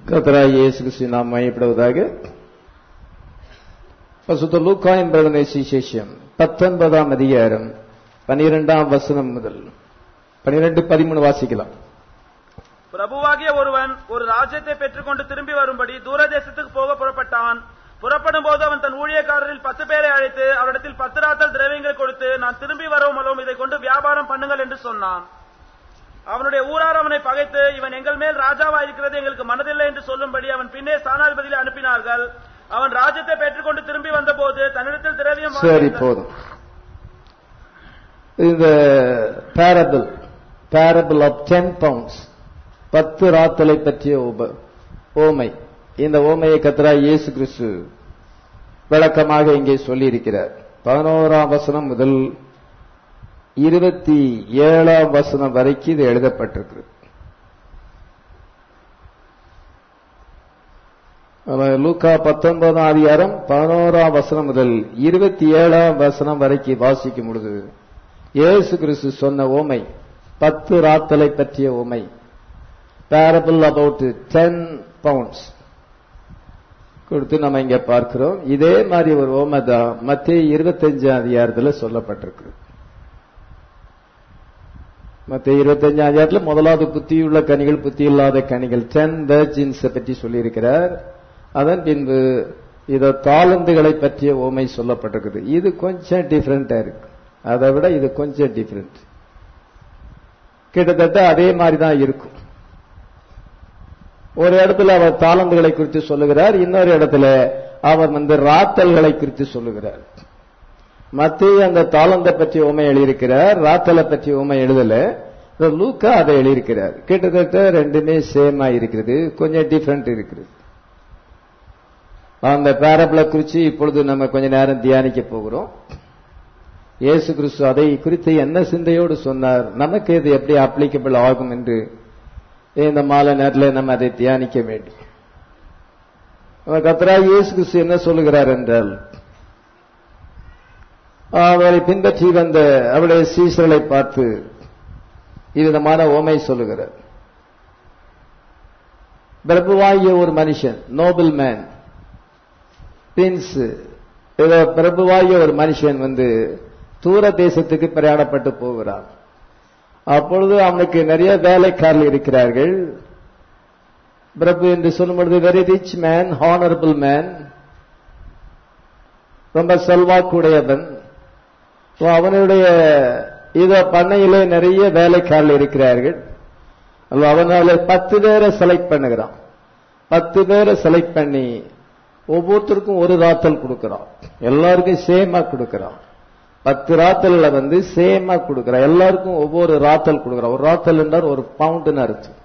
கர்த்தராகிய இயேசு கிறிஸ்து நாம் மையப்படுவதாக பசுத்த லூக்கா என்பதனை சுவிசேஷம் பத்தொன்பதாம் அதிகாரம் பனிரெண்டாம் வசனம் முதல் பனிரெண்டு பதிமூணு வாசிக்கலாம் பிரபுவாகிய ஒருவன் ஒரு ராஜ்யத்தை பெற்றுக்கொண்டு திரும்பி வரும்படி தூரதேசத்துக்கு போக புறப்பட்டான் புறப்படும் போது அவன் தன் ஊழியக்காரரில் பத்து பேரை அழைத்து அவரிடத்தில் பத்து ராத்தல் திரவியங்கள் கொடுத்து நான் திரும்பி வரவும் அளவும் இதை கொண்டு வியாபாரம் பண்ணுங்கள் என்று சொன்னான் அவனுடைய ஊரார் அவனை பகைத்து இவன் எங்கள் மேல் ராஜாவா இருக்கிறது எங்களுக்கு மனதில்லை என்று சொல்லும்படி அவன் பின்னே ஸ்தானாதிபதியில் அனுப்பினார்கள் அவன் ராஜ்யத்தை பெற்றுக்கொண்டு திரும்பி வந்தபோது தன்னிடத்தில் திரவியம் சரி வாங்கியிருந்த- போதும் இந்த parable parable of ten pounds பத்து ராத்தலை பற்றிய உப- ஓமை இந்த ஓமையை கத்தரா இயேசு கிறிஸ்து விளக்கமாக இங்கே சொல்லியிருக்கிறார் பதினோராம் வசனம் முதல் இருபத்தி ஏழாம் வசனம் வரைக்கும் இது எழுதப்பட்டிருக்கு அவன் லூக்கா பத்தொன்பதாம் அதிகாரம் பதினோராம் வசனம் முதல் இருபத்தி ஏழாம் வசனம் வரைக்கும் வாசிக்கும் பொழுது இயேசு கிறிஸ்து சொன்ன ஓமை பத்து ராத்தலை பற்றிய ஓமை பேரபிள் அபவுட் டென் பவுண்ட்ஸ் கொடுத்து நம்ம இங்க பார்க்கிறோம் இதே மாதிரி ஒரு ஓமை தான் மத்திய இருபத்தஞ்சாம் அதிகாரத்துல சொல்லப்பட்டிருக்கு மத்திய இருபத்தஞ்சாம் அதிகாரத்துல முதலாவது புத்தியுள்ள கனிகள் புத்தி இல்லாத கனிகள் டென் வேர்ஜின்ஸ் பற்றி சொல்லியிருக்கிறார் அதன் பின்பு இத தாளந்துகளை பற்றிய ஓமை சொல்லப்பட்டிருக்குது இது கொஞ்சம் டிஃபரெண்டா இருக்கு அதை விட இது கொஞ்சம் டிஃபரெண்ட் கிட்டத்தட்ட அதே மாதிரி தான் இருக்கும் ஒரு இடத்துல அவர் தாளந்துகளை குறித்து சொல்லுகிறார் இன்னொரு இடத்துல அவர் வந்து ராத்தல்களை குறித்து சொல்லுகிறார் மத்திய அந்த தாளந்தை பற்றி உமை எழுதியிருக்கிறார் ராத்தலை பற்றி உமை எழுதல இந்த லூக்கா அதை எழுதியிருக்கிறார் கிட்டத்தட்ட ரெண்டுமே சேமா இருக்கிறது கொஞ்சம் டிஃபரெண்ட் இருக்குது அந்த பேரபிளை குறித்து இப்பொழுது நம்ம கொஞ்ச நேரம் தியானிக்க போகிறோம் இயேசு கிறிஸ்து அதை குறித்து என்ன சிந்தையோடு சொன்னார் நமக்கு இது எப்படி அப்ளிகபிள் ஆகும் என்று இந்த மாலை நேரத்தில் நம்ம அதை தியானிக்க வேண்டும் அவர் கத்ரா இயேசு கிறிஸ்து என்ன சொல்லுகிறார் என்றால் அவரை பின்பற்றி வந்த அவருடைய சீசர்களை பார்த்து இவ்விதமான ஓமை சொல்லுகிறார் பிரபுவாகிய ஒரு மனுஷன் நோபல் மேன் பிரின்ஸ் ஏதோ பிரபுவாகிய ஒரு மனுஷன் வந்து தூர தேசத்துக்கு பிரயாணப்பட்டு போகிறான் அப்பொழுது அவனுக்கு நிறைய வேலைக்காரர்கள் இருக்கிறார்கள் பிரபு என்று சொல்லும் பொழுது very rich man honourable man ரொம்ப செல்வாக்குடையவன் So, அவனுடைய இதோ பண்ணையிலே நிறைய வேலைக்காரர்கள் இருக்கிறார்கள் அல்ல, அவனால பத்து பேரை செலக்ட் பண்ணுகிறான் பத்து பேரை செலக்ட் பண்ணி ஒவ்வொருத்தருக்கும் ஒரு ராத்தல் கொடுக்கறான் எல்லாருக்கும் சேமா கொடுக்கறான் பத்து ராத்தல்ல வந்து சேமா கொடுக்கறான் எல்லாருக்கும் ஒவ்வொரு ராத்தல் கொடுக்கறான் ஒரு ராத்தல் என்றால் ஒரு பவுண்டுன்னு அர்த்தம்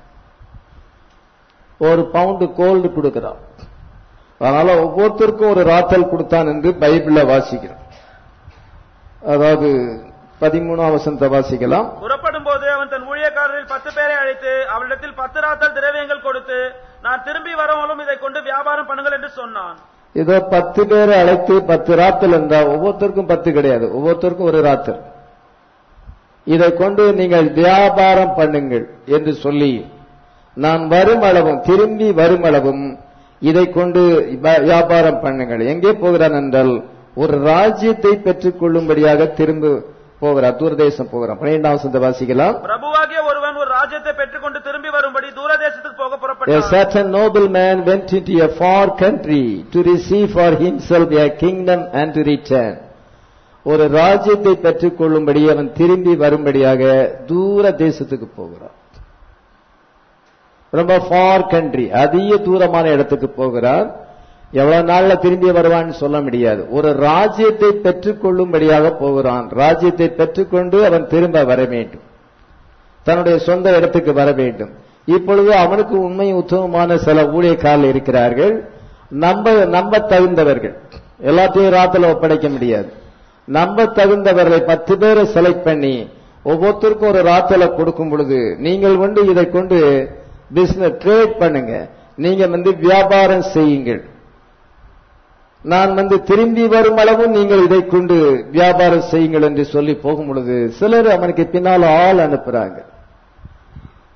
ஒரு பவுண்டு கோல்டு கொடுக்கறான் அதனால ஒவ்வொருத்தருக்கும் ஒரு ராத்தல் கொடுத்தான் என்று பைபிள்ல வாசிக்கிறோம் அதாவது பதிமூணாம் வசனத்தை வாசிக்கலாம் புறப்படும் போது அவன் தன் ஊழியக்காரரில் பத்து பேரை அழைத்து அவளிடத்தில் பத்து ராத்தல் திரவியங்கள் கொடுத்து நான் திரும்பி வரவங்களும் இதை கொண்டு வியாபாரம் பண்ணுங்கள் என்று சொன்னான் இதோ பத்து பேரை அழைத்து பத்து ராத்தல் என்றா ஒவ்வொருத்தருக்கும் பத்து கிடையாது ஒவ்வொருத்தருக்கும் ஒரு ராத்தல் இதை கொண்டு நீங்கள் வியாபாரம் பண்ணுங்கள் என்று சொல்லி நான் வரும் அளவும் திரும்பி வரும் அளவும் இதை கொண்டு வ- வியாபாரம் பண்ணுங்கள் எங்கே போகிறான் என்றால் ஒரு ராஜ்யத்தை பெற்றுக் கொள்ளும்படியாக திரும்ப போகிறார் தூரதேசம் போகிறான் பன்னிரெண்டாம் வசனத்தை வாசிக்கலாம் பிரபுவாகிய ஒருவன் ஒரு ராஜ்யத்தை பெற்றுக்கொண்டு திரும்பி வரும்படி தூரதேசத்துக்கு போக A புறப்பட்டான் certain nobleman went into a far country to receive for himself a kingdom and to return. ஒரு ராஜ்யத்தை பெற்றுக் கொள்ளும்படி அவன் திரும்பி வரும்படியாக தூர தேசத்துக்கு போகிறான் ரொம்ப ஃபார் கண்ட்ரி அதிக தூரமான இடத்துக்கு போகிறான் எவ்வளவு நாள்ல திரும்பி வருவான்னு சொல்ல முடியாது ஒரு ராஜ்யத்தை பெற்றுக் கொள்ளும்படியாக போகிறான் ராஜ்யத்தை பெற்றுக்கொண்டு அவன் திரும்ப வர வேண்டும் தன்னுடைய சொந்த இடத்துக்கு வர வேண்டும் இப்பொழுது அவனுக்கு உண்மை உத்தமமான சில ஊழியக்காரர்கள் இருக்கிறார்கள் நம்ப நம்ப தகுந்தவர்கள் எல்லாத்தையும் ராத்துல ஒப்படைக்க முடியாது நம்ப தகுந்தவர்களை பத்து பேரை செலக்ட் பண்ணி ஒவ்வொருத்தருக்கும் ஒரு ராத்தலை கொடுக்கும் பொழுது நீங்கள் வந்து இதை கொண்டு பிசினஸ் ட்ரேட் பண்ணுங்க நீங்க வந்து வியாபாரம் செய்யுங்கள் நான் வந்து திரும்பி வரும் அளவும் நீங்கள் இதை கொண்டு வியாபாரம் செய்யுங்கள் என்று சொல்லி போகும் பொழுது சிலர் அவனுக்கு பின்னால் ஆள் அனுப்புறாங்க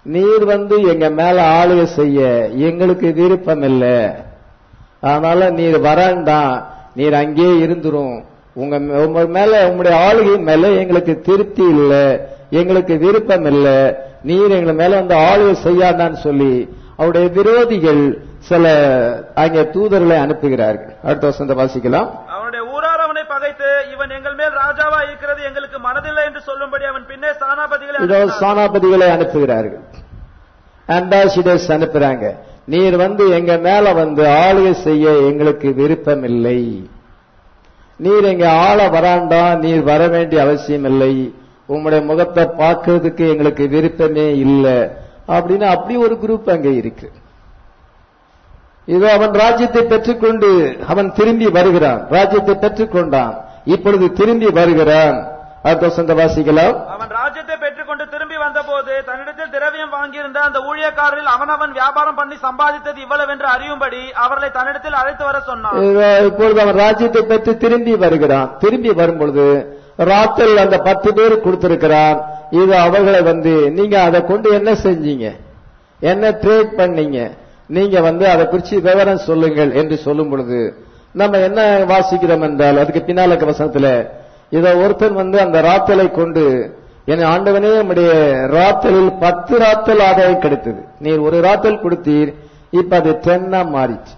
நீர் வந்து எங்க மேல ஆளுகை செய்ய எங்களுக்கு விருப்பம் இல்லை அதனால நீர் வரண்டாம் நீர் அங்கேயே இருந்துரும் உங்க மே- உங்க மேல உங்களுடைய ஆளுகை மேல எங்களுக்கு திருப்தி இல்லை எங்களுக்கு விருப்பம் இல்லை நீர் எங்க மேல வந்து ஆளுகை செய்யாதான்னு சொல்லி அவருடைய விரோதிகள் சில அங்கே தூதர்களை அனுப்புகிறார்கள் அடுத்த வசந்த வாசிக்கலாம் அவனுடைய ஊரார் அவனை பகைத்து இவன் எங்கள் மேல் ராஜாவா இருக்கிறது எங்களுக்கு மனதில்லை என்று சொல்லும்படி அவன் பின்னே ஸ்தானாபதிகளை இதோ அனுப்பினான். சானாபதிகளை அனுப்புகிறார்கள் அம்பாசிடர்ஸ் அனுப்புறாங்க நீர் வந்து எங்க மேல வந்து ஆளுகை செய்ய எங்களுக்கு விருப்பம் இல்லை நீர் எங்க ஆள வராண்டா நீர் வர வேண்டிய அவசியம் இல்லை உங்களுடைய முகத்தை பார்க்கிறதுக்கு எங்களுக்கு விருப்பமே இல்லை அப்படின்னு அப்படி ஒரு குரூப் அங்க இருக்கு இதோ அவன் ராஜ்யத்தை பெற்றுக்கொண்டு அவன் திரும்பி வருகிறான் ராஜ்யத்தை பெற்றுக்கொண்டான் இப்பொழுது திரும்பி வருகிறான் அடுத்த வசந்த வாசிக்கலாம் அவன் ராஜ்யத்தை பெற்றுக்கொண்டு திரும்பி வந்தபோது தன்னிடத்தில் திரவியம் வாங்கியிருந்த அந்த ஊழியக்காரரில் அவனவன் வியாபாரம் பண்ணி சம்பாதித்தது இவ்வளவு என்று அறியும்படி அவர்களை தன்னிடத்தில் அழைத்து வர சொன்னான் இதோ இப்பொழுது அவன் ராஜ்யத்தை பெற்று திரும்பி வருகிறான் திரும்பி வரும்பொழுது ராத்தல் அந்த பத்து பேர் கொடுத்திருக்கிறான் இது அவர்களை வந்து நீங்க அதை கொண்டு என்ன செஞ்சீங்க என்ன ட்ரேட் பண்ணீங்க நீங்க வந்து அதை குறிச்சு விவரம் சொல்லுங்கள் என்று சொல்லும் பொழுது நம்ம என்ன வாசிக்கிறோம் என்றால் அதுக்கு பின்னால இருக்க வசனத்துல இத ஒருத்தன் வந்து அந்த ராத்தலை கொண்டு என் ஆண்டவனே நம்முடைய ராத்தலில் பத்து ராத்தல் ஆதாயம் கிடைத்தது நீர் ஒரு ராத்தல் கொடுத்தீர் இப்ப அது டென்னா மாறிச்சு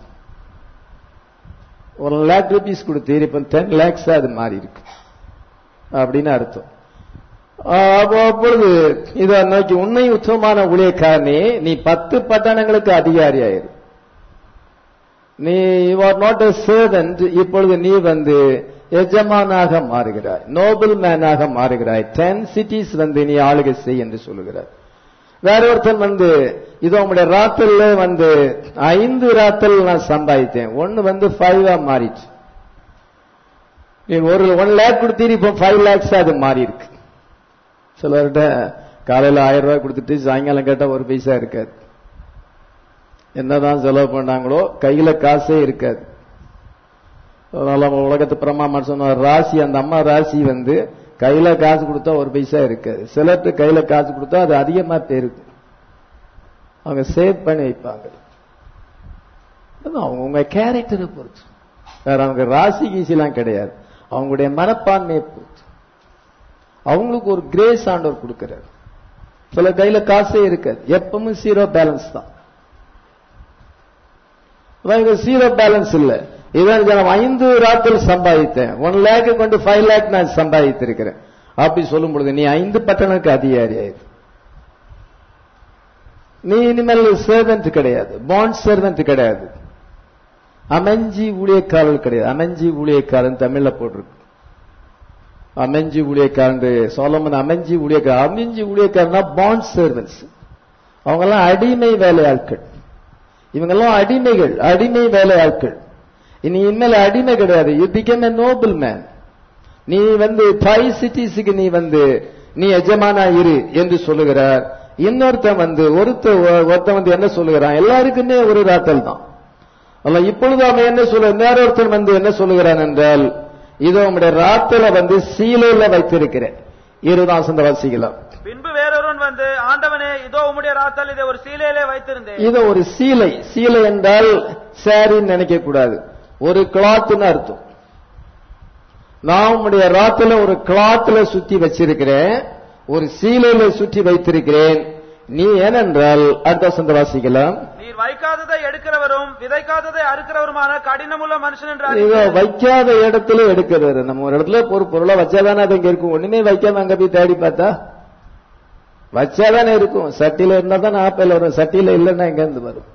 ஒரு லேக் ருபீஸ் கொடுத்தீர் இப்ப டென் லேக்ஸ் அது மாறி இருக்கு அப்படின்னு அர்த்தம் ஆஹ் அப்போ அப்பொழுது இதை நோக்கி உண்மை உத்தமமான ஊழியக்காரனே நீ பத்து பட்டணங்களுக்கு அதிகாரி ஆயிரு நீ you are not a servant இப்பொழுது நீ வந்து எஜமானாக மாறுகிறாய் நோபல் மேனாக மாறுகிறாய் டென் சிட்டிஸ் வந்து நீ ஆளுகை செய் என்று சொல்லுகிறாய் வேற ஒருத்தன் வந்து இதோ உங்களுடைய ராத்தல்ல வந்து ஐந்து ராத்தல் நான் சம்பாதித்தேன் ஒன்னு வந்து ஃபைவா மாறிச்சு நீ ஒரு ஒன் லேக் கொடுத்தீர் இப்போ ஃபைவ் லேக்ஸ் அது மாறி இருக்கு சிலர்கிட்ட காலையில ஆயிரம் ரூபாய் கொடுத்துட்டு சாயங்காலம் கேட்டா ஒரு பைசா இருக்காது என்னதான் செலவு பண்ணாங்களோ கையில காசே இருக்காது அதனால நம்ம உலகத்து பிரமா சொன்ன ராசி அந்த அம்மா ராசி வந்து கையில காசு கொடுத்தா ஒரு பைசா இருக்காது சிலர்கிட்ட கையில காசு கொடுத்தா அது அதிகமா போயிருக்கும் அவங்க சேவ் பண்ணி வைப்பாங்க அதான் அவங்க உங்க கேரக்டரை பொறுத்து வேற அவங்க ராசி கீசிலாம் கிடையாது அவங்களுடைய மனப்பான்மையை பொறுத்து அவங்களுக்கு ஒரு கிரேஸ் ஆண்டவர் கொடுக்கிறார் சில கையில காசே இருக்காது எப்பவும் ஜீரோ பேலன்ஸ் தான் ஜீரோ பேலன்ஸ் இல்ல இதான் நான் ஐந்து ராத்தில் சம்பாதித்தேன் ஒன் லேக் கொண்டு ஃபைவ் லேக் நான் சம்பாதித்திருக்கிறேன் அப்படி சொல்லும் பொழுது நீ ஐந்து பட்டணக்கு அதிகாரி ஆயிரு நீ இனிமேல் சர்வெண்ட் கிடையாது பாண்ட் சர்வெண்ட் கிடையாது அமைஞ்சி ஊழியக்காரர்கள் கிடையாது அமைஞ்சி ஊழியக்காரன் தமிழ்ல போட்டிருக்கு அமைஞ்சி ஊழியக்காரன் சோலமன் அமைஞ்சி ஊழியக்காரன் அமைஞ்சி ஊழியக்காரனா பாண்ட் சர்வன்ஸ் அவங்கெல்லாம் அடிமை வேலையாட்கள் இவங்கெல்லாம் அடிமைகள் அடிமை வேலையாட்கள் இனி இனிமேல் அடிமை கிடையாது you become a noble man நீ வந்து ஃபைவ் சிட்டிஸுக்கு நீ வந்து நீ எஜமானா இரு என்று சொல்லுகிறார் இன்னொருத்தன் வந்து ஒருத்த ஒருத்தன் வந்து என்ன சொல்லுகிறான் எல்லாருக்குமே ஒரு ராத்தல் தான் அல்ல இப்பொழுது அவன் என்ன சொல்ல வேற ஒருத்தன் வந்து என்ன சொல்லுகிறான் என்றால் இதோ உங்களுடைய ராத்தலை வந்து சீலையில வைத்திருக்கிறேன் இருதான் சந்த வாசிக்கலாம் பின்பு வேறொருவன் வந்து ஆண்டவனே இதோ உம்முடைய ராத்தல் இதை ஒரு சீலையிலே வைத்திருந்தேன் இது ஒரு சீலை சீலை என்றால் சாரின்னு நினைக்க கூடாது ஒரு கிளாத்னு அர்த்தம் நான் உம்முடைய ராத்துல ஒரு கிளாத்ல சுத்தி வச்சிருக்கிறேன் ஒரு சீலையில சுற்றி வைத்திருக்கிறேன் நீ ஏனென்றால் அடுத்த சந்த வாசிக்கலாம் நீர் வைக்காததை எடுக்கிறவரும் விதைக்காததை அறுக்கிறவருமான கடினமுள்ள மனுஷன் என்று இதோ அறிந்தேன். வைக்காத இடத்துல எடுக்கிறது நம்ம ஒரு இடத்துல ஒரு பொருளை வச்சாதானே அது இங்க இருக்கும் ஒண்ணுமே வைக்காம அங்க போய் தேடி பார்த்தா வச்சாதானே இருக்கும் சட்டியில இருந்தா தான் ஆப்பிள் வரும் சட்டியில இல்லைன்னா எங்க இருந்து வரும்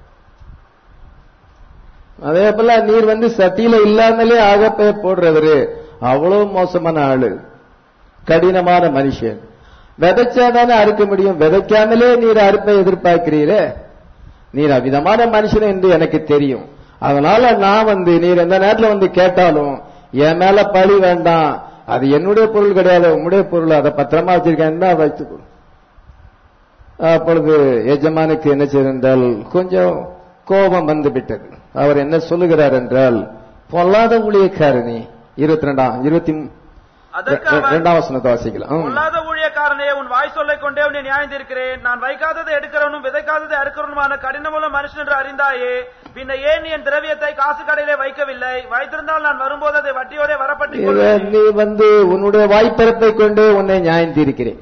அதே போல நீர் வந்து சட்டியில இல்லாமலே ஆகப்பே போடுறவரு அவ்வளவு மோசமான ஆளு கடினமான மனுஷன் விதைச்சாதானே அறுக்க முடியும் விதைக்காமலே நீர் அறுப்பை எதிர்பார்க்கிறீரே நீர் அவ்விதமான மனுஷன் என்று எனக்கு தெரியும் அதனால நான் வந்து நீர் எந்த நேரத்துல வந்து கேட்டாலும் என் மேல பழி வேண்டாம் அது என்னுடைய பொருள் கிடையாது உம்முடைய பொருள் அதை பத்திரமா வச்சிருக்கேன் தான் வைத்துக்கொள் அப்பொழுது எஜமானுக்கு என்ன செய்தால் கொஞ்சம் கோபம் வந்து விட்டது அவர் என்ன சொல்லுகிறார் என்றால் பொல்லாத ஊழியக்காரனி இருபத்தி ரெண்டாம் இருபத்தி அதற்கு ரெ- அவன் ரெண்டாம் வசனத்தை வாசிக்கலாம் ம். பொல்லாத ஊழியக்காரனே உன் வாய் சொல்லை கொண்டே உன்னை நியாயந்திருக்கிறேன் நான் வைக்காததை எடுக்கிறவனும் விதைக்காததை அறுக்கிறவனுமான கடினமுள்ள மனுஷன் என்று அறிந்தாயே பின்ன ஏன் நீ என் திரவியத்தை காசு கடையிலே வைக்கவில்லை வைத்திருந்தால் நான் வரும்போது அதை வட்டியோட வரப்பட்டு இத நீ வந்து உன்னுடைய வாய்ப்பிறப்பை கொண்டு உன்னை நியாயம் தீர்க்கிறேன்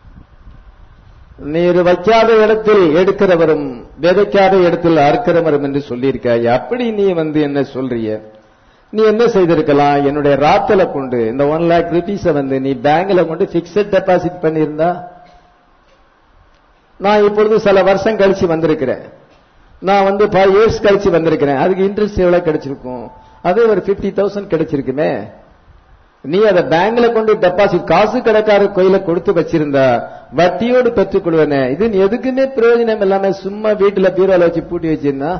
நீர் வைக்காத இடத்தில் எடுக்கிறவரும் விதைக்காத இடத்தில் அறுக்கிறவரும் என்று சொல்லியிருக்காய் அப்படி நீ வந்து என்ன சொல்றிய நீ என்ன செய்திருக்கலாம் என்னுடைய ராத்தல கொண்டு இந்த ஒன் லேக் ருபீஸ வந்து நீ பேங்க்ல கொண்டு பிக்சட் டெபாசிட் பண்ணியிருந்தா நான் இப்பொழுது சில வருஷம் கழிச்சு வந்திருக்கிறேன் நான் வந்து ஃபைவ் இயர்ஸ் கழிச்சு வந்திருக்கிறேன் அதுக்கு இன்ட்ரெஸ்ட் எவ்வளவு கிடைச்சிருக்கும் அது ஒரு பிப்டி தௌசண்ட் கிடைச்சிருக்குமே நீ அதை பேங்க்ல கொண்டு டெபாசிட் காசு கடைக்கார கோயில கொடுத்து வச்சிருந்தா வட்டியோடு பெற்றுக் கொள்வேனே இது நீ எதுக்குமே பிரயோஜனம் இல்லாம சும்மா வீட்டுல பீரோல வச்சு பூட்டி வச்சிருந்தா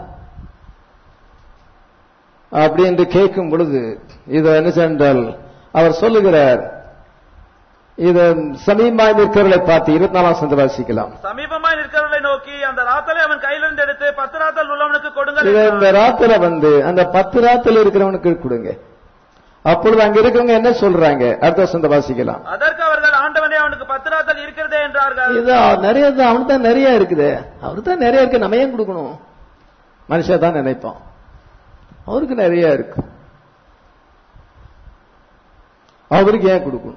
அப்படி என்று கேட்கும் பொழுது இது என்ன சென்றால் அவர் சொல்லுகிறார் இது சமீபமாய் நிற்கிறவர்களை பார்த்து இருபத்தி நாலாம் சந்த வாசிக்கலாம் சமீபமாய் நிற்கிறவர்களை நோக்கி அந்த ராத்தலை அவன் கையிலிருந்து எடுத்து பத்து ராத்தல் உள்ளவனுக்கு கொடுங்கள் இத என்றான். இந்த ராத்துல வந்து அந்த பத்து ராத்துல இருக்கிறவனுக்கு கொடுங்க அப்பொழுது அங்க இருக்கவங்க என்ன சொல்றாங்க அடுத்த வசந்த வாசிக்கலாம் அதற்கு அவர்கள் ஆண்டவனே அவனுக்கு பத்து ராத்தல் இருக்கிறதே என்றார்கள் இது நிறைய தான் அவனுக்கு தான் நிறைய இருக்குது அவருக்கு தான் நிறைய இருக்கு நம்ம ஏன் கொடுக்கணும் மனுஷன் தான் நினைப்பான் அவருக்கு நிறைய இருக்கு அவருக்கு ஏன் கொடுக்கணும்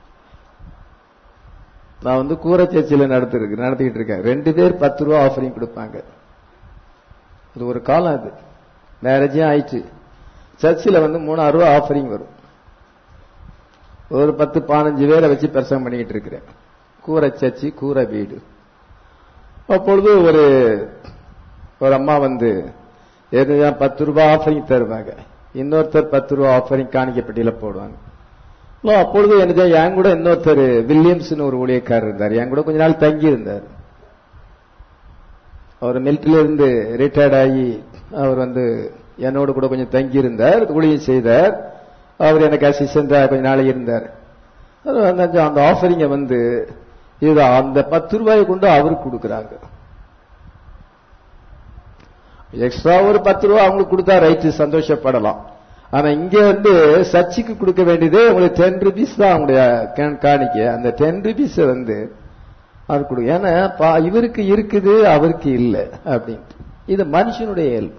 நான் வந்து கூரை சர்ச்சில் நடத்திருக்கு நடத்திக்கிட்டு இருக்கேன் ரெண்டு பேர் பத்து ரூபா ஆஃபரிங் கொடுப்பாங்க இது ஒரு காலம் அது மேரேஜே ஆயிடுச்சு சர்ச்சில் வந்து மூணாயிரம் ரூபா ஆஃபரிங் வரும் ஒரு பத்து பதினஞ்சு பேரை வச்சு பிரசங்கம் பண்ணிக்கிட்டு இருக்கிறேன் கூரை சர்ச்சி கூரை வீடு அப்பொழுது ஒரு ஒரு அம்மா வந்து எதுதான் பத்து ரூபாய் ஆஃபரிங் தருவாங்க இன்னொருத்தர் பத்து ரூபாய் ஆஃபரிங் காணிக்கப்பட்டியில போடுவாங்க இல்ல, அப்பொழுது எனக்கு என் கூட இன்னொருத்தர் வில்லியம்ஸ்னு ஒரு ஊழியக்காரர் இருந்தார் என் கூட கொஞ்ச நாள் தங்கி இருந்தார் அவர் மிலிட்டரியில இருந்து ரிட்டையர்ட் ஆகி அவர் வந்து என்னோட கூட கொஞ்சம் தங்கி இருந்தார் ஊழியம் செய்தார் அவர் எனக்கு அசிஸ்டண்டா கொஞ்ச நாள் இருந்தார் அவர் வந்து அந்த ஆஃபரிங்க வந்து இது அந்த பத்து ரூபாயை கொண்டு அவருக்கு கொடுக்கறாங்க எக்ஸ்ட்ரா ஒரு பத்து ரூபா அவங்களுக்கு கொடுத்தா ரைட்டு சந்தோஷப்படலாம் ஆனா இங்க வந்து சர்ச்சுக்கு கொடுக்க வேண்டியது உங்களுக்கு டென் ருபீஸ் தான் அவங்களுடைய கா- காணிக்க அந்த டென் ருபீஸ் வந்து அவர் கொடு ஏன்னா பா- இவருக்கு இருக்குது அவருக்கு இல்லை அப்படின்ட்டு இது மனுஷனுடைய இயல்பு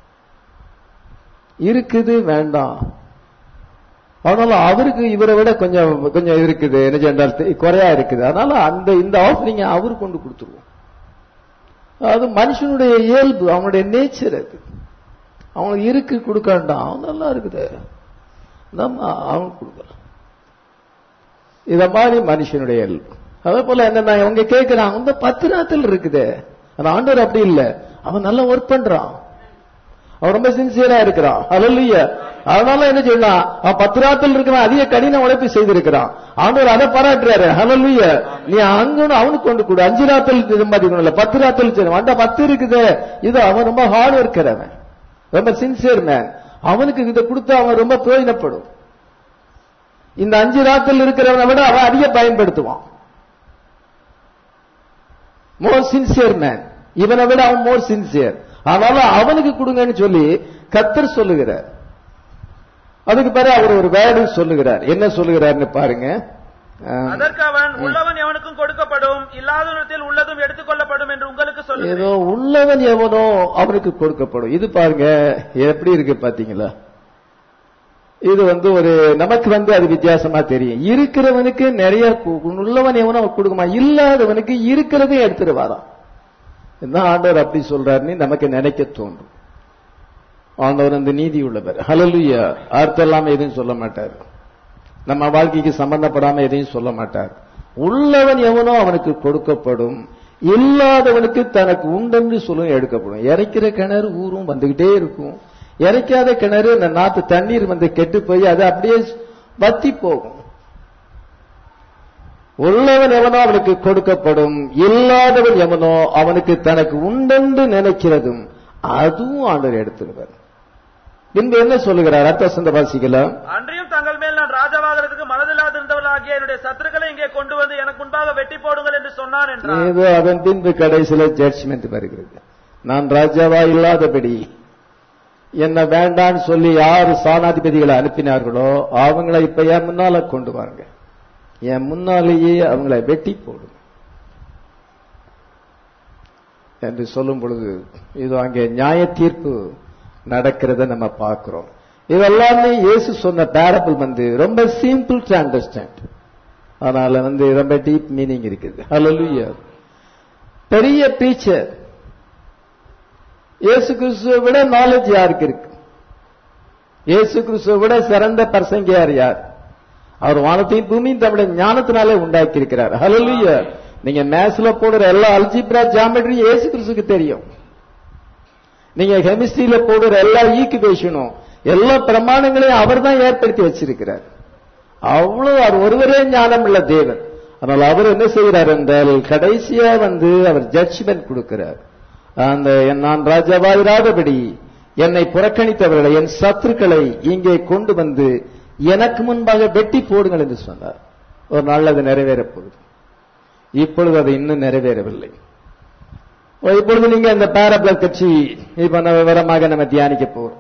இருக்குது வேண்டாம் அதனால அவருக்கு இவரை விட கொஞ்சம் கொஞ்சம் இருக்குது என்ன சொன்னால் தெ- குறையா இருக்குது அதனால அந்த இந்த ஆஃபரிங்க அவரு கொண்டு கொடுத்துருவோம் அது மனுஷனுடைய இயல்பு அவனுடைய நேச்சர் அது அவனுக்கு இருக்கு கொடுக்க வேண்டாம் அவன் நல்லா இருக்குது நம்ம அவனுக்கு கொடுக்கலாம் இத மாதிரி மனுஷனுடைய இயல்பு அதே போல என்னன்னா அவங்க கேட்கிறான் அந்த பத்து நாத்தில் இருக்குது அந்த ஆண்டவர் அப்படி இல்ல அவன் நல்லா ஒர்க் பண்றான் அவன் ரொம்ப சின்சியரா இருக்கிறான் அல்ல அதனால என்ன சொன்னா அவன் பத்து ராத்தில் இருக்கிறான் அதிக கடின உழைப்பு செய்திருக்கிறான் ஆண்டவர் அதை பாராட்டுறாரு ஹலல்லுய நீ அங்க அவனுக்கு கொண்டு கொடு அஞ்சு ராத்தில் சம்பாதிக்கணும் இல்ல பத்து ராத்தில் செய்யணும் அந்த பத்து இருக்குது இது அவன் ரொம்ப ஹார்ட் ஒர்க்கர் அவன் ரொம்ப சின்சியர் மேன் அவனுக்கு இதை கொடுத்தா அவன் ரொம்ப பிரயோஜனப்படும் இந்த அஞ்சு ராத்தில் இருக்கிறவனை விட அவன் அதிக பயன்படுத்துவான் மோர் சின்சியர் மேன் இவனை விட அவன் மோர் சின்சியர் அதனால அவனுக்கு கொடுங்கன்னு சொல்லி கத்தர் சொல்லுகிறார் அதுக்கு பிறகு அவர் ஒரு வேர்டு சொல்லுகிறார் என்ன சொல்லுகிறார்னு பாருங்க ஆம். அதற்கு அவன் உள்ளவன் எவனுக்கும் கொடுக்கப்படும் இல்லாதவனிடத்தில் உள்ளதும் எடுத்துக்கொள்ளப்படும் என்று உங்களுக்கு ஏதோ சொல்லுகிறேன் உள்ளவன் எவனோ அவனுக்கு கொடுக்கப்படும் இது பாருங்க எப்படி இருக்கு பாத்தீங்களா இது வந்து ஒரு நமக்கு வந்து அது வித்தியாசமா தெரியும் இருக்கிறவனுக்கு நிறைய கு- உள்ளவன் எவனோ அவன் கொடுக்குமா இல்லாதவனுக்கு இருக்கிறதே எடுத்துருவாராம் என்ன ஆண்டவர் அப்படி சொல்றாருன்னு நமக்கு நினைக்க தோன்றும் ஆண்டவர் அந்த நீதி உள்ளவர் ஹalleluya அர்த்தம் இல்லாம எதுவும் சொல்ல மாட்டார் நம்ம வாழ்க்கைக்கு சம்பந்தப்படாம எதையும் சொல்ல மாட்டார் உள்ளவன் எவனோ அவனுக்கு கொடுக்கப்படும் இல்லாதவனுக்கு தனக்கு உண்டென்று சொல்லும் எடுக்கப்படும் இறைக்கிற கிணறு ஊரும் வந்துகிட்டே இருக்கும் இறைக்காத கிணறு இந்த நாத்து தண்ணீர் வந்து கெட்டு போய் அது அப்படியே வத்தி போகும் உள்ளவன் எவனோ அவனுக்கு கொடுக்கப்படும் இல்லாதவன் எவனோ அவனுக்கு தனக்கு உண்டென்று நினைக்கிறதும் அதுவும் ஆண்டவர் எடுத்துருவார் பின்பு என்ன சொல்லுகிறார் அர்த்த சந்த வாசிக்கலாம் அன்றியும் தங்கள் மேல் நான் ராஜாவாகிறதுக்கு மனதில்லாதிருந்தவர்களாகிய என்னுடைய சத்துருக்களை இங்கே கொண்டு வந்து எனக்கு முன்பாக வெட்டி போடுங்கள் என்று சொன்னான் என்றார் ஏதோ அதன் பின்பு கடைசியில ஜட்ஜ்மெண்ட் வருகிறது நான் ராஜாவா இல்லாதபடி என்ன வேண்டான்னு சொல்லி யார் சாணாதிபதிகளை அனுப்பினார்களோ அவங்கள இப்ப என் முன்னால கொண்டு வாங்க என் முன்னாலேயே அவங்கள வெட்டி போடும் என்று சொல்லும் பொழுது இது அங்கே நியாய தீர்ப்பு நடக்கிறத நம்ம பார்க்கிறோம் இதெல்லாமே இயேசு சொன்ன பேரபிள் வந்து ரொம்ப சிம்பிள் டு அண்டர்ஸ்டாண்ட் அதனால வந்து ரொம்ப டீப் மீனிங் இருக்குது ஹalleluya பெரிய டீச்சர் இயேசு கிறிஸ்துவை விட நாலேஜ் யாருக்கு இருக்கு இயேசு கிறிஸ்துவை விட சிறந்த பர்சங்கியார் யார் அவர் வானத்தையும் பூமியும் தம்முடைய ஞானத்தினாலே உண்டாக்கி இருக்கிறார் ஹalleluya நீங்க மேத்ஸ்ல போடுற எல்லா அல்ஜிப்ரா ஜியாமெட்ரி இயேசு கிறிஸ்துக்கு தெரியும் நீங்க கெமிஸ்ட்ரியில போடுற எல்லா ஈக்குவேஷனும் எல்லா பிரமாணங்களையும் அவர் தான் ஏற்படுத்தி வச்சிருக்கிறார் அவ்வளவு அவர் ஒருவரே ஞானம் உள்ள தேவன் ஆனால் அவர் என்ன செய்கிறார் என்றால் கடைசியா வந்து அவர் ஜட்ஜ்மெண்ட் கொடுக்கிறார் அந்த நான் ராஜாவாயிராதபடி என்னை புறக்கணித்தவர்களை என் சத்துருக்களை இங்கே கொண்டு வந்து எனக்கு முன்பாக வெட்டி போடுங்கள் என்று சொன்னார் ஒரு நாள் அது நிறைவேறப் போகுது இப்பொழுது அது இன்னும் நிறைவேறவில்லை இப்பொழுது நீங்க இந்த பேரபிள கட்சி இப்ப நம்ம விவரமாக நம்ம தியானிக்க போறோம்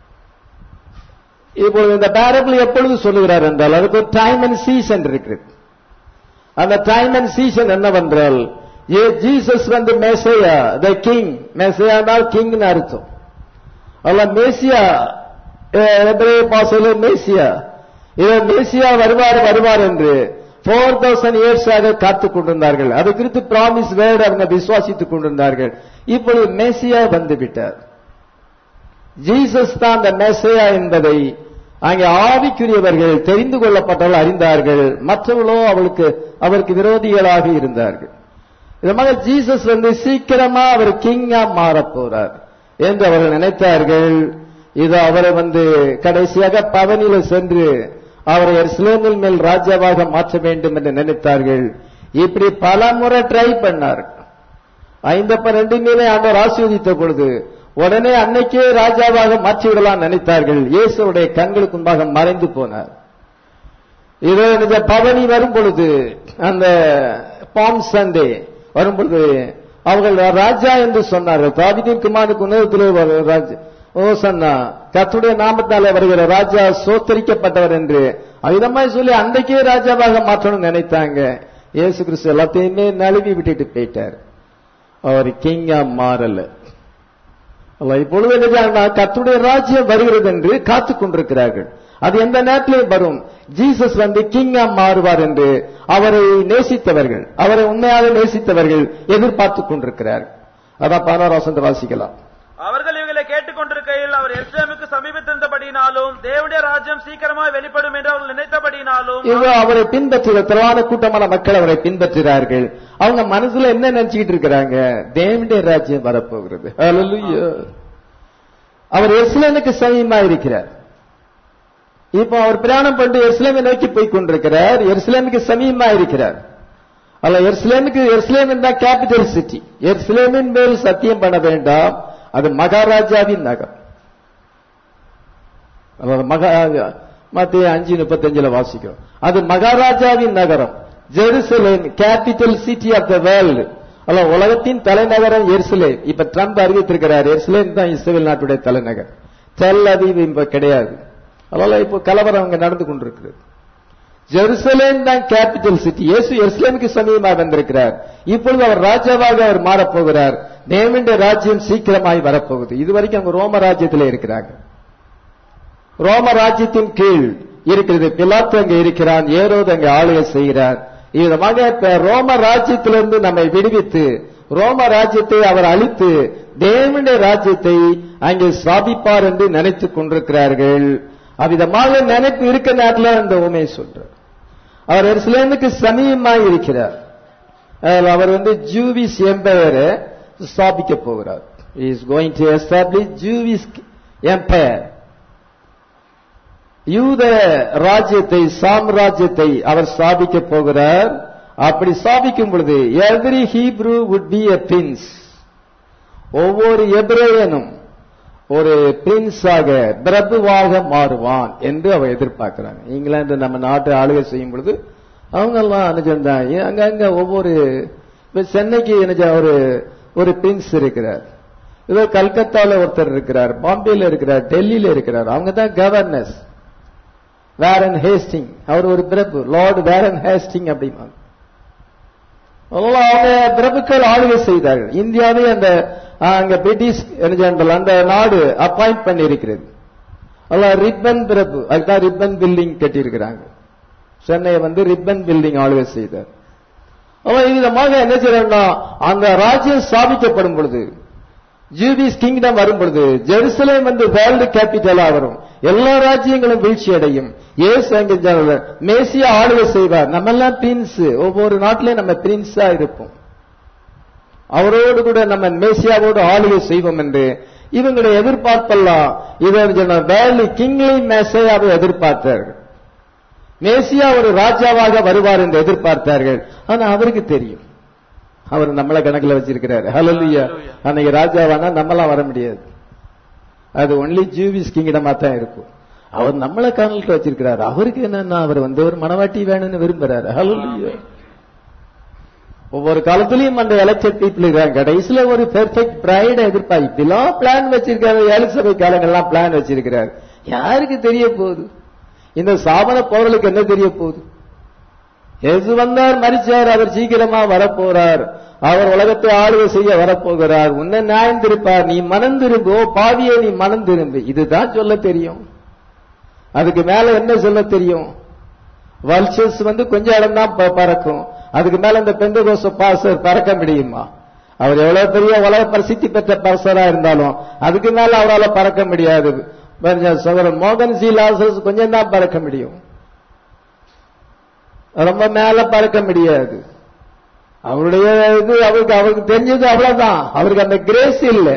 இப்பொழுது இந்த பேரபிள் எப்பொழுது சொல்லுகிறார் என்றால் அதுக்கு ஒரு டைம் அண்ட் சீசன் இருக்கிறது அந்த டைம் அண்ட் சீசன் என்னவென்றால் ஏ ஜீசஸ் வந்து மேசையா த கிங் மேசையானால் கிங்னு அர்த்தம் அல்ல மேசியா பாசல மேசியா இதோ மேசியா வருவார் வருவார் என்று போர் தௌசண்ட் இயர்ஸாக காத்துக் கொண்டிருந்தார்கள் அது குறித்து ப்ராமிஸ் வேர்டு அவங்க விசுவாசித்துக் கொண்டிருந்தார்கள் இப்பொழுது மேசியா வந்து விட்டார் ஜீசஸ் தான் அந்த மேசையா என்பதை அங்கே ஆவிக்குரியவர்கள் தெரிந்து கொள்ளப்பட்டவர்கள் அறிந்தார்கள் மற்றவர்களோ அவளுக்கு அவருக்கு விரோதிகளாக இருந்தார்கள் இதமாக ஜீசஸ் வந்து சீக்கிரமா அவர் கிங்கா மாறப் போறார் என்று அவர்கள் நினைத்தார்கள் இது அவரை வந்து கடைசியாக பவனில சென்று அவரை எருசலேமில் மேல் ராஜாவாக மாற்ற வேண்டும் என்று நினைத்தார்கள் இப்படி பல முறை ட்ரை பண்ணார் ஐந்தப்ப ரெண்டு மீனை ஆண்டவர் ஆசீர்வதித்த பொழுது உடனே அன்னைக்கே ராஜாவாக மாற்றிவிடலாம் நினைத்தார்கள் இயேசுடைய கண்களுக்கு முன்பாக மறைந்து போனார் இதோ இந்த பவனி வரும் பொழுது அந்த பாம் சண்டே வரும் பொழுது அவர்கள் ராஜா என்று சொன்னார்கள் தாவிதின் குமாருக்கு உணவத்திலே ராஜா ஓ சன்னா கத்துடைய நாமத்தாலே வருகிற ராஜா சோத்தரிக்கப்பட்டவர் என்று அவ்விதமாய் சொல்லி அன்றைக்கே ராஜாவாக மாற்றணும்னு நினைத்தாங்க இயேசு கிறிஸ்து எல்லாத்தையுமே நழுவி விட்டுட்டு போயிட்டார் அவர் கிங்கா மாறல இப்பொழுது என்ன கத்துடைய ராஜ்யம் வருகிறது என்று காத்துக் கொண்டிருக்கிறார்கள் அது எந்த நேரத்திலையும் வரும் ஜீசஸ் வந்து கிங்கா மாறுவார் என்று அவரை நேசித்தவர்கள் அவரை உண்மையாக நேசித்தவர்கள் எதிர்பார்த்துக் கொண்டிருக்கிறார்கள் அதான் பதினாறு வாசிக்கலாம் அவர்கள் இவர்களை கேட்டுக்கொண்டிருக்கையில் அவர் எருசலேமுக்கு சமீபத்திருந்தபடினாலும் தேவனுடைய ராஜ்யம் சீக்கிரமாய் வெளிப்படும் என்று அவர்கள் நினைத்தபடினாலும் இவங்க அவரை பின்பற்றுகிற திரளான கூட்டமான மக்கள் அவரை பின்பற்றுகிறார்கள் அவங்க மனசுல என்ன நினைச்சுக்கிட்டு இருக்கிறாங்க தேவனுடைய ராஜ்யம் வரப்போகிறது Hallelujah. அவர் எருசலேமுக்கு சமீபமா இருக்கிறார் இப்போ அவர் பிரயாணம் பண்ணிட்டு எருசலேமை நோக்கி போய் கொண்டிருக்கிறார் எருசலேமுக்கு சமீபமா இருக்கிறார் அல்ல எருசலேமுக்கு எருசலேம் தான் கேபிட்டல் சிட்டி எருசலேமின் மேல் சத்தியம் பண்ண வேண்டாம் அது மகாராஜாவின் நகரம் அதாவது மகா மத்திய அஞ்சு முப்பத்தஞ்சுல வாசிக்கிறோம் அது மகாராஜாவின் நகரம் Jerusalem capital city of the world அல்ல உலகத்தின் தலைநகரம் எருசலேம் இப்ப ட்ரம்ப் அறிவித்திருக்கிறார் எருசலேம் தான் இஸ்ரேல் நாட்டுடைய தலைநகர் தெல் அவீவ் இப்ப கிடையாது அதனால இப்போ கலவரம் அங்க நடந்து கொண்டிருக்கிறது ஜெருசலேம் தான் கேபிட்டல் சிட்டி இயேசு எருசலேமுக்கு சமீபமாக வந்திருக்கிறார் இப்பொழுது அவர் ராஜாவாக அவர் மாறப்போகிறார் தேவனுடைய ராஜ்யம் சீக்கிரமாய் வரப்போகுது இதுவரைக்கும் அவங்க ரோம ராஜ்யத்தில் இருக்கிறாங்க ரோம ராஜ்யத்தின் கீழ் இருக்கிறது பிலாத்து அங்க இருக்கிறான் ஏரோது அங்க ஆளுகை செய்கிறார் விதமாக இப்ப ரோம ராஜ்யத்திலிருந்து நம்மை விடுவித்து ரோம ராஜ்யத்தை அவர் அழித்து தேவனுடைய ராஜ்யத்தை அங்கே ஸ்தாபிப்பார் என்று நினைத்துக் கொண்டிருக்கிறார்கள் அவ்விதமாக நினைப்பு இருக்க நேரத்தில் அந்த உண்மையை சொல்றார் அவர் எருசலேமுக்கு சமீபமாய் இருக்கிறார் அதில் அவர் வந்து ஜூவிஸ் எம்பையரை ஸ்தாபிக்க போகிறார் is going to establish Jewish empire யூத ராஜ்யத்தை சாம்ராஜ்யத்தை அவர் ஸ்தாபிக்க போகிறார் அப்படி ஸ்தாபிக்கும் பொழுது every Hebrew would be a prince ஒவ்வொரு எபிரேயனும் ஒரு பிரின்ஸாக பிரபுவாக மாறுவான் என்று அவர் எதிர்பார்க்கிறாங்க இங்கிலாந்து நம்ம நாட்டை ஆளுகை செய்யும் பொழுது அவங்க எல்லாம் அனுஜந்தான் அங்கங்க ஒவ்வொரு இப்ப சென்னைக்கு எனக்கு ஒரு ஒரு பிரின்ஸ் இருக்கிறார் இதோ கல்கத்தால ஒருத்தர் இருக்கிறார் பாம்பேல இருக்கிறார் டெல்லியில இருக்கிறார் அவங்க தான் கவர்னர்ஸ் வேரன் ஹேஸ்டிங் அவர் ஒரு பிரபு லார்டு வேரன் ஹேஸ்டிங் அப்படிம்பாங்க அதனால அவங்க பிரபுக்கள் ஆளுகை செய்தார்கள் இந்தியாவே அந்த ஆஹ், அங்க பிரிட்டிஷ் என்ன ஜெனரல் அந்த நாடு அப்பாயிண்ட் பண்ணி இருக்கிறது அதெல்லாம் ரிப்பன் பிரபு அதுதான் ரிப்பன் பில்டிங் கட்டியிருக்கிறாங்க சென்னையை வந்து ரிப்பன் பில்டிங் ஆளுகை செய்தார் அவன் விதமாக என்ன செய்யறா அந்த ராஜ்யம் ஸ்தாபிக்கப்படும் பொழுது ஜூபிஸ் கிங்டம் வரும் பொழுது ஜெருசலேம் வந்து வேர்ல்டு கேபிட்டலா வரும் எல்லா ராஜ்யங்களும் வீழ்ச்சி அடையும் ஏசு அங்க ஜனங்கள் மேசியா ஆளுகை செய்வார் நம்ம எல்லாம் பிரின்ஸ் ஒவ்வொரு நாட்டிலையும் நம்ம பிரின்ஸா இருப்போம் அவரோடு கூட நம்ம மேசியாவோடு ஆளுகை செய்வோம் என்று இவங்களுடைய எதிர்பார்ப்பெல்லாம் இவர் சொன்ன வேலி கிங்லி மேசையாவை எதிர்பார்த்தார்கள் மேசியா ஒரு ராஜாவாக வருவார் என்று எதிர்பார்த்தார்கள் ஆனா அவருக்கு தெரியும் அவர் நம்மள கணக்குல வச்சிருக்கிறாரு ஹalleluya அன்னைக்கு ராஜாவானா நம்மளாம் வர முடியாது அது ஒன்லி ஜூவிஸ் கிங்டமா தான் இருக்கும் அவர் நம்மள கணக்கில் வச்சிருக்கிறாரு அவருக்கு என்னன்னா அவர் வந்து ஒரு மனவாட்டி வேணும்னு விரும்புறாரு ஹalleluya ஒவ்வொரு காலத்திலயும் அந்த எலெக்டட் பீப்புள் இருக்காங்க கடைசியில ஒரு பெர்ஃபெக்ட் பிரைட எதிர்பார்ப்பு இப்படிலாம் பிளான் வச்சிருக்காரு ஏழு சபை காலங்கள்லாம் பிளான் வச்சிருக்கிறார் யாருக்கு தெரிய போகுது இந்த சாபன போறலுக்கு என்ன தெரிய போகுது எது வந்தார் மறிச்சார் அவர் சீக்கிரமா வரப்போறார் அவர் உலகத்தை ஆளுகை செய்ய வரப்போகிறார் உன்னை நியாயம் திருப்பார் நீ மனம் திரும்போ பாவியே நீ மனம் திரும்பு இதுதான் சொல்ல தெரியும் அதுக்கு மேல என்ன சொல்ல தெரியும் வல்சஸ் வந்து கொஞ்ச இடம் தான் பறக்கும் அதுக்கு மேல இந்த பெந்தகோச பாசர் பறக்க முடியுமா அவர் எவ்வளவு பெரிய உலக பிரசித்தி பெற்ற பாசரா இருந்தாலும் அதுக்கு மேல அவரால் பறக்க முடியாது சகோதரன் மோகன் சி லாசஸ் கொஞ்சம் தான் பறக்க முடியும் ரொம்ப மேல பறக்க முடியாது அவருடைய இது அவருக்கு அவருக்கு தெரிஞ்சது அவ்வளவுதான் அவருக்கு அந்த கிரேஸ் இல்லை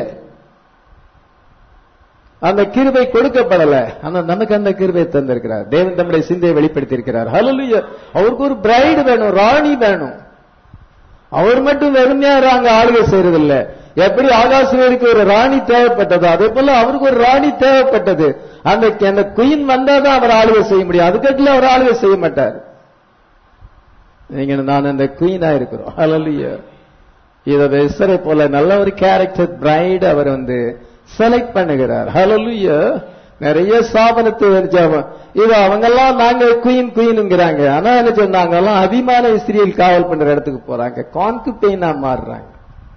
அந்த கிருபை கொடுக்கப்படல ஆனா நமக்கு அந்த கிருபை தந்திருக்கிறார் தேவன் தம்முடைய சிந்தையை வெளிப்படுத்தி இருக்கிறார் ஹalleluya அவருக்கு ஒரு பிரைடு வேணும் ராணி வேணும் அவர் மட்டும் வெறுமையா அங்க ஆளுகை செய்யறதில்ல எப்படி ஆகாசுவருக்கு ஒரு ராணி தேவைப்பட்டதோ அதே போல அவருக்கு ஒரு ராணி தேவைப்பட்டது அந்த அந்த குயின் வந்தாதான் அவர் ஆளுகை செய்ய முடியும் அதுக்கட்டில அவர் ஆளுகை செய்ய மாட்டார் நீங்க நான் அந்த குயினா இருக்கிறோம் ஹalleluya இத வெசரை போல நல்ல ஒரு கேரக்டர் பிரைட் அவர் வந்து செலக்ட் பண்ணுகிறார் ஹalleluya நிறைய ஸ்தாபனத்தை இது அவங்கெல்லாம் நாங்க குயின் குயின்ங்கிறாங்க ஆனா என்ன சொன்னாங்க எல்லாம் அபிமான ஸ்திரீல் காவல் பண்ற இடத்துக்கு போறாங்க கான்கு பெயினா மாறுறாங்க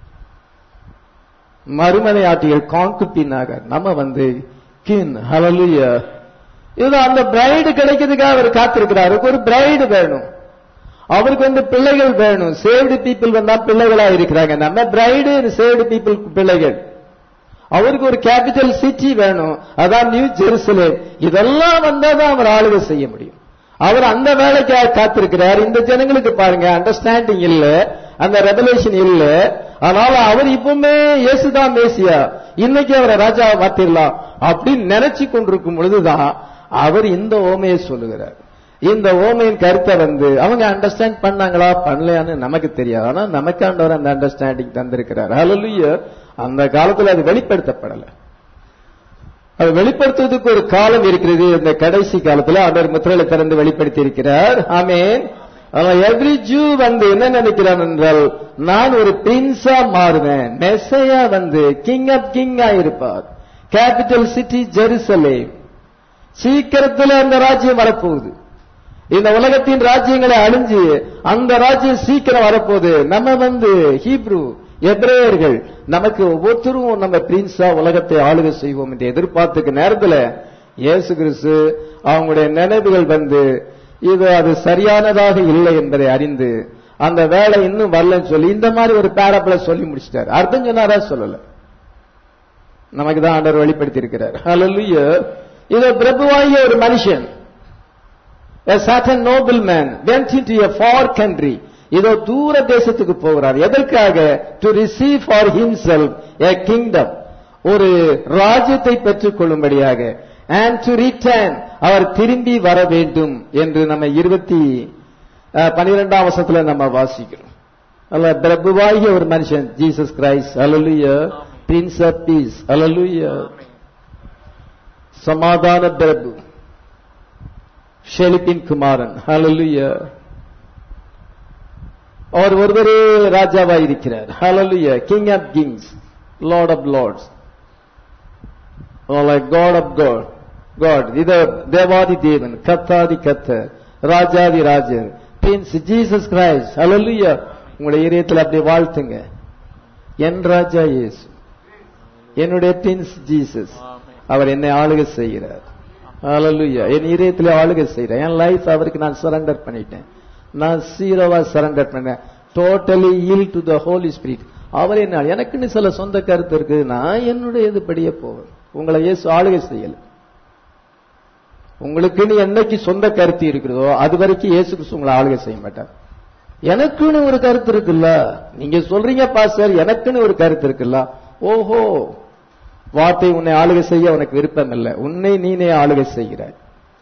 மறுமனை ஆட்டிகள் கான்கு பின்னாக நம்ம வந்து கின் ஹalleluya இது அந்த பிரைடு கிடைக்கிறதுக்காக அவர் காத்திருக்கிறார் அவருக்கு ஒரு பிரைடு வேணும் அவருக்கு வந்து பிள்ளைகள் வேணும் சேவ்டு பீப்புள் வந்தா பிள்ளைகளா இருக்கிறாங்க நம்ம பிரைடு சேவ்டு பீப்புள் பிள்ளைகள் அவருக்கு ஒரு கேபிட்டல் சிட்டி வேணும் அதான் நியூ ஜெருசலேம் இதெல்லாம் வந்தாதான் அவர் ஆளுகை செய்ய முடியும் அவர் அந்த வேலைக்காக காத்திருக்கிறார் இந்த ஜனங்களுக்கு பாருங்க அண்டர்ஸ்டாண்டிங் இல்ல அந்த ரெவலேஷன் இல்ல அதனால அவர் இப்பவுமே இயேசுதான் மேசியா இன்னைக்கு அவரை ராஜாவை மாத்திரலாம் அப்படின்னு நினைச்சு கொண்டிருக்கும் பொழுதுதான் அவர் இந்த ஓமையை சொல்லுகிறார் இந்த ஓமையின் கருத்தை வந்து அவங்க அண்டர்ஸ்டாண்ட் பண்ணாங்களா பண்ணலையான்னு நமக்கு தெரியாது ஆனா நமக்காண்டவர் அந்த அண்டர்ஸ்டாண்டிங் தந்திருக்கிறார் ஹalleluya அந்த காலத்துல அது வெளிப்படுத்தப்படல அது வெளிப்படுத்துவதற்கு ஒரு காலம் இருக்கிறது இந்த கடைசி காலத்துல அவர் முத்திரையில திறந்து வெளிப்படுத்தி இருக்கிறார் ஆமேன் எவ்ரி ஜூ வந்து என்ன நினைக்கிறான் என்றால் நான் ஒரு பிரின்ஸா மாறுவேன் மெஸ்ஸையா வந்து கிங் ஆப் கிங்கா இருப்பார் கேபிட்டல் சிட்டி ஜெருசலேம் சீக்கிரத்தில் அந்த ராஜ்யம் வரப்போகுது இந்த உலகத்தின் ராஜ்யங்களை அழிஞ்சு அந்த ராஜ்யம் சீக்கிரம் வரப்போகுது நம்ம வந்து ஹீப்ரு எப்ரேயர்கள் நமக்கு ஒவ்வொருத்தரும் நம்ம பிரின்ஸா உலகத்தை ஆளுகை செய்வோம் என்று எதிர்பார்த்துக்க நேரத்துல இயேசு கிறிஸ்து அவங்களுடைய நினைவுகள் வந்து இது அது சரியானதாக இல்லை என்பதை அறிந்து அந்த வேலை இன்னும் வரலன்னு சொல்லி இந்த மாதிரி ஒரு பேரப்பிள சொல்லி முடிச்சிட்டாரு அர்த்தம் சொன்னாரா சொல்லல நமக்கு தான் ஆண்டவர் வெளிப்படுத்தி இருக்கிறார் ஹalleluya இது பிரபுவாகிய ஒரு மனுஷன் a certain nobleman went into a far country இதோ தூர தேசத்துக்கு போகிறார் எதற்காக to receive for himself a kingdom ஒரு ராஜ்யத்தை பெற்றுக் கொள்ளும்படியாக அண்ட் டு ரிட்டர்ன் அவர் திரும்பி வர வேண்டும் என்று நம்ம இருபத்தி பனிரெண்டாம் வருஷத்துல நம்ம வாசிக்கிறோம் அல்ல பிரபுவாகிய ஒரு மனுஷன் Jesus Christ hallelujah prince of peace hallelujah சமாதான பிரபு ஷெலிப்பின் குமாரன் ஹalleluya அவர் ஒருவரே ராஜாவா இருக்கிறார் ஹalleluya king of kings lord of lords like God of God, God, இது தேவாதி தேவன் கத்தாதி கத்தர் ராஜாதி ராஜர் பின்ஸ் ஜீசஸ் கிரைஸ்ட் ஹalleluya உங்களுடைய இதயத்தில் அப்படி வாழ்த்துங்க என் ராஜா இயேசு என்னுடைய பின்ஸ் ஜீசஸ் அவர் என்னை ஆளுகை செய்கிறார் ஹalleluya என் இதயத்தில் ஆளுகை செய்கிறார் என் லைஃப் அவருக்கு நான் சரண்டர் பண்ணிட்டேன் நான் சீரோவா சரண்டர் பண்ணேன் totally yield to the Holy Spirit அவர் என்ன எனக்குன்னு சில சொந்த கருத்து இருக்கு நான் என்னுடைய இதுபடியே போவேன் உங்களை இயேசு ஆளுகை செய்யல உங்களுக்குன்னு என்னைக்கு சொந்த கருத்து இருக்கிறதோ அது வரைக்கும் இயேசு கிறிஸ்து உங்களை ஆளுகை செய்ய மாட்டார் எனக்குன்னு ஒரு கருத்து இருக்குல்ல நீங்க சொல்றீங்க பாஸ்டர் எனக்குன்னு ஒரு கருத்து இருக்குல்ல ஓஹோ வார்த்தை உன்னை ஆளுகை செய்ய உனக்கு விருப்பம் இல்லை உன்னை நீனே ஆளுகை செய்கிறாய்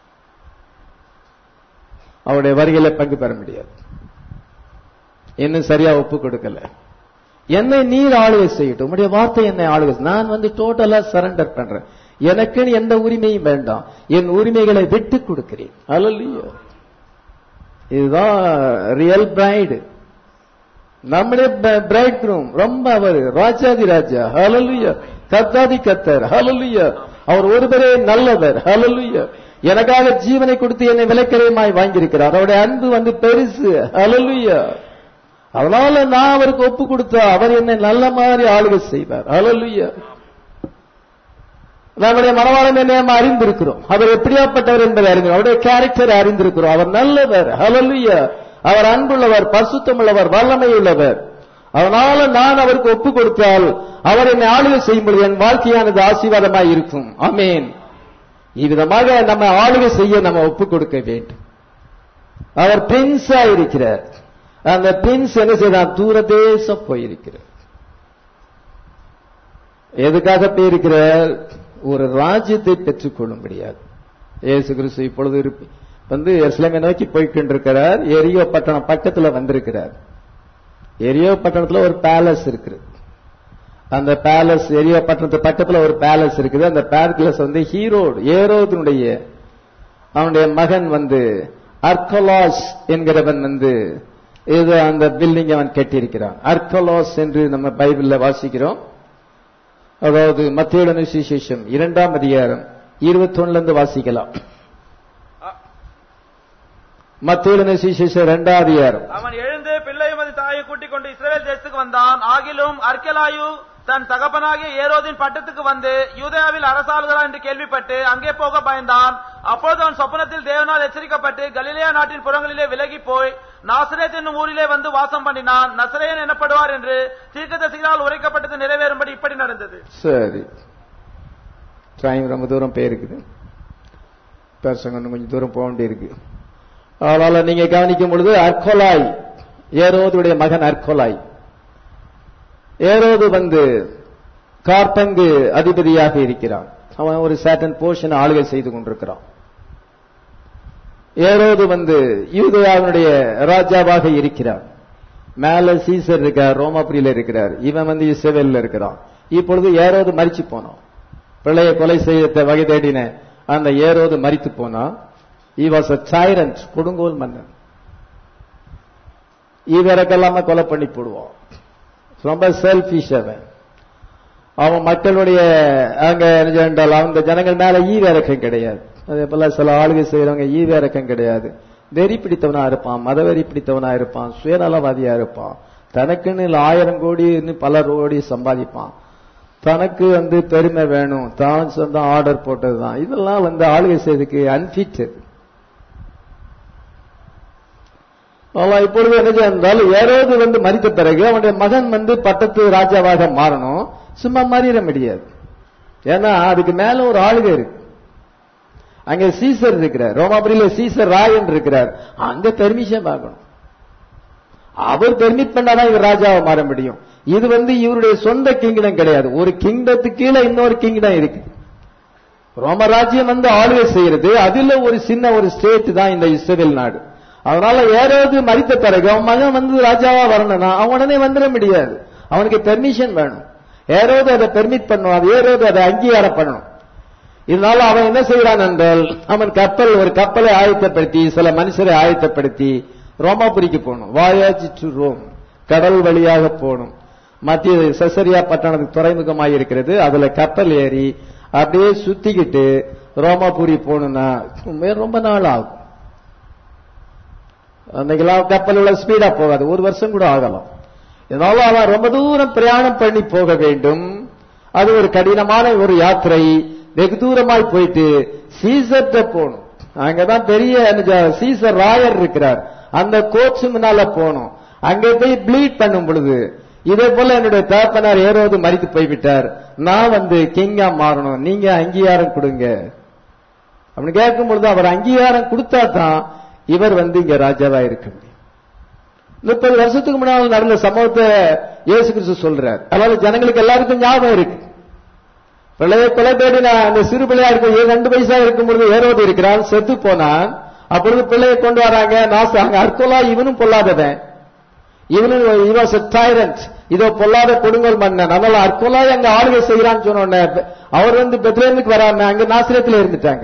அவருடைய வருகையில பங்கு பெற முடியாது இன்னும் சரியா ஒப்பு கொடுக்கல என்னை நீர் ஆளுகை செய்யட்டும் உங்களுடைய வார்த்தை என்னை ஆளுகை செய்~ நான் வந்து டோட்டலா சரண்டர் பண்றேன் எனக்குன்னு எந்த உரிமையும் வேண்டாம் என் உரிமைகளை விட்டு கொடுக்கிறேன் அல்லையோ இதுதான் ரியல் பிரைடு நம்முடைய பிரைட் குரூம் ரொம்ப அவர் ராஜாதி ராஜா ஹalleluya கத்தாதி கத்தர் ஹalleluya அவர் ஒருவரே நல்லவர் ஹalleluya எனக்காக ஜீவனை கொடுத்து என்னை விலைக்கரையமாய் வாங்கியிருக்கிறார் அவருடைய அன்பு வந்து பெருசு ஹalleluya அதனால நான் அவருக்கு ஒப்பு கொடுத்தா அவர் என்னை நல்ல மாதிரி ஆளுகை செய்வார் ஹalleluya நம்முடைய மனவாளம் என்ன நாம் அறிந்திருக்கிறோம் அவர் எப்படியாப்பட்டவர் என்பதை அறிந்து அவருடைய கேரக்டர் அறிந்திருக்கிறோம் அவர் நல்லவர் ஹalleluya அவர் அன்புள்ளவர் பசுத்தமுள்ளவர் வல்லமை உள்ளவர் அதனால நான் அவருக்கு ஒப்பு கொடுத்தால் அவர் என்னை ஆளுகை செய்யும் பொழுது என் வாழ்க்கையானது ஆசீர்வாதமாய் இருக்கும் ஆமேன் இவ்விதமாக நம்ம ஆளுகை செய்ய நம்ம ஒப்பு கொடுக்க வேண்டும் அவர் பிரின்ஸா இருக்கிறார் அந்த பிரின்ஸ் என்ன செய்தான் தூரதேசம் போயிருக்கிறார் எதுக்காக போயிருக்கிறார் ஒரு ராஜ்யத்தை பெற்றுக் கொள்ளும்படியாது இயேசு கிறிஸ்து இப்பொழுது இருப்ப- வந்து எருசலேமை நோக்கி போய்கொண்டிருக்கிறார் எரியோ பட்டணம் பக்கத்துல வந்திருக்கிறார் எரியோ பட்டணத்துல ஒரு பேலஸ் இருக்குது அந்த பேலஸ் எரியோ பட்டணத்து பக்கத்துல ஒரு பேலஸ் இருக்குது அந்த பேலஸ் வந்து ஹீரோடு ஏரோதனுடைய அவனுடைய மகன் வந்து அர்கலாஸ் என்கிறவன் வந்து இது அந்த பில்டிங் அவன் கட்டியிருக்கிறான் அர்கலாஸ் என்று நம்ம பைபிள்ல வாசிக்கிறோம் அதாவது மத்தியோட சுவிசேஷம் இரண்டாம் அதிகாரம் இருபத்தொன்னுல இருந்து வாசிக்கலாம் மத்தியோட சுவிசேஷம் இரண்டாம் அதிகாரம் அவன் எழுந்து பிள்ளையும் அது தாயை கூட்டிக் கொண்டு இஸ்ரவேல் தேசத்துக்கு வந்தான் ஆகிலும் அர்க்கெலாயு தன் தகப்பனாகிய ஏரோதின் பட்டத்துக்கு வந்து யூதேயாவில் அரசாளுகிறான் என்று கேள்விப்பட்டு அங்கே போக பயந்தான் அப்பொழுது அவன் சொப்பனத்தில் தேவனால் எச்சரிக்கப்பட்டு கலிலேயா நாட்டின் புறங்களிலே விலகி போய் நாசரேத் என்னும் ஊரிலே வந்து வாசம் பண்ணினான் நசரேயன் எனப்படுவார் என்று தீர்க்கதரிசிகளால் உரைக்கப்பட்டது நிறைவேறும்படி இப்படி நடந்தது சரி டைம் ரொம்ப தூரம் போயிருக்குது பேசுங்க இன்னும் கொஞ்சம் தூரம் போக வேண்டியிருக்கு அதனால நீங்க கவனிக்கும் பொழுது அர்கொலாய் ஏரோதுடைய மகன் அர்கொலாய் ஏரோது வந்து கார்பங்கு அதிபதியாக இருக்கிறான் அவன் ஒரு சேட்டன் போர்ஷன் ஆளுகை செய்து கொண்டிருக்கிறான் ஏரோது வந்து யூதயாவினுடைய ராஜாவாக இருக்கிறான் மேல சீசர் இருக்கார் ரோமாபுரியில இருக்கிறார் இவன் வந்து இஸ்ரவேல்ல இருக்கிறான் இப்பொழுது ஏரோது மரிச்சு போனான் பிள்ளைய கொலை செய்ய வகை தேடின அந்த ஏரோது மரித்து போனா ஈ வாஸ் அ சைரண்ட் கொடுங்கோல் மன்னன் ஈவரக்கெல்லாம கொலை பண்ணி போடுவான் ரொம்ப செல்பிஷ் அவன் அவன் மக்களுடைய அங்க என்ன என்றால் அந்த ஜனங்கள் மேல ஈவிரக்கம் கிடையாது அதே போல சில ஆளுகை செய்யறவங்க ஈவிரக்கம் கிடையாது வெறி பிடித்தவனா இருப்பான் மதவெறி பிடித்தவனா இருப்பான் சுயநலவாதியா இருப்பான் தனக்குன்னு ஆயிரம் கோடி பல கோடி சம்பாதிப்பான் தனக்கு வந்து பெருமை வேணும் தான் சொந்தம் ஆர்டர் போட்டதுதான் இதெல்லாம் வந்து ஆளுகை செய்யறதுக்கு அன்பிட் அவன் இப்பொழுது என்ன என்றால் யாராவது வந்து மறித்த பிறகு அவனுடைய மகன் வந்து பட்டத்து ராஜாவாக மாறணும் சும்மா மாறிட முடியாது ஏன்னா அதுக்கு மேல ஒரு ஆளுகை இருக்கு அங்க சீசர் இருக்கிறார் ரோமாபுரியில சீசர் ராயன் இருக்கிறார் அங்க பெர்மிஷன் வாங்கணும் அவர் பெர்மிட் பண்ணாதான் இவர் ராஜாவை மாற முடியும் இது வந்து இவருடைய சொந்த கிங்டம் கிடையாது ஒரு கிங்டத்துக்கு கீழே இன்னொரு கிங்டம் இருக்கு ரோம ராஜ்யம் வந்து ஆளுகை செய்யறது அதுல ஒரு சின்ன ஒரு ஸ்டேட் தான் இந்த இஸ்ரேல் நாடு அதனால யாராவது மறித்த பிறகு அவன் மகன் வந்து ராஜாவா வரணும்னா அவன் உடனே வந்துட முடியாது அவனுக்கு பெர்மிஷன் வேணும் யாராவது அதை பெர்மிட் பண்ணுவான் யாராவது அதை அங்கீகாரம் பண்ணணும் இதனால அவன் என்ன செய்யறான் என்றால் அவன் கப்பல் ஒரு கப்பலை ஆயத்தப்படுத்தி சில மனுஷரை ஆயத்தப்படுத்தி ரோமாபுரிக்கு போகணும் வாயாஜி டு ரோம் கடல் வழியாக போகணும் மத்திய செசரியா பட்டணத்துக்கு துறைமுகமாக இருக்கிறது அதுல கப்பல் ஏறி அப்படியே சுத்திக்கிட்டு ரோமாபுரி போகணும்னா உண்மையா ரொம்ப நாள் ஆகும் அன்னைக்கெல்லாம் கப்பல் உள்ள ஸ்பீடா போகாது ஒரு வருஷம் கூட ஆகலாம் இதனால அவன் ரொம்ப தூரம் பிரயாணம் பண்ணி போக வேண்டும் அது ஒரு கடினமான ஒரு யாத்திரை வெகு தூரமாய் போயிட்டு சீசர்ட்ட போகணும் அங்கதான் பெரிய என்ன, சீசர் ராயர் இருக்கிறார் அந்த கோச்சு முன்னால போகணும் அங்க போய் ப்ளீட் பண்ணும் பொழுது இதே போல என்னுடைய தகப்பனார் ஏரோது மறித்து போய்விட்டார் நான் வந்து கிங்கா மாறணும் நீங்க அங்கீகாரம் கொடுங்க அப்படின்னு கேட்கும் பொழுது அவர் அங்கீகாரம் கொடுத்தா தான் இவர் வந்து இங்க ராஜாவா இருக்க முடியும் முப்பது வருஷத்துக்கு முன்னால் நடந்த சம்பவத்தை இயேசு கிறிஸ்து சொல்றார் அதனால ஜனங்களுக்கு எல்லாருக்கும் ஞாபகம் இருக்கு பிள்ளைய கொலை தேடின அந்த சிறு பிள்ளையா இருக்கும் ஏ- ரெண்டு வயசா இருக்கும் பொழுது ஏரோது இருக்கிறான் செத்து போனான் அப்பொழுது பிள்ளையை கொண்டு வராங்க நாச அங்க அர்த்தலா இவனும் பொல்லாதவன் இவனும் இவாஸ் டைரண்ட் இதோ பொல்லாத கொடுங்கோல் மன்னன் அதனால அர்க்கோலா அங்க ஆளுகை செய்யறான்னு சொன்ன உடனே அவர் வந்து பெத்லேமுக்கு வராம அங்க நாசிரியத்துல இருந்துட்டாங்க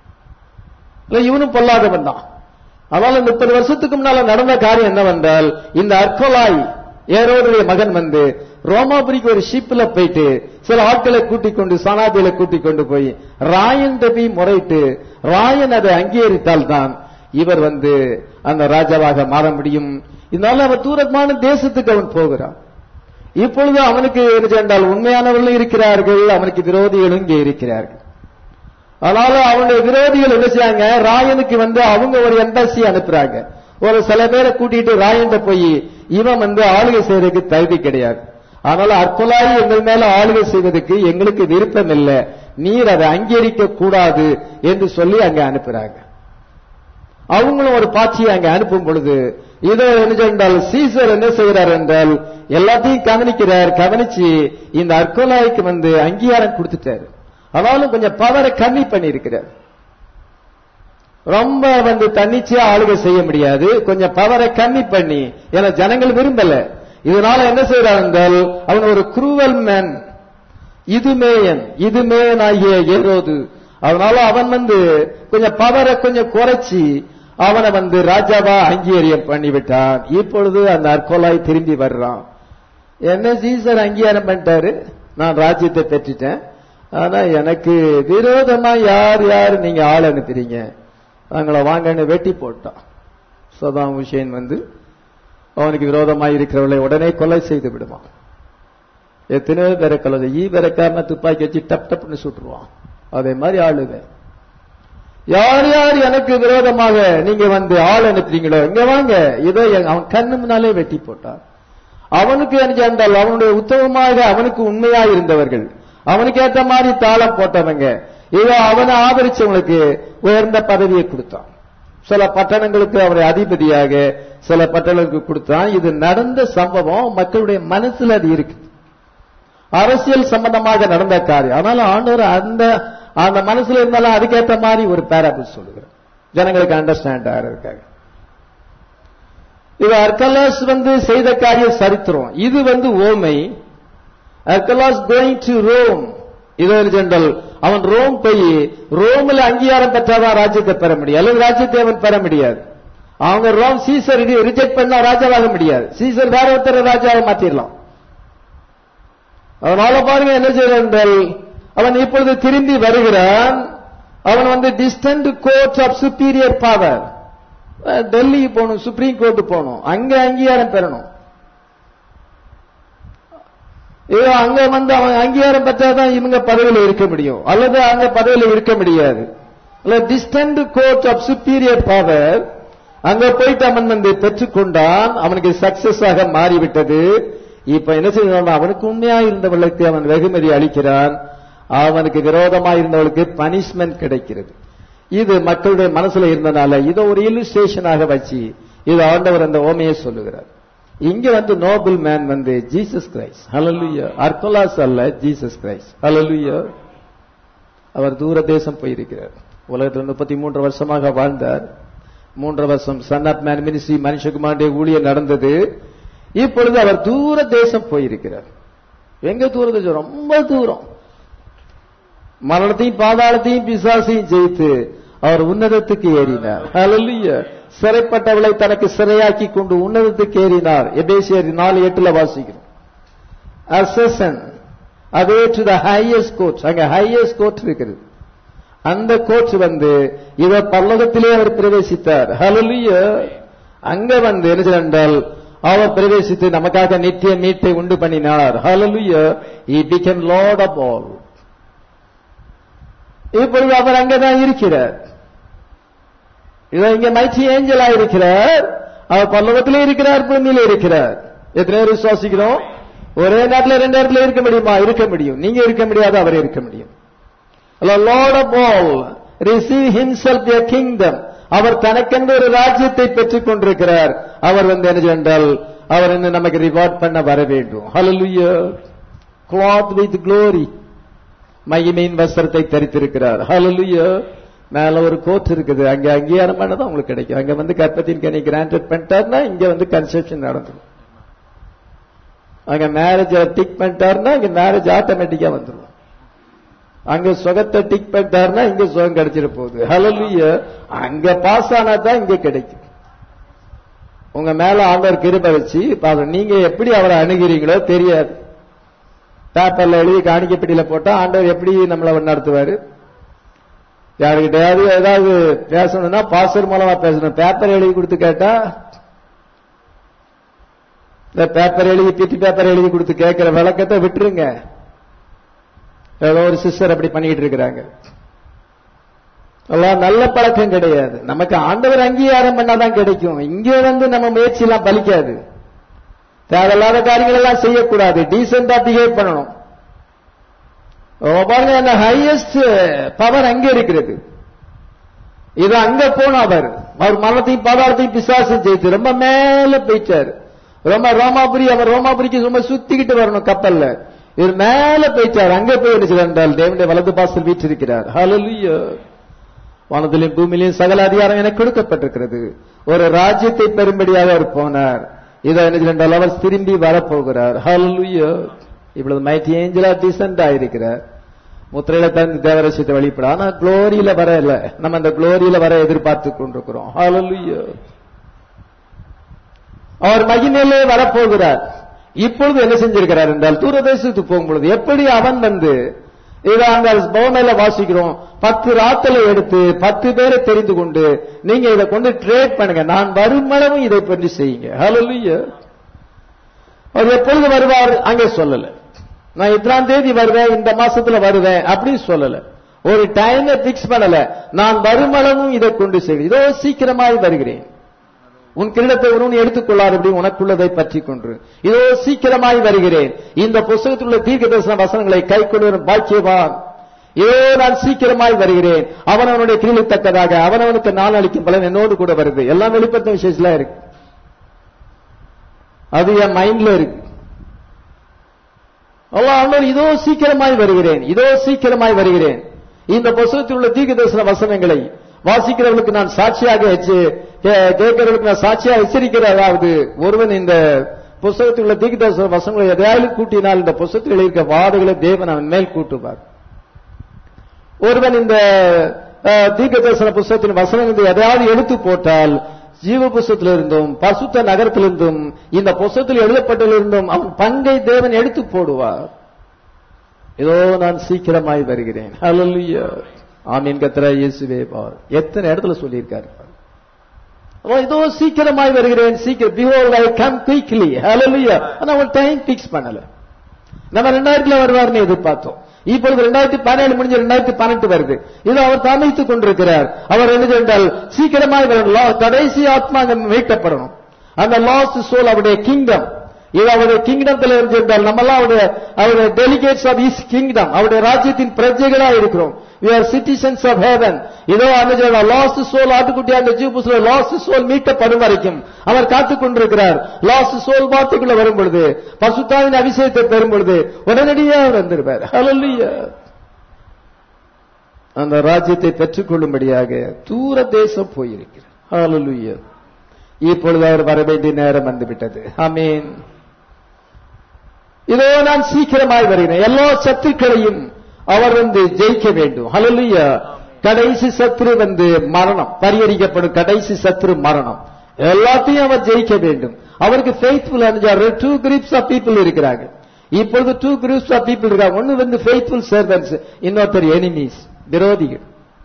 இல்ல இவனும் பொல்லாதவன் தான் அதனால முப்பது வருஷத்துக்கு முன்னால நடந்த காரியம் என்னவென்றால் இந்த அர்க்கோலாய் ஏரோடைய மகன் வந்து ரோமாபுரிக்கு ஒரு ஷிப்ல போயிட்டு சில ஆட்களை கூட்டிக் கொண்டு சனாதியில கூட்டிக் கொண்டு போய் ராயன் போய் முறையிட்டு ராயன் அதை அங்கீகரித்தால் தான் இவர் வந்து அந்த ராஜாவாக மாற முடியும் இதனால அவன் தூரமான தேசத்துக்கு அவன் போகிறான் இப்பொழுது அவனுக்கு என்ன சென்றால் உண்மையானவர்களும் இருக்கிறார்கள் அவனுக்கு விரோதிகளும் இங்கே இருக்கிறார்கள் அதனால அவனுடைய விரோதிகள் என்ன செய்யாங்க ராயனுக்கு வந்து அவங்க ஒரு எம்பசி அனுப்புறாங்க ஒரு சில பேரை கூட்டிட்டு ராயன்ட போய் இவன் வந்து ஆளுகை செய்யறதுக்கு தகுதி கிடையாது அதனால அற்புலாயி எங்கள் மேல ஆளுகை செய்வதற்கு எங்களுக்கு விருப்பம் இல்லை நீர் அதை அங்கீகரிக்க கூடாது என்று சொல்லி அங்க அனுப்புறாங்க அவங்களும் ஒரு பாட்சியை அங்க அனுப்பும் பொழுது இதோ என்ன என்றால் சீசர் என்ன செய்கிறார் என்றால் எல்லாத்தையும் கவனிக்கிறார் கவனிச்சு இந்த அர்கோலாய்க்கு வந்து அங்கீகாரம் கொடுத்துட்டாரு ஆனாலும் கொஞ்சம் பவரை கம்மி பண்ணி இருக்கிறார் ரொம்ப வந்து தன்னிச்சையா ஆளுகை செய்ய முடியாது கொஞ்சம் பவரை கம்மி பண்ணி ஏன்னா ஜனங்கள் விரும்பல இதனால என்ன செய்யறார் என்றால் அவன் ஒரு குரூவல் மேன் இதுமேயன் இதுமேயன் ஆகிய ஏரோது அதனால அவன் வந்து கொஞ்சம் பவரை கொஞ்சம் குறைச்சி அவனை வந்து ராஜாவா அங்கீகாரம் பண்ணிவிட்டான் இப்பொழுது அந்த அர்கோலாய் திரும்பி வர்றான் என்ன சீசர் அங்கீகாரம் பண்ணிட்டாரு நான் ராஜ்யத்தை பெற்றுட்டேன் ஆனா எனக்கு விரோதமா யார் யார் நீங்க ஆள் அனுப்புறீங்க அவங்கள வாங்கன்னு வெட்டி போட்டான் சதாம் ஹுசேன் வந்து அவனுக்கு விரோதமாக இருக்கிறவர்களை உடனே கொலை செய்து விடுவான் எத்தனையோ பேரை கொலை ஈ பெறக்காம துப்பாக்கி வச்சு டப் டப்னு சுட்டுருவான் அதே மாதிரி ஆளுங்க யார் யார் எனக்கு விரோதமாக நீங்க வந்து ஆள் அனுப்புறீங்களோ இங்க வாங்க இதோ எங்க- அவன் கண்ணு முன்னாலே வெட்டி போட்டான் அவனுக்கு என்ன என்றால் அவனுடைய உத்தமமாக அவனுக்கு உண்மையா இருந்தவர்கள் அவனுக்கு ஏத்த மாதிரி தாளம் போட்டவங்க இதோ அவனை ஆதரிச்சவங்களுக்கு உயர்ந்த பதவியை கொடுத்தான் சில பட்டணங்களுக்கு அவரை அதிபதியாக சில பட்டணங்களுக்கு கொடுத்தான் இது நடந்த சம்பவம் மக்களுடைய மனசுல அது இருக்கு அரசியல் சம்பந்தமாக நடந்த காரியம் ஆனாலும் ஆண்டவர் அந்த அந்த மனசுல இருந்தாலும் அதுக்கேற்ற மாதிரி ஒரு பேராபிள் சொல்லுகிறார் ஜனங்களுக்கு அண்டர்ஸ்டாண்ட் ஆகிறதுக்காக இது அர்கலாஸ் வந்து செய்த காரியம் சரித்திரம் இது வந்து ஓமை அர்கலாஸ் கோயிங் டு ரோம் இதோ ஜென்ரல் அவன் ரோம் போய் ரோம்ல அங்கீகாரம் பெற்றாதான் ராஜ்யத்தை பெற முடியும் அல்லது ராஜ்யத்தை அவன் பெற முடியாது அவங்க ரோம் சீசர் இது ரிஜெக்ட் பண்ணா ராஜாவாக முடியாது சீசர் வேற ஒருத்தர் ராஜாவை மாத்திரலாம் அதனால பாருங்க என்ன செய்யறான் என்றால் அவன் இப்பொழுது திரும்பி வருகிறான் அவன் வந்து distant court of superior power Delhi போகணும் சுப்ரீம் கோர்ட் போகணும் அங்க அங்கீகாரம் பெறணும் இதோ அங்க வந்து அவன் அங்கீகாரம் பெற்றாதான் இவங்க பதவியில இருக்க முடியும் அல்லது அங்க பதவியில இருக்க முடியாது அல்ல distant court of superior power அங்க போயிட்டு அவன் வந்து பெற்றுக்கொண்டான் அவனுக்கு சக்சஸ் ஆக மாறிவிட்டது இப்ப என்ன செய்யணும் அவனுக்கு உண்மையா இருந்தவர்களுக்கு அவன் வெகுமதி அளிக்கிறான் அவனுக்கு விரோதமா இருந்தவளுக்கு பனிஷ்மெண்ட் கிடைக்கிறது இது மக்களுடைய மனசுல இருந்தனால இதை ஒரு இல்லுஸ்ட்ரேஷனாக வச்சு இது ஆண்டவர் அந்த ஓமையை சொல்லுகிறார் இங்க வந்து நோபல் மேன் வந்து ஜீசஸ் கிரைஸ்ட் ஹalleluya அர்கலாஸ் அல்ல ஜீசஸ் கிரைஸ்ட் ஹalleluya அவர் தூர தேசம் போயிருக்கிறார் உலகத்தில் முப்பத்தி மூன்று வருஷமாக வாழ்ந்தார் மூன்று வருஷம் சன் ஆப் மேன் மினிஸ்ட்ரி மனுஷகுமாருடைய ஊழியர் நடந்தது இப்பொழுது அவர் தூர தேசம் போயிருக்கிறார் எங்க தூர தேசம் ரொம்ப தூரம் மரணத்தையும் பாதாளத்தையும் பிசாசையும் ஜெயித்து அவர் உன்னதத்துக்கு ஏறினார் ஹalleluya சிறைப்பட்டவளை தனக்கு சிறையாக்கி கொண்டு உன்னதத்துக்கு ஏறினார் எபேசியர் நாலு எட்டுல வாசிக்கிறோம் அசன் அதே டு த ஹையஸ்ட் கோர்ட் அங்க ஹையஸ்ட் கோர்ட் இருக்குது அந்த கோர்ட் வந்து இவர் பல்லகத்திலே அவர் பிரவேசித்தார் ஹalleluya அங்க வந்து என்ன செய்தார் என்றால் அவர் பிரவேசித்து நமக்காக நித்திய மீட்டை உண்டு பண்ணினார் ஹalleluya he became lord of all இப்பொழுது அவர் அங்கதான் இருக்கிறார் இதோ இங்க மைச்சி ஏஞ்சலா இருக்கிறார் அவர் பல்லவத்திலே இருக்கிறார் பூமியிலே இருக்கிறார் எத்தனை பேர் விசுவாசிக்கிறோம் ஒரே நேரத்தில் ரெண்டு இடத்துல இருக்க முடியுமா இருக்க முடியும் நீங்க இருக்க முடியாது அவர் இருக்க முடியும் lord of all receive himself a kingdom அவர் தனக்கென்று ஒரு ராஜ்யத்தை பெற்றுக் கொண்டிருக்கிறார் அவர் வந்து என்ன என்றால் அவர் வந்து நமக்கு ரிவார்ட் பண்ண வர வேண்டும் ஹalleluya cloth with glory மகிமையின் வஸ்திரத்தை தரித்திருக்கிறார் ஹalleluya மேல ஒரு கோட் இருக்குது அங்க அங்கீகாரம் பண்ணதான் உங்களுக்கு கிடைக்கும் அங்க வந்து கற்பத்தின் கனி கிராண்டட் பண்ணிட்டாருன்னா இங்க வந்து கன்செப்ஷன் நடந்துடும் அங்க மேரேஜ் டிக் பண்ணிட்டாருன்னா இங்க மேரேஜ் ஆட்டோமேட்டிக்கா வந்துடும் அங்க சுகத்தை டிக் பண்ணிட்டாருன்னா இங்க சுகம் கிடைச்சிட போகுது ஹalleluya அங்க பாஸ் ஆனா தான் இங்க கிடைக்கும் உங்க மேல ஆண்டவர் கிருபை வச்சு பாருங்க நீங்க எப்படி அவரை அணுகிறீங்களோ தெரியாது பேப்பர்ல எழுதி காணிக்கப்பட்டியில போட்டா ஆண்டவர் எப்படி நம்மளை நடத்துவாரு யாருக்கிட்டையாவது ஏதாவது பேசணும்னா பாஸ்டர் மூலமா பேசணும் பேப்பர் எழுதி கொடுத்து கேட்டா இந்த பேப்பர் எழுதி பித்தி பேப்பர் எழுதி கொடுத்து கேட்கிற விளக்கத்தை விட்டுருங்க ஏதோ ஒரு சிஸ்டர் அப்படி பண்ணிட்டு இருக்கிறாங்க எல்லாம் நல்ல பழக்கம் கிடையாது நமக்கு ஆண்டவர் அங்கீகாரம் பண்ணாதான் கிடைக்கும் இங்க வந்து நம்ம முயற்சி எல்லாம் பலிக்காது தேவையில்லாத காரியங்கள் எல்லாம் செய்யக்கூடாது டீசெண்டா பிஹேவ் பண்ணணும் ஓ, பாருங்க அந்த ஹையஸ்ட் பவர் அங்க இருக்கிறது இது அங்க போன அவர் அவர் மரணத்தையும் பாதாளத்தையும் பிசாசம் ஜெயித்து ரொம்ப மேல போயிட்டாரு ரொம்ப ரோமாபுரி அவர் ரோமாபுரிக்கு ரொம்ப சுத்திக்கிட்டு வரணும் கப்பல்ல இவர் மேல போயிட்டார் அங்க போய் என்ன செய்தார் என்றால் தேவனுடைய வலது பாசல் வீற்றிருக்கிறார் ஹalleluya வானத்திலும் பூமியிலும் சகல அதிகாரம் எனக்கு கொடுக்கப்பட்டிருக்கிறது ஒரு ராஜ்யத்தை பெறும்படியாக அவர் போனார் இதை என்ன செய்தார் என்றால் அவர் திரும்பி வரப்போகிறார் ஹalleluya இவ்வளவு மைட்டி ஏஞ்சலா டீசென்ட் ஆயிருக்கிறார் முத்திரையில தந்து தேவரசியத்தை வெளிப்பட ஆனா குளோரியில வர இல்ல நம்ம அந்த குளோரியில வர எதிர்பார்த்து கொண்டிருக்கிறோம் ஹalleluya அவர் மகிமையிலே வரப்போகிறார் இப்பொழுது என்ன செஞ்சிருக்கிறார் என்றால் தூரதேசத்துக்கு போகும்பொழுது எப்படி அவன் வந்து இதை அந்த பவனில வாசிக்கிறோம் பத்து ராத்தலை எடுத்து பத்து பேரை தெரிந்து கொண்டு நீங்க இதை கொண்டு ட்ரேட் பண்ணுங்க நான் வருமளவும் இதை பற்றி செய்யுங்க ஹalleluya அவர் எப்பொழுது வருவார் அங்கே சொல்லல நான் இத்தனாம் தேதி வருவேன் இந்த மாசத்துல வருவேன் அப்படின்னு சொல்லல ஒரு டைமை பிக்ஸ் பண்ணல நான் வருமளவும் இதை கொண்டு செய்வேன் இதோ சீக்கிரமாய் வருகிறேன் உன் கிரீடத்தை ஒருவன் எடுத்துக்கொள்ளாதபடி உனக்குள்ளதை பற்றி கொன்று இதோ சீக்கிரமாய் வருகிறேன் இந்த புஸ்தகத்தில் உள்ள தீர்க்க தரிசன வசனங்களை கை கொண்டு பாக்கியவான் இதோ நான் சீக்கிரமாய் வருகிறேன் அவன் அவனுடைய கிரீடத்தக்கதாக அவனவனுக்கு நான் அளிக்கும் பலன் என்னோடு கூட வருது எல்லாம் வெளிப்படுத்த விசேஷம் இருக்கு அது என் மைண்ட்ல இருக்கு அல்லாஹ் ஆண்டவர் இதோ சீக்கிரமாய் வருகிறேன் இதோ சீக்கிரமாய் வருகிறேன் இந்த புஸ்தகத்தில் உள்ள தீர்க்க தரிசன வசனங்களை வாசிக்கிறவர்களுக்கு நான் சாட்சியாக வச்சு கே- கேட்கிறவர்களுக்கு நான் சாட்சியாக எச்சரிக்கிற அதாவது ஒருவன் இந்த புஸ்தகத்தில் உள்ள தீர்க்க தரிசன வசனங்களை எதையாவது கூட்டினால் இந்த புஸ்தகத்தில் இருக்க வாடுகளை தேவன் அவன் மேல் கூட்டுவார் ஒருவன் இந்த அஹ், தீர்க்க தரிசன புஸ்தகத்தின் வசனங்கள் எதையாவது எடுத்து போட்டால் ஜீவ புஸ்தகத்திலிருந்தும் பசுத்த நகரத்திலிருந்தும் இந்த புஸ்தகத்தில் எழுதப்பட்டிருந்தும் அவன் பங்கை தேவன் எடுத்து போடுவார் இதோ நான் சீக்கிரமாய் வருகிறேன் ஹalleluya ஆமீன் கத்தரா இயேசுவே பார் எத்தனை இடத்துல சொல்லியிருக்காரு பார். அவன் இதோ சீக்கிரமாய் வருகிறேன் சீக்கிரம் behold i come quickly hallelujah ஆனா அவன் டைம் பிக்ஸ் பண்ணல நம்ம ரெண்டாயிரத்துல வருவார்னு எதிர்பார்த்தோம் இப்பொழுது ரெண்டாயிரத்தி பதினேழு முடிஞ்சு ரெண்டாயிரத்தி பன்னெண்டு வருது இது அவர் தாமதித்துக் கொண்டிருக்கிறார் அவர் என்ன என்றால் சீக்கிரமாக வரணும். Law- கடைசி ஆத்மா அங்க மீட்கப்படணும் அந்த லாஸ்ட் சோல் அவருடைய கிங்டம் இது அவருடைய கிங்டத்தில் இருந்திருந்தால் நம்மெல்லாம் அவருடைய அவருடைய டெலிகேட்ஸ் ஆஃப் இஸ் கிங்டம் அவருடைய ராஜ்யத்தின் பிரஜைகளா இருக்கிறோம் we are citizens of heaven இதோ அந்த லாஸ்ட் சோல் ஆட்டுக்குட்டி அந்த ஜீவபுஸ்ல லாஸ்ட் சோல் மீட்கப்படும் வரைக்கும் அவர் காத்துக் கொண்டிருக்கிறார் லாஸ்ட் சோல் வார்த்தைக்குள்ள வரும் பொழுது பசுத்தாவின் அபிஷேகத்தை பெறும் பொழுது உடனடியாக அவர் வந்திருப்பார் ஹalleluya அந்த ராஜ்யத்தை பெற்றுக்கொள்ளும்படியாக தூர தேசம் போயிருக்கிறார் ஹalleluya இப்பொழுது அவர் வர வேண்டிய நேரம் வந்துவிட்டது ஆமென் இதோ நான் சீக்கிரமாய் வருகிறேன் எல்லா சத்துக்களையும் அவர் வந்து ஜெயிக்க வேண்டும் ஹalleluya கடைசி சத்ரு வந்து மரணம் பரிகரிக்கப்படும் கடைசி சத்ரு மரணம் எல்லாத்தையும் அவர் ஜெயிக்க வேண்டும் அவருக்கு ஃபெய்த்ஃபுல் அனுஜார் டூ கிரீப்ஸ் ஆஃப் பீப்புள் இருக்கிறாங்க இப்பொழுது டூ குரூப்ஸ் ஆஃப் பீப்புள் இருக்காங்க ஒன்னு வந்து ஃபெய்த்ஃபுல் சர்வன்ஸ் இன்னொருத்தர் எனிமீஸ் விரோதிகள்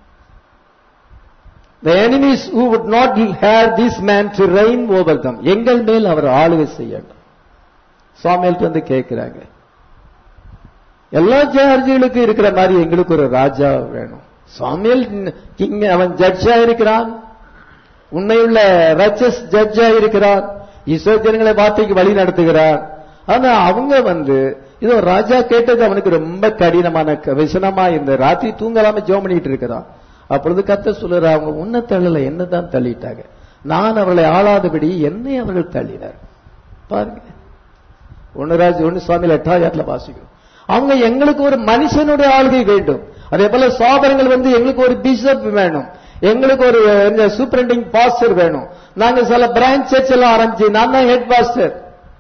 The enemies who would not have this man to reign over them. எங்கள் மேல் அவர் ஆளுகை செய்யணும் சாமியல்ட்டு வந்து கேட்கிறாங்க எல்லா ஜார்ஜிகளுக்கு இருக்கிற மாதிரி எங்களுக்கு ஒரு ராஜா வேணும் சாமியல் கிங் அவன் ஜட்ஜா இருக்கிறான் உண்மையுள்ள ரச்சஸ் ஜட்ஜா இருக்கிறான் இசோஜனங்களை வார்த்தைக்கு வழி நடத்துகிறார் ஆனா அவங்க வந்து இதோ ராஜா கேட்டது அவனுக்கு ரொம்ப கடினமான க- விஷனமா இந்த ராத்திரி தூங்கலாம ஜோம் பண்ணிட்டு இருக்கிறான் அப்பொழுது கத்த சொல்லுற அவங்க உன்னை தள்ளல என்ன தான் தள்ளிட்டாங்க நான் அவர்களை ஆளாதபடி என்னை அவர்கள் தள்ளினார் பாருங்க ஒன்னு ராஜ் ஒன்னு சுவாமியில் எட்டாயிரத்துல வாசிக்கும் அவங்க எங்களுக்கு ஒரு மனுஷனுடைய ஆளுகை வேண்டும் அதே போல சோதரங்கள் வந்து எங்களுக்கு ஒரு பிஷப் வேணும் எங்களுக்கு ஒரு இந்த சூப்பரண்டிங் பாஸ்டர் வேணும் நாங்க சில பிரான்ச் சர்ச் எல்லாம் ஆரம்பிச்சு நான் தான் ஹெட் பாஸ்டர்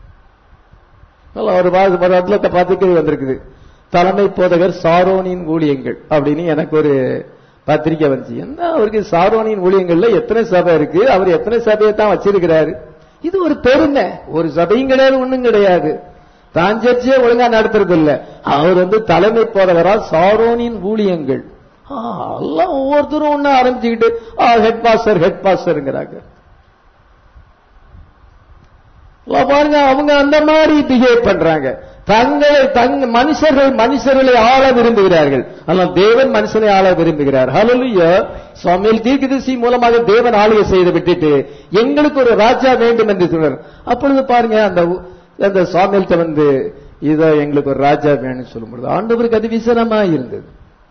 ஒரு வா- ஒரு அத்லத்தை பார்த்துக்கு வந்திருக்குது தலைமை போதகர் சாரோனின் ஊழியங்கள் அப்படின்னு எனக்கு ஒரு பத்திரிக்கை வந்துச்சு என்ன அவருக்கு சாரோனின் ஊழியங்கள்ல எத்தனை சபை இருக்கு அவர் எத்தனை சபையை தான் வச்சிருக்கிறாரு இது ஒரு பெருமை ஒரு சபையும் கிடையாது ஒண்ணும் கிடையாது தான் சர்ச்சையே ஒழுங்கா நடத்துறது இல்ல அவர் வந்து தலைமை போதகரா சாரோனின் ஊழியங்கள் ஆ, எல்லாம் ஒவ்வொருத்தரும் ஒண்ணு ஆரம்பிச்சுக்கிட்டு ஹெட் பாஸ்டர் ஹெட் பாஸ்டருங்கிறாங்க எல்லாம் பாருங்க அவங்க அந்த மாதிரி பிஹேவ் பண்றாங்க தங்களை தங்க மனுஷர்கள் மனுஷர்களை ஆள விரும்புகிறார்கள் ஆனால் தேவன் மனுஷனை ஆள விரும்புகிறார் ஹalleluya சுவாமியில் தீர்க்கதரிசி மூலமாக தேவன் ஆளுகை செய்து விட்டுட்டு எங்களுக்கு ஒரு ராஜா வேண்டும் என்று சொன்னார் அப்பொழுது பாருங்க அந்த உ- அந்த சுவாமியில்ட்ட வந்து இதோ எங்களுக்கு ஒரு ராஜா வேணும்னு சொல்லும்பொழுது ஆண்டவருக்கு அது விசனமா இருந்தது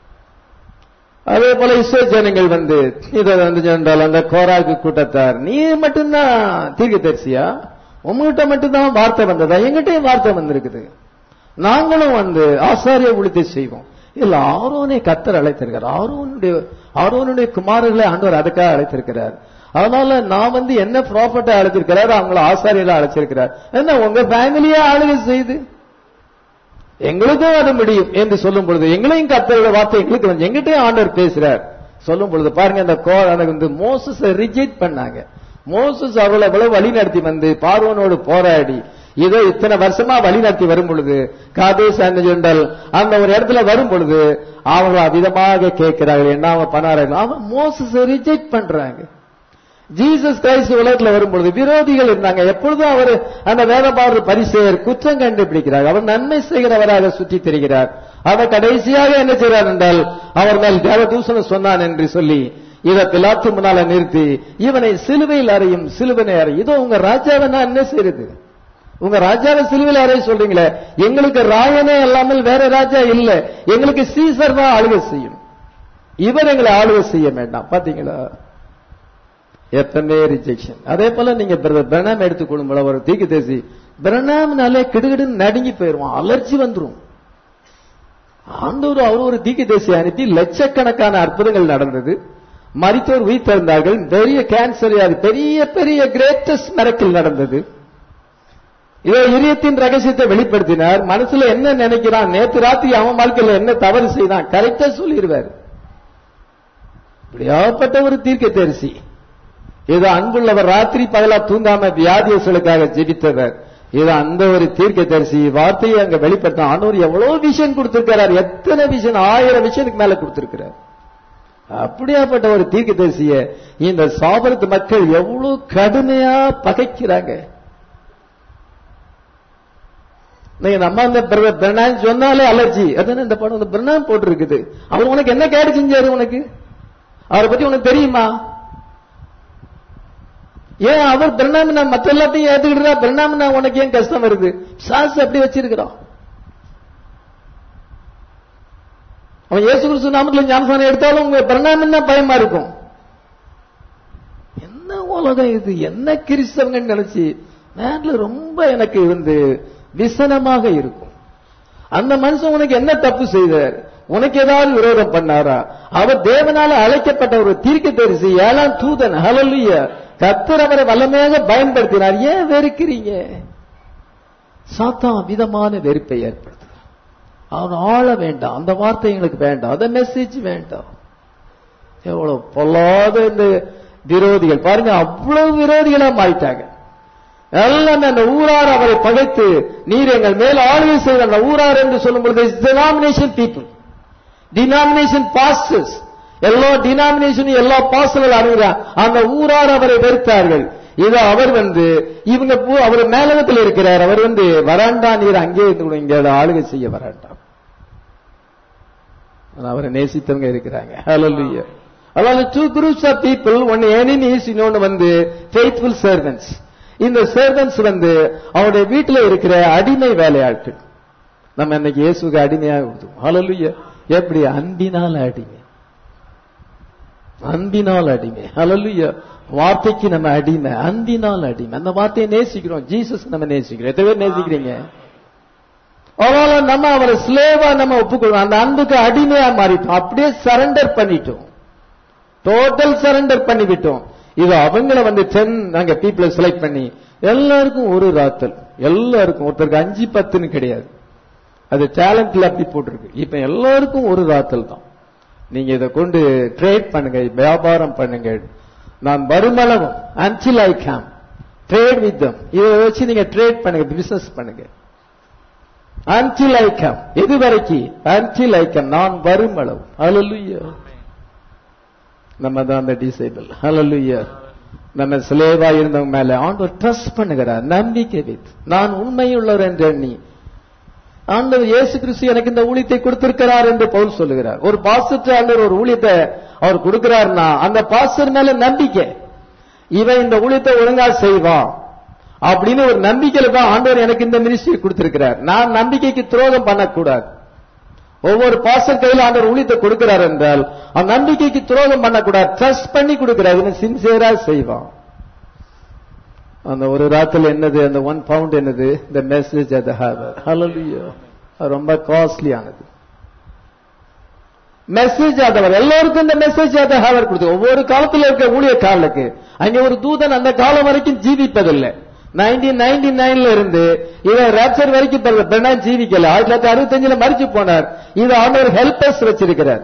அதே போல இஸ்ரோ ஜனங்கள் வந்து இதை வந்து சொன்னால் அந்த கோராக்கு கூட்டத்தார் நீ மட்டும்தான் தீர்க்கதரிசியா உங்ககிட்ட மட்டும்தான் வார்த்தை வந்ததா எங்கிட்டயும் வார்த்தை வந்திருக்குது நாங்களும் வந்து ஆசாரிய உழித்தை செய்வோம் இல்ல ஆரோனை கத்தர் அழைத்திருக்கிறார் ஆரோனுடைய ஆரோனுடைய குமாரர்களை ஆண்டவர் அதுக்காக அழைத்திருக்கிறார் அதனால நான் வந்து என்ன ப்ராஃபட்டை அழைச்சிருக்கிறார் அவங்கள ஆசாரியலா அழைச்சிருக்கிறார் என்ன உங்க ஃபேமிலியே ஆளுகை செய்து எங்களுக்கும் அது முடியும் என்று சொல்லும் பொழுது எங்களையும் கத்தரோட வார்த்தை எங்களுக்கு வந்து எங்கிட்டயும் ஆண்டவர் பேசுறார் சொல்லும் பொழுது பாருங்க அந்த கோ எனக்கு வந்து மோசஸ் ரிஜெக்ட் பண்ணாங்க மோசஸ் அவளை எவ்வளவு வழி நடத்தி வந்து பார்வனோடு போராடி இதோ இத்தனை வருஷமா வழி நடத்தி வரும் பொழுது காதேஸ் சொண்டல் அந்த ஒரு இடத்துல வரும் பொழுது அவங்க அவிதமாக கேட்கிறார்கள் என்ன அவங்க பண்ணார்கள் அவன் மோசஸ் ரிஜெக்ட் பண்றாங்க ஜீசஸ் கிரைஸ்ட் உலகத்துல வரும்பொழுது விரோதிகள் இருந்தாங்க எப்பொழுதும் அவர் அந்த வேதபாரர் பரிசெயர் குற்றம் கண்டுபிடிக்கிறார் அவர் நன்மை செய்கிறவராக சுற்றி திரிகிறார் அவர் கடைசியாக என்ன செய்கிறார் என்றால் அவர் மேல் தேவதூசணம் சொன்னான் என்று சொல்லி இதை பிலாத்து முன்னால நிறுத்தி இவனை சிலுவையில் அறையும் சிலுவனை அறை இதோ உங்க ராஜாவை நான் என்ன செய்யறது உங்க ராஜாவை சிலுவையில் அறைய சொல்றீங்களே எங்களுக்கு ராயனே இல்லாமல் வேற ராஜா இல்ல எங்களுக்கு சீசர் தான் ஆளுகை செய்யும் இவர் எங்களை ஆளுகை செய்ய வேண்டாம் பாத்தீங்களா எத்தனை ரிஜெக்ஷன் அதே போல நீங்க பிரதர் பிரணாம் எடுத்துக்கொள்ளும் போல ஒரு தீக்கு தேசி பிரணாம்னாலே கிடுகிடுன்னு நடுங்கி போயிருவான் அலர்ஜி வந்துரும் ஆண்டவர் அவர் ஒரு தீக்கு தேசி அனுப்பி லட்சக்கணக்கான அற்புதங்கள் நடந்தது மரித்தோர் உயிர்த்தெழுந்தார்கள் பெரிய கேன்சர் வியாதி பெரிய பெரிய கிரேட்டஸ்ட் மிரக்கல் நடந்தது இதோ இதயத்தின் ரகசியத்தை வெளிப்படுத்தினார் மனசுல என்ன நினைக்கிறான் நேத்து ராத்திரி அவன் வாழ்க்கையில என்ன தவறு செய்தான் கரெக்டா சொல்லிடுவார் இப்படியாப்பட்ட ஒரு தீர்க்க தரிசி இது அன்புள்ளவர் ராத்திரி பகலா தூங்காம வியாதியர்களுக்காக ஜெபித்தவர் இது அந்த ஒரு தீர்க்க தரிசி வார்த்தையை அங்க வெளிப்படுத்த ஆண்டவர் எவ்வளவு விஷயம் கொடுத்திருக்கிறார் எத்தனை விஷயம் ஆயிரம் விஷயத்துக்கு மேல கொடுத்திருக்கிறார் அப்படியாப்பட்ட ஒரு தீர்க்க தரிசிய இந்த சாபரத்து மக்கள் எவ்வளவு கடுமையா பகைக்கிறாங்க நீங்க நம்ம அந்த பிரணாம் சொன்னாலே அலர்ஜி அதானே இந்த படம் இந்த பிரணாம் போட்டிருக்குது அவர் உனக்கு என்ன கேடு செஞ்சாரு உனக்கு அவரை பத்தி உனக்கு தெரியுமா ஏன் அவர் பிரணாமினா மத்த எல்லாத்தையும் ஏத்துக்கிட்டா பிரணாமினா உனக்கு ஏன் கஷ்டம் வருது சாஸ் அப்படி வச்சிருக்கிறான் அவன் இயேசு கிறிஸ்து நாமத்துல ஞானசானம் எடுத்தாலும் உங்க பிரணாமின்னா பயமா இருக்கும் என்ன உலகம் இது என்ன கிறிஸ்தவங்க நினைச்சு நேர்ல ரொம்ப எனக்கு வந்து விசனமாக இருக்கும் அந்த மனுஷன் உனக்கு என்ன தப்பு செய்தார் உனக்கு ஏதாவது விரோதம் பண்ணாரா அவர் தேவனால அழைக்கப்பட்ட ஒரு தீர்க்க தரிசி ஏழாம் தூதன் ஹலல்லுய கத்தர் அவரை வல்லமையாக பயன்படுத்தினார் ஏன் வெறுக்கிறீங்க சாத்தான் விதமான வெறுப்பை ஏற்படுத்துகிறார் அவன் ஆள வேண்டாம் அந்த வார்த்தை எங்களுக்கு வேண்டாம் அந்த மெசேஜ் வேண்டாம் எவ்வளவு பொல்லாத இந்த விரோதிகள் பாருங்க அவ்வளவு விரோதிகளா மாறிட்டாங்க எல்லாம் அந்த ஊரார் அவரை பகைத்து நீர் எங்கள் மேல் ஆளுகை செய்த அந்த ஊரார் என்று சொல்லும் பொழுது டினாமினேஷன் பீப்புள் டினாமினேஷன் பாஸ்டர்ஸ் எல்லா டினாமினேஷனும் எல்லா பாஸ்டர்கள் அணுகிறார் அந்த ஊரார் அவரை வெறுத்தார்கள் இது அவர் வந்து இவங்க பூ- அவர் மேலகத்தில் இருக்கிறார் அவர் வந்து வராண்டா நீர் அங்கே இருந்து கூட இங்க ஆளுகை செய்ய வராண்டாம் ஆனா அவரை நேசித்தவங்க இருக்கிறாங்க ஹalleluya அதாவது டூ குரூப்ஸ் ஆஃப் பீப்புள் ஒன்னு எனிமீஸ் இன்னொன்னு வந்து ஃபெய்த்ஃபுல் சர்வன்ட்ஸ் இந்த சர்வன்ட்ஸ் வந்து அவருடைய வீட்டுல இருக்கிற அடிமை வேலையாட்கள் நம்ம இன்னைக்கு இயேசுக்கு அடிமையாக கொடுத்தோம் ஹalleluya எப்படி அன்பினால் அடிமை அன்பினால் அடிமை ஹalleluya வார்த்தைக்கு நம்ம அடிமை அன்பினால் அடிமை அந்த வார்த்தையை நேசிக்கிறோம் ஜீசஸ் நம்ம நேசிக்கிறோம் எத்தனை பேர் நேசிக்கிறீங்க அதனால நம்ம அவரை ஸ்லேவா நம்ம ஒப்புக்கொள்வோம் அந்த அன்புக்கு அடிமையா மாறிட்டோம் அப்படியே சரண்டர் பண்ணிட்டோம் டோட்டல் சரண்டர் பண்ணிவிட்டோம் இது அவங்கள வந்து டென் நாங்க பீப்புளை செலக்ட் பண்ணி எல்லாருக்கும் ஒரு ராத்தல் எல்லாருக்கும் ஒருத்தருக்கு அஞ்சு பத்துன்னு கிடையாது அது டேலண்ட்ல அப்படி போட்டிருக்கு இப்ப எல்லாருக்கும் ஒரு ராத்தல் தான் நீங்க இதை கொண்டு ட்ரேட் பண்ணுங்க வியாபாரம் பண்ணுங்க நான் வருமளவும் until I came trade with them இதை வச்சு நீங்க ட்ரேட் பண்ணுங்க பிசினஸ் பண்ணுங்க அன்டில் ஐ கம் எது வரைக்கும் அன்டில் ஐ கம் நான் வரும் அளவு ஹalleluya நம்ம தான் அந்த டிசைபிள் ஹalleluya நம்ம சிலேவா இருந்தவங்க மேல ஆண்டவர் ட்ரஸ்ட் பண்ணுகிறார் நம்பிக்கை வித் நான் உண்மையுள்ளவர் என்று எண்ணி ஆண்டவர் இயேசு கிறிஸ்து எனக்கு இந்த ஊழியத்தை கொடுத்திருக்கிறார் என்று பவுல் சொல்லுகிறார் ஒரு பாஸ்டர் ஆண்டவர் ஒரு ஊழியத்தை அவர் கொடுக்கிறார்னா அந்த பாஸ்டர் மேல நம்பிக்கை இவன் இந்த ஊழியத்தை ஒழுங்கா செய்வான் அப்படின்னு ஒரு நம்பிக்கையில தான் ஆண்டவர் எனக்கு இந்த மினிஸ்ட்ரி கொடுத்திருக்கிறார் நான் நம்பிக்கைக்கு துரோகம் பண்ணக்கூடாது ஒவ்வொரு பாஸ்டர் கையில ஆண்டவர் ஊழியத்தை கொடுக்கிறார் என்றால் அந்த நம்பிக்கைக்கு துரோகம் பண்ணக்கூடாது ட்ரஸ்ட் பண்ணி கொடுக்கிறார் இவன் சின்சியரா செய்வான் அந்த ஒரு ராத்தில் என்னது அந்த ஒன் பவுண்ட் என்னது இந்த மெசேஜ் அது ஹேவர் ஹalleluya அது ரொம்ப காஸ்ட்லியானது மெசேஜ் ஆதவர் எல்லோருக்கும் இந்த மெசேஜ் ஆத ஹேவர் கொடுத்து ஒவ்வொரு காலத்துல இருக்க ஊழியக்காரர்களுக்கு அங்க ஒரு தூதன் அந்த காலம் வரைக்கும் ஜீவிப்பதில்லை நைன்டீன் நைன்டி நைன்ல இருந்து இவன் ரேப்சர் வரைக்கும் பெண்ணா ஜீவிக்கல ஆயிரத்தி தொள்ளாயிரத்தி அறுபத்தஞ்சுல மறிச்சு போனார் இது ஆண்டவர் ஹெல்பர்ஸ் வச்சிருக்கிறார்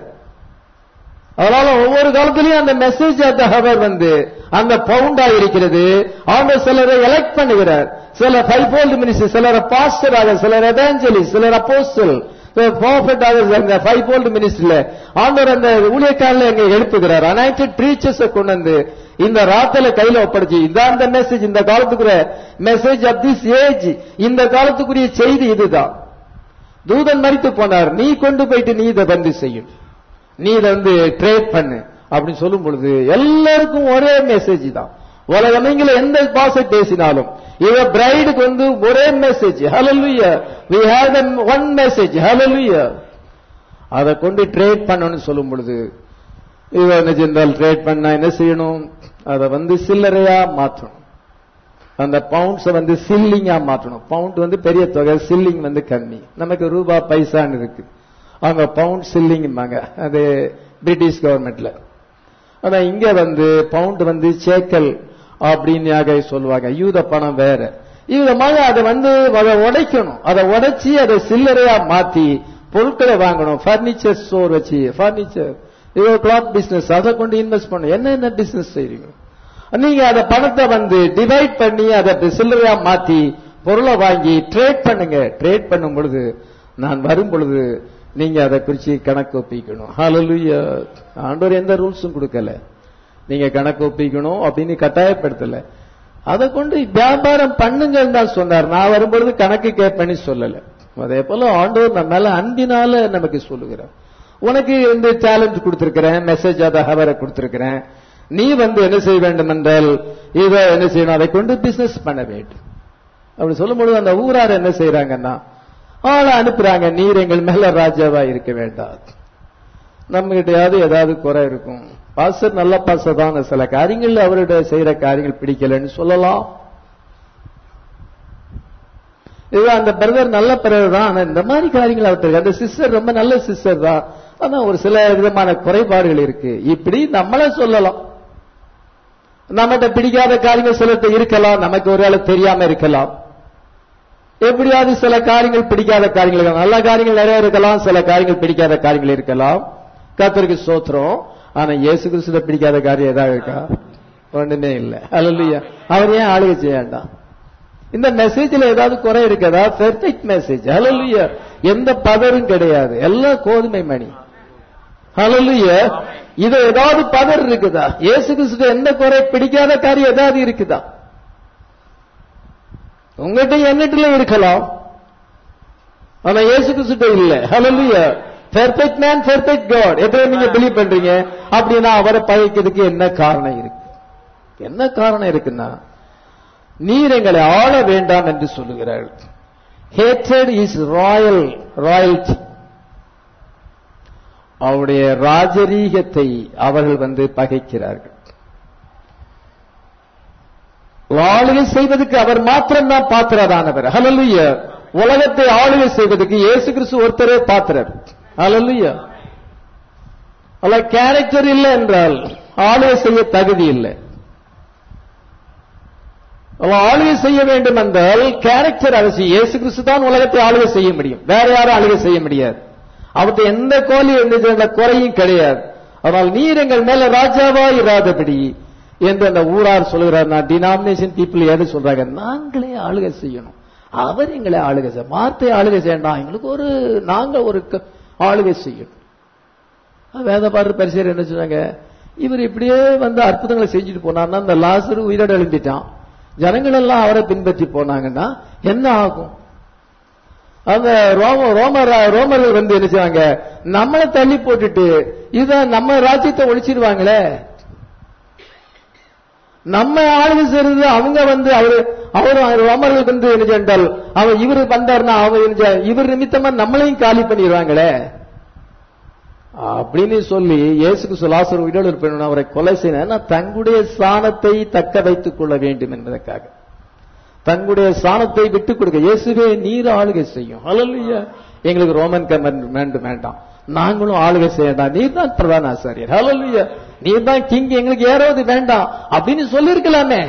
அதனால ஒவ்வொரு காலத்திலையும் அந்த மெசேஜ் ஆஃப் த ஹவர் வந்து அந்த பவுண்டா இருக்கிறது ஆண்டவர் சிலரை எலெக்ட் பண்ணுகிறார் சில ஃபைவ் ஃபோல்டு மினிஸ்டர் சிலரை பாஸ்டராக சிலர் எவாஞ்சலிஸ்ட் சிலர் அப்போஸ்டல் ப்ராஃபட் ஆக ஃபைவ் ஃபோல்டு மினிஸ்டர்ல ஆண்டவர் அந்த ஊழியக்காரில் எங்க எழுப்புகிறார் அனைத்து ட்ரீச்சர்ஸ் கொண்டு வந்து இந்த ராத்தில கையில ஒப்படைச்சு இதான் அந்த மெசேஜ் இந்த காலத்துக்குரிய மெசேஜ் ஆஃப் திஸ் ஏஜ் இந்த காலத்துக்குரிய செய்தி இதுதான் தூதன் மறித்து போனார் நீ கொண்டு போயிட்டு நீ இதை வந்து செய்யும் நீ இதை வந்து ட்ரேட் பண்ணு அப்படின்னு சொல்லும் பொழுது எல்லாருக்கும் ஒரே மெசேஜ் தான் உலகமெங்கில எந்த பாசை பேசினாலும் இவ பிரைடுக்கு வந்து ஒரே மெசேஜ் ஹalleluya we have the one message hallelujah அதை கொண்டு ட்ரேட் பண்ணணும்னு சொல்லும் பொழுது இவ என்ன செஞ்சால் ட்ரேட் பண்ணா என்ன செய்யணும் அதை வந்து சில்லறையா மாற்றணும் அந்த பவுண்ட்ஸை வந்து சில்லிங்கா மாற்றணும் பவுண்ட் வந்து பெரிய தொகை சில்லிங் வந்து கம்மி நமக்கு ரூபா பைசான்னு இருக்கு அவங்க பவுண்ட் சில்லிங்பாங்க அது பிரிட்டிஷ் கவர்மெண்ட்ல ஆனா இங்க வந்து பவுண்ட் வந்து சேக்கல் அப்படின்னு சொல்லுவாங்க யூத பணம் வேற யூதமாக அதை வந்து அதை உடைக்கணும் அதை உடைச்சி அதை சில்லறையா மாத்தி பொருட்களை வாங்கணும் பர்னிச்சர் ஸ்டோர் வச்சு பர்னிச்சர் இது கிளாத் பிசினஸ் அதை கொண்டு இன்வெஸ்ட் பண்ணணும் என்னென்ன பிசினஸ் செய்றீங்க நீங்க அதை பணத்தை வந்து டிவைட் பண்ணி அதை சில்லறையா மாத்தி பொருளை வாங்கி ட்ரேட் பண்ணுங்க ட்ரேட் பண்ணும் பொழுது நான் வரும் பொழுது நீங்க அதை குறிச்சு கணக்கு ஒப்பிக்கணும் ஹalleluya ஆண்டவர் எந்த ரூல்ஸும் கொடுக்கல நீங்க கணக்கு ஒப்பிக்கணும் அப்படின்னு கட்டாயப்படுத்தல அதை கொண்டு வியாபாரம் பண்ணுங்கன்னு தான் சொன்னார் நான் வரும்பொழுது கணக்கு கேட்பேன்னு சொல்லல அதே போல ஆண்டவர் நம்ம மேல அன்பினால நமக்கு சொல்லுகிறார் உனக்கு இந்த டேலண்ட் கொடுத்திருக்கிறேன் மெசேஜ் அதை ஹவரை கொடுத்திருக்கிறேன் நீ வந்து என்ன செய்ய வேண்டும் என்றால் இதை என்ன செய்யணும் அதை கொண்டு பிசினஸ் பண்ண வேண்டும் அப்படி சொல்லும்பொழுது அந்த ஊரார் என்ன செய்யறாங்கன்னா ஆளை அனுப்புறாங்க நீர் எங்கள் மேல ராஜாவா இருக்க வேண்டாம் நம்ம கிட்டயாவது ஏதாவது குறை இருக்கும் பாஸ்டர் நல்ல பாஸ்டர் தான் சில காரியங்கள் அவருடைய செய்யற காரியங்கள் பிடிக்கலன்னு சொல்லலாம் இது அந்த பிரதர் நல்ல பிரதர் தான் ஆனா இந்த மாதிரி காரியங்கள் அவர்கிட்ட அந்த சிஸ்டர் ரொம்ப நல்ல சிஸ்டர் தான் ஆனா ஒரு சில விதமான குறைபாடுகள் இருக்கு இப்படி நம்மள சொல்லலாம் நம்மகிட்ட பிடிக்காத காரியங்கள் சிலர்கிட்ட இருக்கலாம் நமக்கு ஒரு வேளை தெரியாம இருக்கலாம் எப்படியாவது சில காரியங்கள் பிடிக்காத காரியங்கள் இருக்கலாம் நல்ல காரியங்கள் நிறைய இருக்கலாம் சில காரியங்கள் பிடிக்காத காரியங்கள் இருக்கலாம் கத்தருக்கு சோத்திரம் ஆனா இயேசு கிறிஸ்துவ பிடிக்காத காரியம் ஏதாவது இருக்கா ஒண்ணுமே இல்லை அல்லையா அவர் ஏன் ஆளுகை செய்ய வேண்டாம் இந்த மெசேஜ்ல ஏதாவது குறை இருக்கதா பெர்ஃபெக்ட் மெசேஜ் ஹalleluya எந்த பதரும் கிடையாது எல்லாம் கோதுமை மணி ஹalleluya இது ஏதாவது பதர் இருக்குதா இயேசு கிறிஸ்து எந்த குறை பிடிக்காத காரியம் ஏதாவது இருக்குதா உங்ககிட்ட என்னட்டில இருக்கலாம் ஆனா இயேசு கிறிஸ்து இல்ல ஹalleluya பெர்ஃபெக்ட் மேன் பெர்ஃபெக்ட் காட் எதை நீங்க பிலீவ் பண்றீங்க அப்படின்னா அவரை பகைக்கிறதுக்கு என்ன காரணம் இருக்கு என்ன காரணம் இருக்குன்னா நீர் எங்களை ஆள வேண்டாம் என்று சொல்லுகிறார் ஹேட்ரட் இஸ் ராயல் ராயல்டி அவருடைய ராஜரீகத்தை அவர்கள் வந்து பகைக்கிறார்கள் ஆளுகை செய்வதற்கு அவர் மாத்திரம்தான் பாத்திரதானவர் ஹalleluya உலகத்தை ஆளுகை செய்வதற்கு இயேசு கிறிஸ்து ஒருத்தரே பாத்திரர் ஹalleluya அல்ல கேரக்டர் இல்லை என்றால் ஆளுகை செய்ய தகுதி இல்லை அவன் ஆளுகை செய்ய வேண்டும் என்றால் கேரக்டர் அவசியம் இயேசு கிறிஸ்து தான் உலகத்தை ஆளுகை செய்ய முடியும் வேற யாரும் ஆளுகை செய்ய முடியாது அவர்கிட்ட எந்த கோலி எந்த குறையும் கிடையாது ஆனால் நீர் எங்கள் மேல ராஜாவா இராதபடி என்று அந்த ஊரார் சொல்கிறார் நான் டினாமினேஷன் பீப்புள் எது சொல்றாங்க நாங்களே ஆளுகை செய்யணும் அவர் எங்களை ஆளுகை செய்ய வார்த்தை ஆளுகை செய்யணும் எங்களுக்கு ஒரு நாங்க ஒரு க- ஆளுகை செய்யணும் வேதபாடு பரிசீலனை என்ன சொன்னாங்க இவர் இப்படியே வந்து அற்புதங்களை செஞ்சுட்டு போனார்னா அந்த லாசரு உயிரோட எழுந்துட்டான் ஜனங்கள் எல்லாம் அவரை பின்பற்றி போனாங்கன்னா என்ன ஆகும் அந்த ரோம ரோமர் ரோமர்கள் வந்து என்ன செய்வாங்க நம்மளை தள்ளி போட்டுட்டு இத நம்ம ராஜ்யத்தை ஒழிச்சிருவாங்களே நம்ம ஆளுகை செய்யறது அவங்க வந்து அவரு அவரு ரோமர்களுக்கு வந்து என்ன சென்றால் அவர் இவர் வந்தாருன்னா அவர் என்ன செய்ய- இவர் நிமித்தமா நம்மளையும் காலி பண்ணிடுவாங்களே அப்படின்னு சொல்லி இயேசுக்கு சொல்லாசர் உயிரோடு இருப்பேன் அவரை கொலை செய்யணும் தங்களுடைய சாணத்தை தக்க வைத்துக் கொள்ள வேண்டும் என்பதற்காக தங்களுடைய சாணத்தை விட்டுக் கொடுக்க இயேசுவே நீர் ஆளுகை செய்யும் ஹalleluya எங்களுக்கு ரோமன் கமன் வேண்டும் வேண்டாம் நாங்களும் ஆளுகை செய்யலாம் நீர் தான் பிரதான ஆசாரியர் ஹalleluya நீர் தான் கிங் எங்களுக்கு ஏறாவது வேண்டாம் அப்படின்னு சொல்லியிருக்கலாமே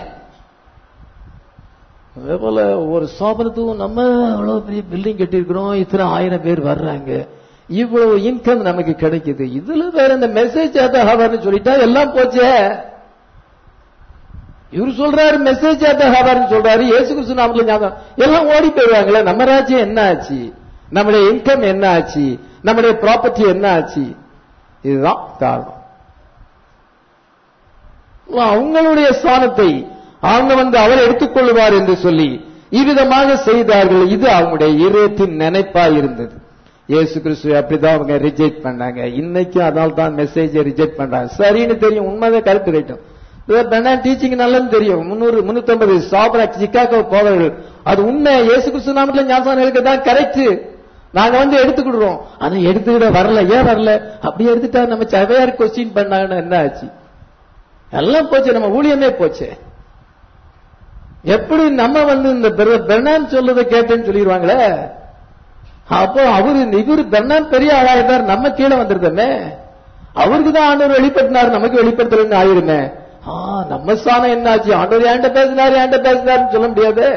அதே போல ஒரு ஸ்தாபனத்துக்கும் நம்ம அவ்வளவு பெரிய பில்டிங் கட்டியிருக்கிறோம் இத்தனை ஆயிரம் பேர் வர்றாங்க இவ்வளவு இன்கம் நமக்கு கிடைக்குது இதுல வேற இந்த மெசேஜ் ஹவர்னு சொல்லிட்டா எல்லாம் போச்சே இவர் சொல்றாரு மெசேஜ் ஹவர்னு சொல்றாரு இயேசு கிறிஸ்து நாமத்துல ஞாபகம் எல்லாம் ஓடி போயிடுவாங்களே நம்ம ராஜ்யம் என்ன ஆச்சு நம்முடைய இன்கம் என்ன ஆச்சு நம்முடைய ப்ராப்பர்ட்டி என்ன ஆச்சு இதுதான் காரணம் அவங்களுடைய ஸ்தானத்தை அவங்க வந்து அவர் எடுத்துக்கொள்வார் என்று சொல்லி இவ்விதமாக செய்தார்கள் இது அவங்களுடைய இதயத்தின் நினைப்பா இருந்தது இயேசு கிறிஸ்து அப்படிதான் அவங்க ரிஜெக்ட் பண்ணாங்க இன்னைக்கும் அதனால தான் மெசேஜை ரிஜெக்ட் பண்றாங்க சரின்னு தெரியும் உண்மைதான் கருத்து ரைட்டும் பெனான் டீச்சிங் நல்லதுன்னு தெரியும் முன்னூறு முன்னூத்தி சாபரா சிக்காகோ போவர்கள் அது உண்மை இயேசு கிறிஸ்து நாமத்துல ஞாபகம் இருக்கு தான் கரெக்ட் நாங்க வந்து எடுத்துக்கிடுறோம் ஆனா எடுத்துக்கிட வரல ஏன் வரல அப்படி எடுத்துட்டா நம்ம சவையார் கொஸ்டின் பண்ணாங்கன்னா என்ன ஆச்சு எல்லாம் போச்சு நம்ம ஊழியமே போச்சு எப்படி நம்ம வந்து இந்த பெர்னான் சொல்றதை கேட்டேன்னு சொல்லிடுவாங்களே அப்போ அவரு இவரு பெர்னான் பெரிய ஆளாயிருந்தார் நம்ம கீழே வந்திருந்தோமே அவருக்கு தான் ஆண்டவர் வெளிப்படுத்தினார் நமக்கு வெளிப்படுத்தலன்னு ஆயிருமே ஆ நம்ம ஸ்தானம் என்னாச்சு ஆண்டவர் ஏண்ட பேசினாரு ஏண்ட பேசினாருன்னு சொல்ல முடியாது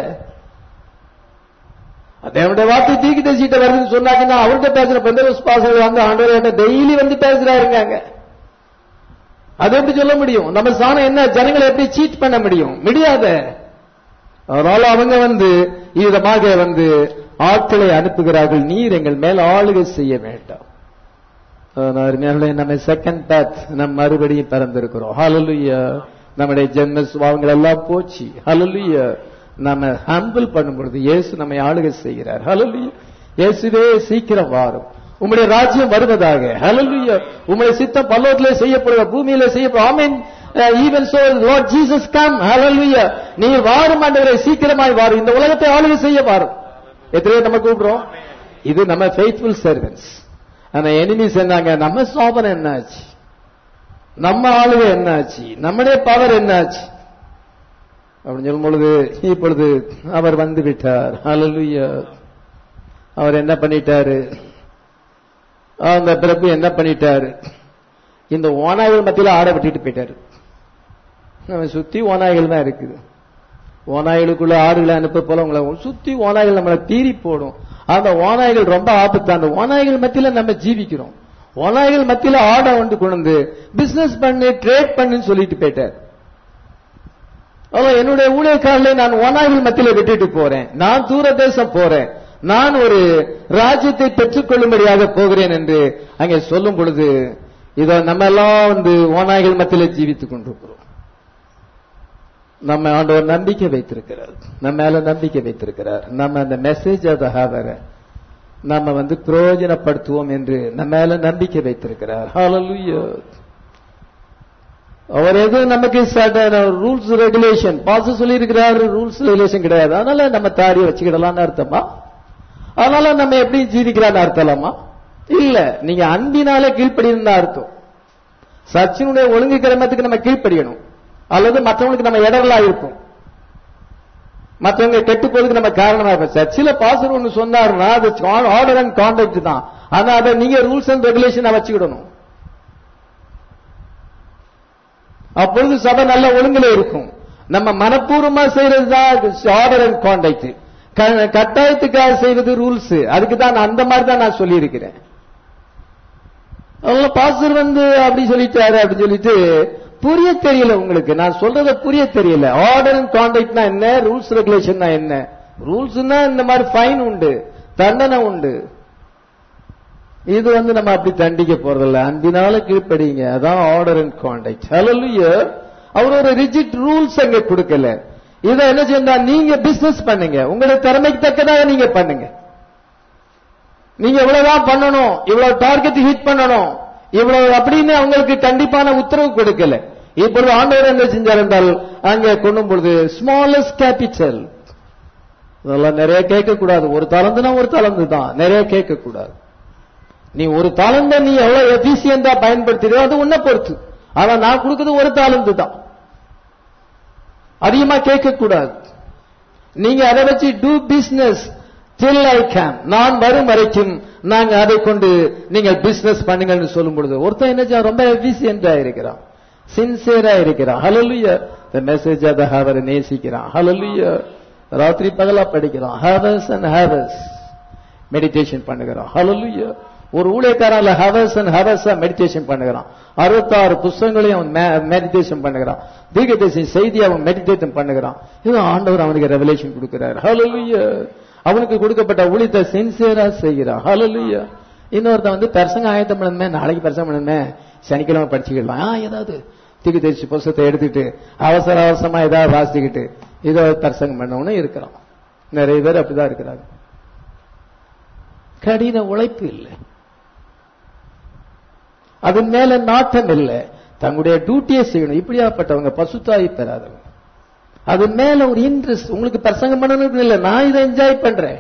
தேவனுடைய வார்த்தை தீக்கி தசிட்ட வருதுன்னு சொன்னாங்கன்னா அவர்கிட்ட பேசுற பெந்த பாசங்கள் வந்து ஆண்டவர் என்ன டெய்லி வந்து பேசுறாருங்க அது எப்படி சொல்ல முடியும் நம்ம சாணம் என்ன ஜனங்களை எப்படி சீட் பண்ண முடியும் முடியாத அதனால அவங்க வந்து விதமாக வந்து ஆட்களை அனுப்புகிறார்கள் நீர் எங்கள் மேல் ஆளுகை செய்ய வேண்டாம் அதனால அருமையானவர்களே, நம்ம செகண்ட் பேத் நம்ம மறுபடியும் பிறந்திருக்கிறோம் ஹalleluya நம்முடைய ஜென்ம சுபாவங்கள் எல்லாம் போச்சு ஹalleluya நம்ம ஹம்பிள் பண்ணும் பொழுது இயேசு நம்மை ஆளுகை செய்கிறார் ஹalleluya இயேசுவே சீக்கிரம் வாரும் உம்முடைய ராஜ்யம் வருவதாக ஹalleluya உம்முடைய சித்தம் பல்லோட்டிலே செய்யப்படுவ பூமியிலே செய்யப்படும் ஆமென் even so Lord Jesus come ஹalleluya நீ வாரும் ஆண்டவரே சீக்கிரமாய் வாரும் இந்த உலகத்தை ஆளுகை செய்ய வாரும் எத்தனை நம்ம கூப்பிடுறோம் இது நம்ம ஃபெய்த்ஃபுல் சர்வன்ஸ் ஆனா எனிமிஸ் என்னங்க நம்ம சோபனம் என்னாச்சு நம்ம ஆளுகை என்னாச்சு நம்முடைய பவர் என்னாச்சு அப்படின்னு சொல்லும் பொழுது இப்பொழுது அவர் வந்து விட்டார் ஹalleluya அவர் என்ன பண்ணிட்டாரு அந்த பிரபு என்ன பண்ணிட்டாரு இந்த ஓநாய்கள் மத்தியில ஆட விட்டுட்டு போயிட்டாரு அவன் சுத்தி ஓநாய்கள் தான் இருக்குது ஓநாய்களுக்குள்ள ஆடுகளை அனுப்ப போல உங்களை சுத்தி ஓநாய்கள் நம்மளை பீறி போடும் அந்த ஓநாய்கள் ரொம்ப ஆபத்து அந்த ஓநாய்கள் மத்தியில நம்ம ஜீவிக்கிறோம் ஓநாய்கள் மத்தியில ஆடை கொண்டு கொண்டு பிசினஸ் பண்ணு ட்ரேட் பண்ணுன்னு சொல்லிட்டு போயிட்டார் அதான் என்னுடைய ஊழியக்காரர்களை நான் ஒனாவில் மத்தியில விட்டுட்டு போறேன் நான் தூர தேசம் போறேன் நான் ஒரு ராஜ்யத்தை பெற்றுக்கொள்ளும்படியாக போகிறேன் என்று அங்கே சொல்லும் பொழுது இதோ நம்ம எல்லாம் வந்து ஓநாய்கள் மத்தியில ஜீவித்துக் கொண்டிருக்கிறோம் நம்ம ஆண்டவர் நம்பிக்கை வைத்திருக்கிறார் நம்ம மேல நம்பிக்கை வைத்திருக்கிறார் நம்ம அந்த மெசேஜ் அதை ஹாவர நம்ம வந்து பிரயோஜனப்படுத்துவோம் என்று நம்ம மேல நம்பிக்கை வைத்திருக்கிறார் ஹalleluya அவர் எதுவும் நமக்கு ரூல்ஸ் ரெகுலேஷன் பாச சொல்லி இருக்கிறாரு ரூல்ஸ் ரெகுலேஷன் கிடையாது அதனால நம்ம தாடியை வச்சுக்கிடலாம்னு அர்த்தமா அதனால நம்ம எப்படி ஜீவிக்கலாம்னு அர்த்தலாமா இல்ல நீங்க அன்பினால கீழ்ப்படின்னு அர்த்தம் சச்சினுடைய ஒழுங்கு கிரமத்துக்கு நம்ம கீழ்ப்படியணும் அல்லது மற்றவங்களுக்கு நம்ம இடரலா இருப்போம் மற்றவங்க கெட்டு போறதுக்கு நம்ம காரணமா இருப்போம் சர்ச்சில் பாசர் ஒன்று சொன்னாருன்னா அது ஆர்டர் அண்ட் கான்டாக்ட் தான் ஆனா அதை நீங்க ரூல்ஸ் அண்ட் ரெகுலேஷனை வச்சுக்கிடணும் அப்பொழுது சபை நல்ல ஒழுங்குல இருக்கும் நம்ம மனப்பூர்வமா செய்யறது தான் ஆர்டர் அண்ட் கான்டாக்ட் கட்டாயத்துக்காக செய்வது ரூல்ஸ் அதுக்கு தான் நான் அந்த மாதிரி தான் நான் சொல்லியிருக்கிறேன் அதனால பாஸ்டர் வந்து அப்படி சொல்லிட்டாரு அப்படி சொல்லிட்டு புரிய தெரியல உங்களுக்கு நான் சொல்றத புரிய தெரியல ஆர்டர் அண்ட் கான்டாக்ட்னா என்ன ரூல்ஸ் ரெகுலேஷன் என்ன ரூல்ஸ்னா இந்த மாதிரி ஃபைன் உண்டு தண்டனை உண்டு இது வந்து நம்ம அப்படி தண்டிக்க போறதில்ல அன்பினால கீழ்ப்படிங்க அதான் ஆர்டர் அண்ட் கான்டாக்ட் ஹalleluya அவர் ஒரு ரிஜிட் ரூல்ஸ் அங்க கொடுக்கல இதை என்ன செய்யா நீங்க பிசினஸ் பண்ணுங்க உங்களுடைய திறமைக்கு தக்கதாக நீங்க பண்ணுங்க நீங்க இவ்வளவுதான் பண்ணணும் இவ்வளவு டார்கெட் ஹிட் பண்ணணும் இவ்வளவு அப்படின்னு அவங்களுக்கு கண்டிப்பான உத்தரவு கொடுக்கல இப்பொழுது ஆண்டவர் என்ன செஞ்சார் என்றால் அங்க கொண்டும் பொழுது ஸ்மாலஸ்ட் கேபிட்டல் இதெல்லாம் நிறைய கேட்க கூடாது ஒரு தலந்துனா ஒரு தலந்து தான் நிறைய கேட்க கூடாது நீ ஒரு தாளந்த நீ எவ்வளவு எபிசியண்டா பயன்படுத்தியோ அது உன்னை பொறுத்து ஆனா நான் கொடுக்கிறது ஒரு தாளந்து தான் அதிகமா கேட்க கூடாது நீங்க அதை வச்சு do business till I came நான் வரும் வரைக்கும் நாங்க அதை கொண்டு நீங்கள் பிசினஸ் பண்ணுங்கன்னு சொல்லும் பொழுது ஒருத்தன் என்ன செய்ய ரொம்ப எபிசியண்டா இருக்கிறான் சின்சியரா இருக்கிறான் ஹலலுயா இந்த மெசேஜ் அதை அவரை நேசிக்கிறான் ஹலலுயா ராத்திரி பகலா படிக்கிறான் ஹேவர்ஸ் அண்ட் ஹேவர்ஸ் மெடிடேஷன் பண்ணுகிறான் ஹலலுயா ஒரு ஊழியக்காரன் ஹவர்ஸ் அண்ட் ஹவர்ஸா மெடிடேஷன் பண்ணுகிறான் அறுபத்தாறு புஸ்தகங்களையும் அவன் மெடிடேஷன் பண்ணுகிறான் தீர்க்கதரிசி செய்தி அவன் மெடிடேஷன் பண்ணுகிறான் இது ஆண்டவர் அவனுக்கு ரெவலேஷன் கொடுக்கிறார் ஹalleluya அவனுக்கு கொடுக்கப்பட்ட ஊழியத்தை சின்சியரா செய்கிறான் ஹalleluya இன்னொருத்தன் வந்து பிரசங்க ஆயத்தம் பண்ணணுமே நாளைக்கு பிரசங்கம் பண்ணணுமே சனிக்கிழமை படிச்சுக்கலாம் ஆ ஏதாவது தீர்க்கதரிசி புஸ்தகத்தை எடுத்துட்டு அவசர அவசரமா ஏதாவது வாசிக்கிட்டு இதோ பிரசங்கம் பண்ணவனும் இருக்கிறான் நிறைய பேர் அப்படிதான் இருக்கிறாங்க கடின உழைப்பு இல்லை அதன் மேல நாட்டம் இல்லை தங்களுடைய டியூட்டியை செய்யணும் இப்படியாப்பட்டவங்க பசுத்தாய் பெறாதவங்க அது மேல ஒரு இன்ட்ரெஸ்ட் உங்களுக்கு பிரசங்கம் பண்ணணும் இல்ல நான் இதை என்ஜாய் பண்றேன்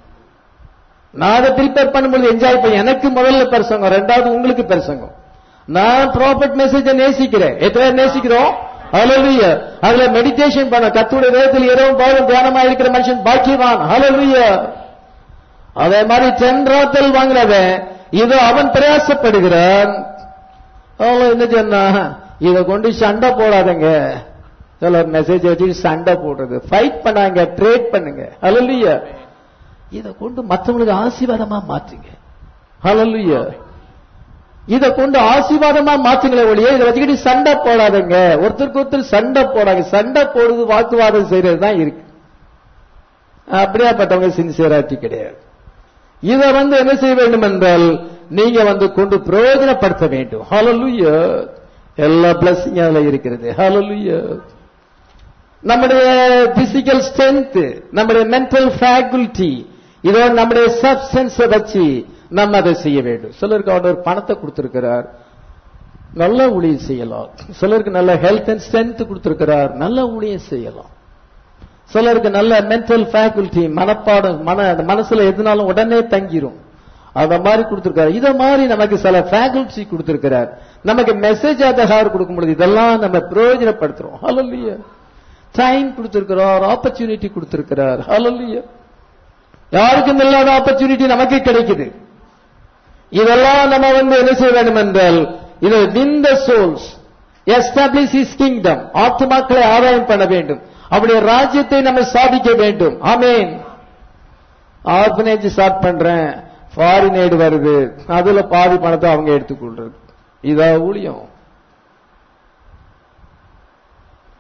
நான் அதை ப்ரிப்பேர் பண்ணும்போது என்ஜாய் பண்ண எனக்கு முதல்ல பிரசங்கம் ரெண்டாவது உங்களுக்கு பிரசங்கம் நான் ப்ராப்பர்ட் மெசேஜ நேசிக்கிறேன் எத்தனை பேர் நேசிக்கிறோம் ஹalleluya அதுல மெடிடேஷன் பண்ண கத்துடைய வேதத்தில் இரவும் பகலும் தியானமா இருக்கிற மனுஷன் பாக்கியவான் ஹalleluya அதே மாதிரி சென்றாத்தல் வாங்கினவன் இதோ அவன் பிரயாசப்படுகிறான் அவன் என்ன சொன்னா இத கொண்டு சண்டை போடாதங்க சில மெசேஜ் வச்சு சண்டை போடுறது ஃபைட் பண்ணாங்க ட்ரேட் பண்ணுங்க ஹalleluya இத கொண்டு மற்றவங்களுக்கு ஆசீர்வாதமா மாத்துங்க ஹalleluya இத கொண்டு ஆசீர்வாதமா மாத்துங்களே ஒழிய இதை வச்சுக்கிட்டு சண்டை போடாதங்க ஒருத்தருக்கு ஒருத்தர் சண்டை போடாங்க சண்டை போடுறது வாக்குவாதம் செய்யறது தான் இருக்கு அப்படியாப்பட்டவங்க சின்சியராட்டி கிடையாது இதை வந்து என்ன செய்ய வேண்டும் என்றால் நீங்க வந்து கொண்டு பிரயோஜனப்படுத்த வேண்டும் ஹalleluya எல்லா பிளஸிங் அதுல இருக்கிறது ஹalleluya நம்முடைய பிசிக்கல் ஸ்ட்ரென்த் நம்முடைய மென்டல் ஃபேக்கல்டி இதோ நம்முடைய சப்ஸ்டன்ஸை வச்சு நம்ம அதை செய்ய வேண்டும் சிலருக்கு அவர் பணத்தை கொடுத்திருக்கிறார் நல்ல ஊழியம் செய்யலாம் சிலருக்கு நல்ல ஹெல்த் அண்ட் ஸ்ட்ரென்த் கொடுத்திருக்கிறார் நல்ல ஊழியம் செய்யலாம் சிலருக்கு நல்ல மென்டல் ஃபேக்கல்டி மனப்பாடம் மன மனசுல எதுனாலும் உடனே தங்கிரும் அத மாதிரி கொடுத்திருக்காரு இத மாதிரி நமக்கு சில ஃபேக்கல்டி கொடுத்திருக்கிறார் நமக்கு மெசேஜ் ஆதகார் கொடுக்கும் பொழுது இதெல்லாம் நம்ம பிரயோஜனப்படுத்துறோம் ஹalleluya டைம் கொடுத்திருக்கிறார் ஆப்பர்ச்சுனிட்டி கொடுத்திருக்கிறார் ஹalleluya யாருக்கும் இல்லாத ஆப்பர்ச்சுனிட்டி நமக்கு கிடைக்குது இதெல்லாம் நம்ம வந்து என்ன செய்ய வேண்டும் என்றால் இது win the souls establish his kingdom ஆத்மாக்களை ஆதாயம் பண்ண வேண்டும் அவருடைய ராஜ்யத்தை நம்ம சாதிக்க வேண்டும் ஆமேன் ஆர்பனேஜ் ஸ்டார்ட் பண்றேன் ஃபாரின் எய்டு வருது அதுல பாதி பணத்தை அவங்க எடுத்துக்கொள்றது இதா ஊழியம்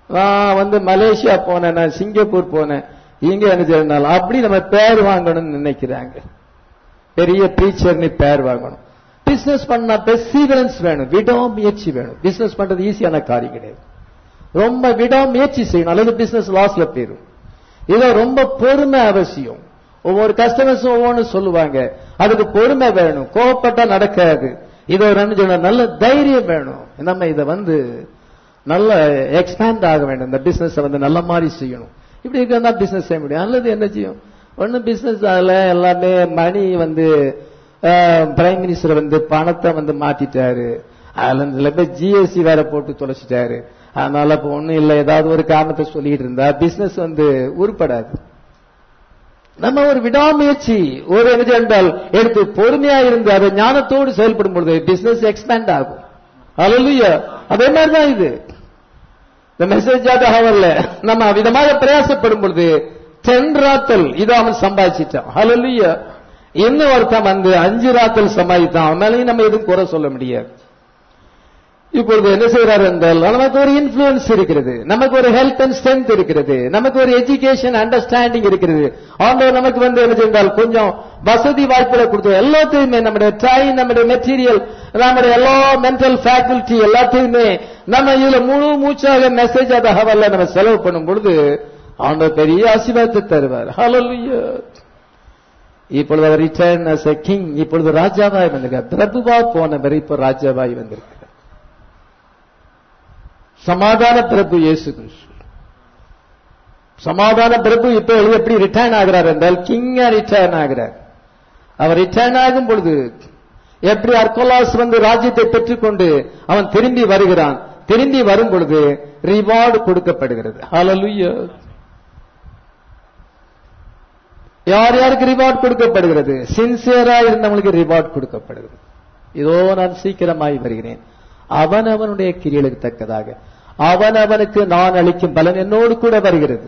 நான் வந்து மலேசியா போனேன் நான் சிங்கப்பூர் போனேன் இங்க என்ன செய்யணும் அப்படி நம்ம பேர் வாங்கணும்னு நினைக்கிறாங்க பெரிய டீச்சர்னு பேர் வாங்கணும் பிசினஸ் பண்ணா பெர்சீவரன்ஸ் வேணும் விடாமுயற்சி வேணும் பிசினஸ் பண்றது ஈஸியான காரியம் கிடையாது ரொம்ப விடாமுயற்சி செய்யணும் அல்லது பிசினஸ் லாஸ்ல போயிரும் இதை ரொம்ப பொறுமை அவசியம் ஒவ்வொரு கஸ்டமர்ஸும் ஒவ்வொன்று சொல்லுவாங்க அதுக்கு பொறுமை வேணும் கோவப்பட்டா நடக்காது இதை ஒரு என்ன சொல்லணும், நல்ல தைரியம் வேணும் நம்ம இதை வந்து நல்ல எக்ஸ்பேண்ட் ஆக வேண்டும் இந்த பிசினஸ் வந்து நல்ல மாதிரி செய்யணும் இப்படி இருந்தா பிசினஸ் செய்ய முடியும் அல்லது என்ன செய்யும் ஒன்னும் பிசினஸ் ஆகல எல்லாமே மணி வந்து பிரைம் மினிஸ்டர் வந்து பணத்தை வந்து மாத்திட்டாரு அதுல சில பேர் ஜிஎஸ்டி வேற போட்டு தொலைச்சிட்டாரு அதனால இப்ப ஒண்ணும் இல்ல ஏதாவது ஒரு காரணத்தை சொல்லிட்டு இருந்தா பிசினஸ் வந்து உருப்படாது நம்ம ஒரு விடாமுயற்சி ஒரு என்ன என்றால் எடுத்து பொறுமையா இருந்து அதை ஞானத்தோடு செயல்படும் பொழுது பிசினஸ் எக்ஸ்பேண்ட் ஆகும் அல்லையா அதே மாதிரி தான் இது இந்த மெசேஜ் ஆக வரல நம்ம விதமாக பிரயாசப்படும் பொழுது டென் ராத்தல் இதை அவன் சம்பாதிச்சிட்டான் ஹலலுயா இன்னும் ஒருத்தன் வந்து அஞ்சு ராத்தல் சம்பாதித்தான் அவன் மேலேயும் நம்ம எதுவும் குறை சொல்ல முடியாது இப்பொழுது என்ன செய்யறாரு என்றால் நமக்கு ஒரு இன்ஃபுளுன்ஸ் இருக்கிறது நமக்கு ஒரு ஹெல்த் அண்ட் ஸ்ட்ரென்த் இருக்கிறது நமக்கு ஒரு எஜுகேஷன் அண்டர்ஸ்டாண்டிங் இருக்கிறது ஆண்டவர் நமக்கு வந்து என்ன செய்தால் கொஞ்சம் வசதி வாய்ப்புகளை கொடுத்து எல்லாத்தையுமே நம்முடைய டைம் நம்முடைய மெட்டீரியல் நம்முடைய எல்லா மென்டல் ஃபேக்கல்டி எல்லாத்தையுமே நம்ம இதுல முழு மூச்சாக மெசேஜ் அதை ஹவர்ல நம்ம செலவு பண்ணும் பொழுது ஆண்டவர் பெரிய ஆசீர்வாதத்தை தருவார் ஹalleluya இப்பொழுது அவர் ரிட்டர்ன் as a king இப்பொழுது ராஜாவாய் வந்திருக்கார் பிரபுவா போனவர் இப்ப ராஜாவாய் வந்திருக்கிறார் சமாதான பிரபு இயேசு கிறிஸ்து சமாதான பிரபு இப்ப எப்படி ரிட்டர்ன் ஆகிறார் என்றால் கிங்கா ரிட்டர்ன் ஆகிறார் அவர் ரிட்டர்ன் ஆகும் பொழுது எப்படி அர்கோலாஸ் வந்து ராஜ்யத்தை பெற்றுக்கொண்டு அவன் திரும்பி வருகிறான் திரும்பி வரும் பொழுது ரிவார்டு கொடுக்கப்படுகிறது ஹalleluya யார் யாருக்கு ரிவார்ட் கொடுக்கப்படுகிறது சின்சியரா இருந்தவங்களுக்கு ரிவார்ட் கொடுக்கப்படுகிறது இதோ நான் சீக்கிரமாய் வருகிறேன் அவன் அவனுடைய கிரியலுக்கு தக்கதாக அவன் அவனுக்கு நான் அளிக்கும் பலன் என்னோடு கூட வருகிறது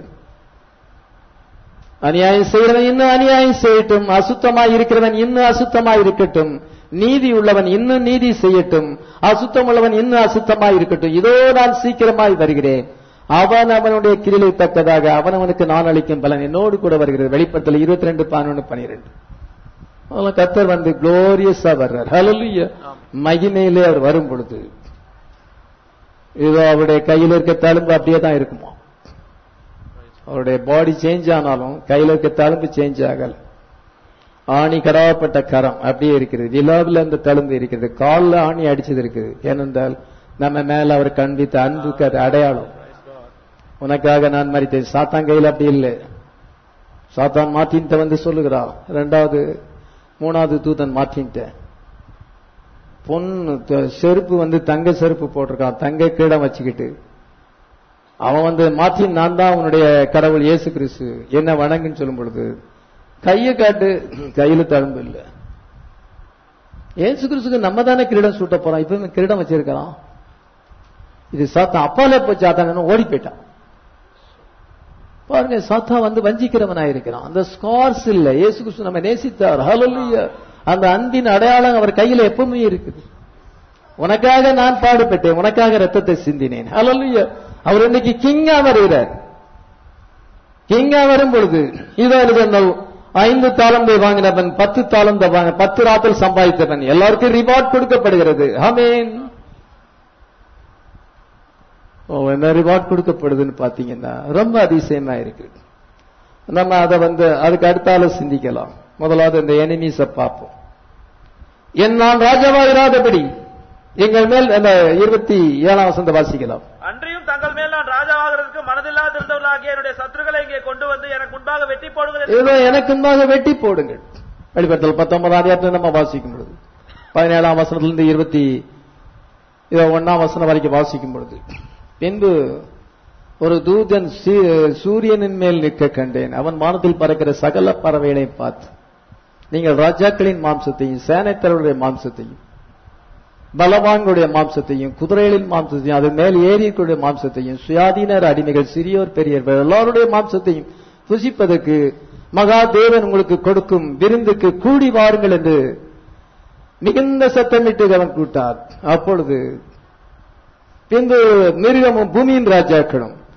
அநியாயம் செய்கிறவன் இன்னும் அநியாயம் செய்யட்டும் அசுத்தமாய் இருக்கிறவன் இன்னும் அசுத்தமாய் இருக்கட்டும் நீதி உள்ளவன் இன்னும் நீதி செய்யட்டும் அசுத்தம் உள்ளவன் இன்னும் அசுத்தமாய் இருக்கட்டும் இதோ நான் சீக்கிரமாய் வருகிறேன் அவன் அவனுடைய கிரிலை தக்கதாக அவன் அவனுக்கு நான் அளிக்கும் பலன் என்னோடு கூட வருகிறது வெளிப்படத்தில் இருபத்தி ரெண்டு பதினொன்று பனிரெண்டு அதெல்லாம் கத்தர் வந்து குளோரியஸா வர்றார் ஹalleluya மகிமையிலே அவர் வரும் பொழுது இதோ அவருடைய கையில் இருக்க தழும்பு அப்படியே தான் இருக்குமா அவருடைய பாடி சேஞ்ச் ஆனாலும் கையில் இருக்க தழும்பு சேஞ்ச் ஆகல ஆணி கடாவப்பட்ட கரம் அப்படியே இருக்கிறது விழாவில் அந்த தழும்பு இருக்கிறது காலில் ஆணி அடிச்சது இருக்குது ஏனென்றால் நம்ம மேல அவர் கண்பித்த அன்புக்கு அது அடையாளம் உனக்காக நான் மறித்தேன் சாத்தான் கையில் அப்படி இல்லை சாத்தான் மாட்டின்ட்ட வந்து சொல்லுகிறான் ரெண்டாவது மூணாவது தூதன் மாட்டின்ட்ட பொண்ணு த- செருப்பு வந்து தங்க செருப்பு போட்டிருக்கான் தங்க கிரீடம் வச்சுக்கிட்டு அவன் வந்து மார்ட்டின் நான் தான் உன்னுடைய கடவுள் இயேசு கிறிஸ்து என்ன வணங்குன்னு சொல்லும் பொழுது கையை காட்டு கையில தழும்பு இல்ல இயேசு கிறிஸ்துக்கு நம்ம தானே கிரீடம் சூட்ட போறோம் இப்ப இவன் கிரீடம் வச்சிருக்கிறான் இது சாத்தான் அப்பாலே போய் சாத்தான் ஓடி போயிட்டான் பாருங்க சாத்தா வந்து வஞ்சிக்கிறவனா இருக்கிறான் அந்த ஸ்கார்ஸ் இல்ல இயேசு கிறிஸ்து நம்ம நேசித்தார் ஹalleluya அந்த அன்பின் அடையாளம் அவர் கையில எப்பவுமே இருக்குது உனக்காக நான் பாடுபட்டேன் உனக்காக ரத்தத்தை சிந்தினேன் ஹalleluya அவர் இன்னைக்கு கிங்கா வருகிறார் கிங்கா வரும் பொழுது இதோ சொன்னல் ஐந்து தாளந்தை வாங்கினவன் பத்து தாளந்தை வாங்க பத்து ராத்தல் சம்பாதித்தவன் எல்லாருக்கும் ரிவார்ட் கொடுக்கப்படுகிறது ஆமென் ஓ, என்ன ரிவார்ட் கொடுக்கப்படுதுன்னு பாத்தீங்கன்னா ரொம்ப அதிசயமா இருக்கு நம்ம அதை வந்து அதுக்கு அடுத்தால சிந்திக்கலாம் முதலாவது இந்த எனிமீஸ பார்ப்போம் என் நான் ராஜாவாயிராதபடி எங்கள் மேல் அந்த இருபத்தி ஏழாம் வசந்த வாசிக்கலாம் அன்றியும் தங்கள் மேல் நான் ராஜாவாகிறதுக்கு மனதில்லாதிருந்தவர்களாகிய என்னுடைய சத்துருக்களை இங்கே கொண்டு வந்து எனக்கு முன்பாக வெட்டி போடுங்கள் ஏதோ எனக்கு முன்பாக வெட்டி போடுங்கள் வெளிப்படுத்தல் பத்தொன்பதாம் அதிகாரத்தில் நம்ம வாசிக்கும் பொழுது பதினேழாம் வசனத்திலிருந்து இருபத்தி இதோ ஒன்னாம் வசனம் வரைக்கும் வாசிக்கும் பொழுது பின்பு ஒரு தூதன் சீ- சூரியனின் மேல் நிற்க கண்டேன் அவன் வானத்தில் பறக்கிற சகல பறவைகளை பார்த்து நீங்கள் ராஜாக்களின் மாம்சத்தையும் சேனைத்தர்களுடைய மாம்சத்தையும் பலவான்களுடைய மாம்சத்தையும் குதிரைகளின் மாம்சத்தையும் அதன் மேல் ஏரியர்களுடைய மாம்சத்தையும் சுயாதீனர் அடிமைகள் சிறியோர் பெரியவர்கள் எல்லாருடைய மாம்சத்தையும் புசிப்பதற்கு மகா தேவன் உங்களுக்கு கொடுக்கும் விருந்துக்கு கூடி வாருங்கள் என்று மிகுந்த சத்தமிட்டு அவன் கூட்டார் அப்பொழுது பின்பு மிருகமும் பூமியின் ராஜாக்களும்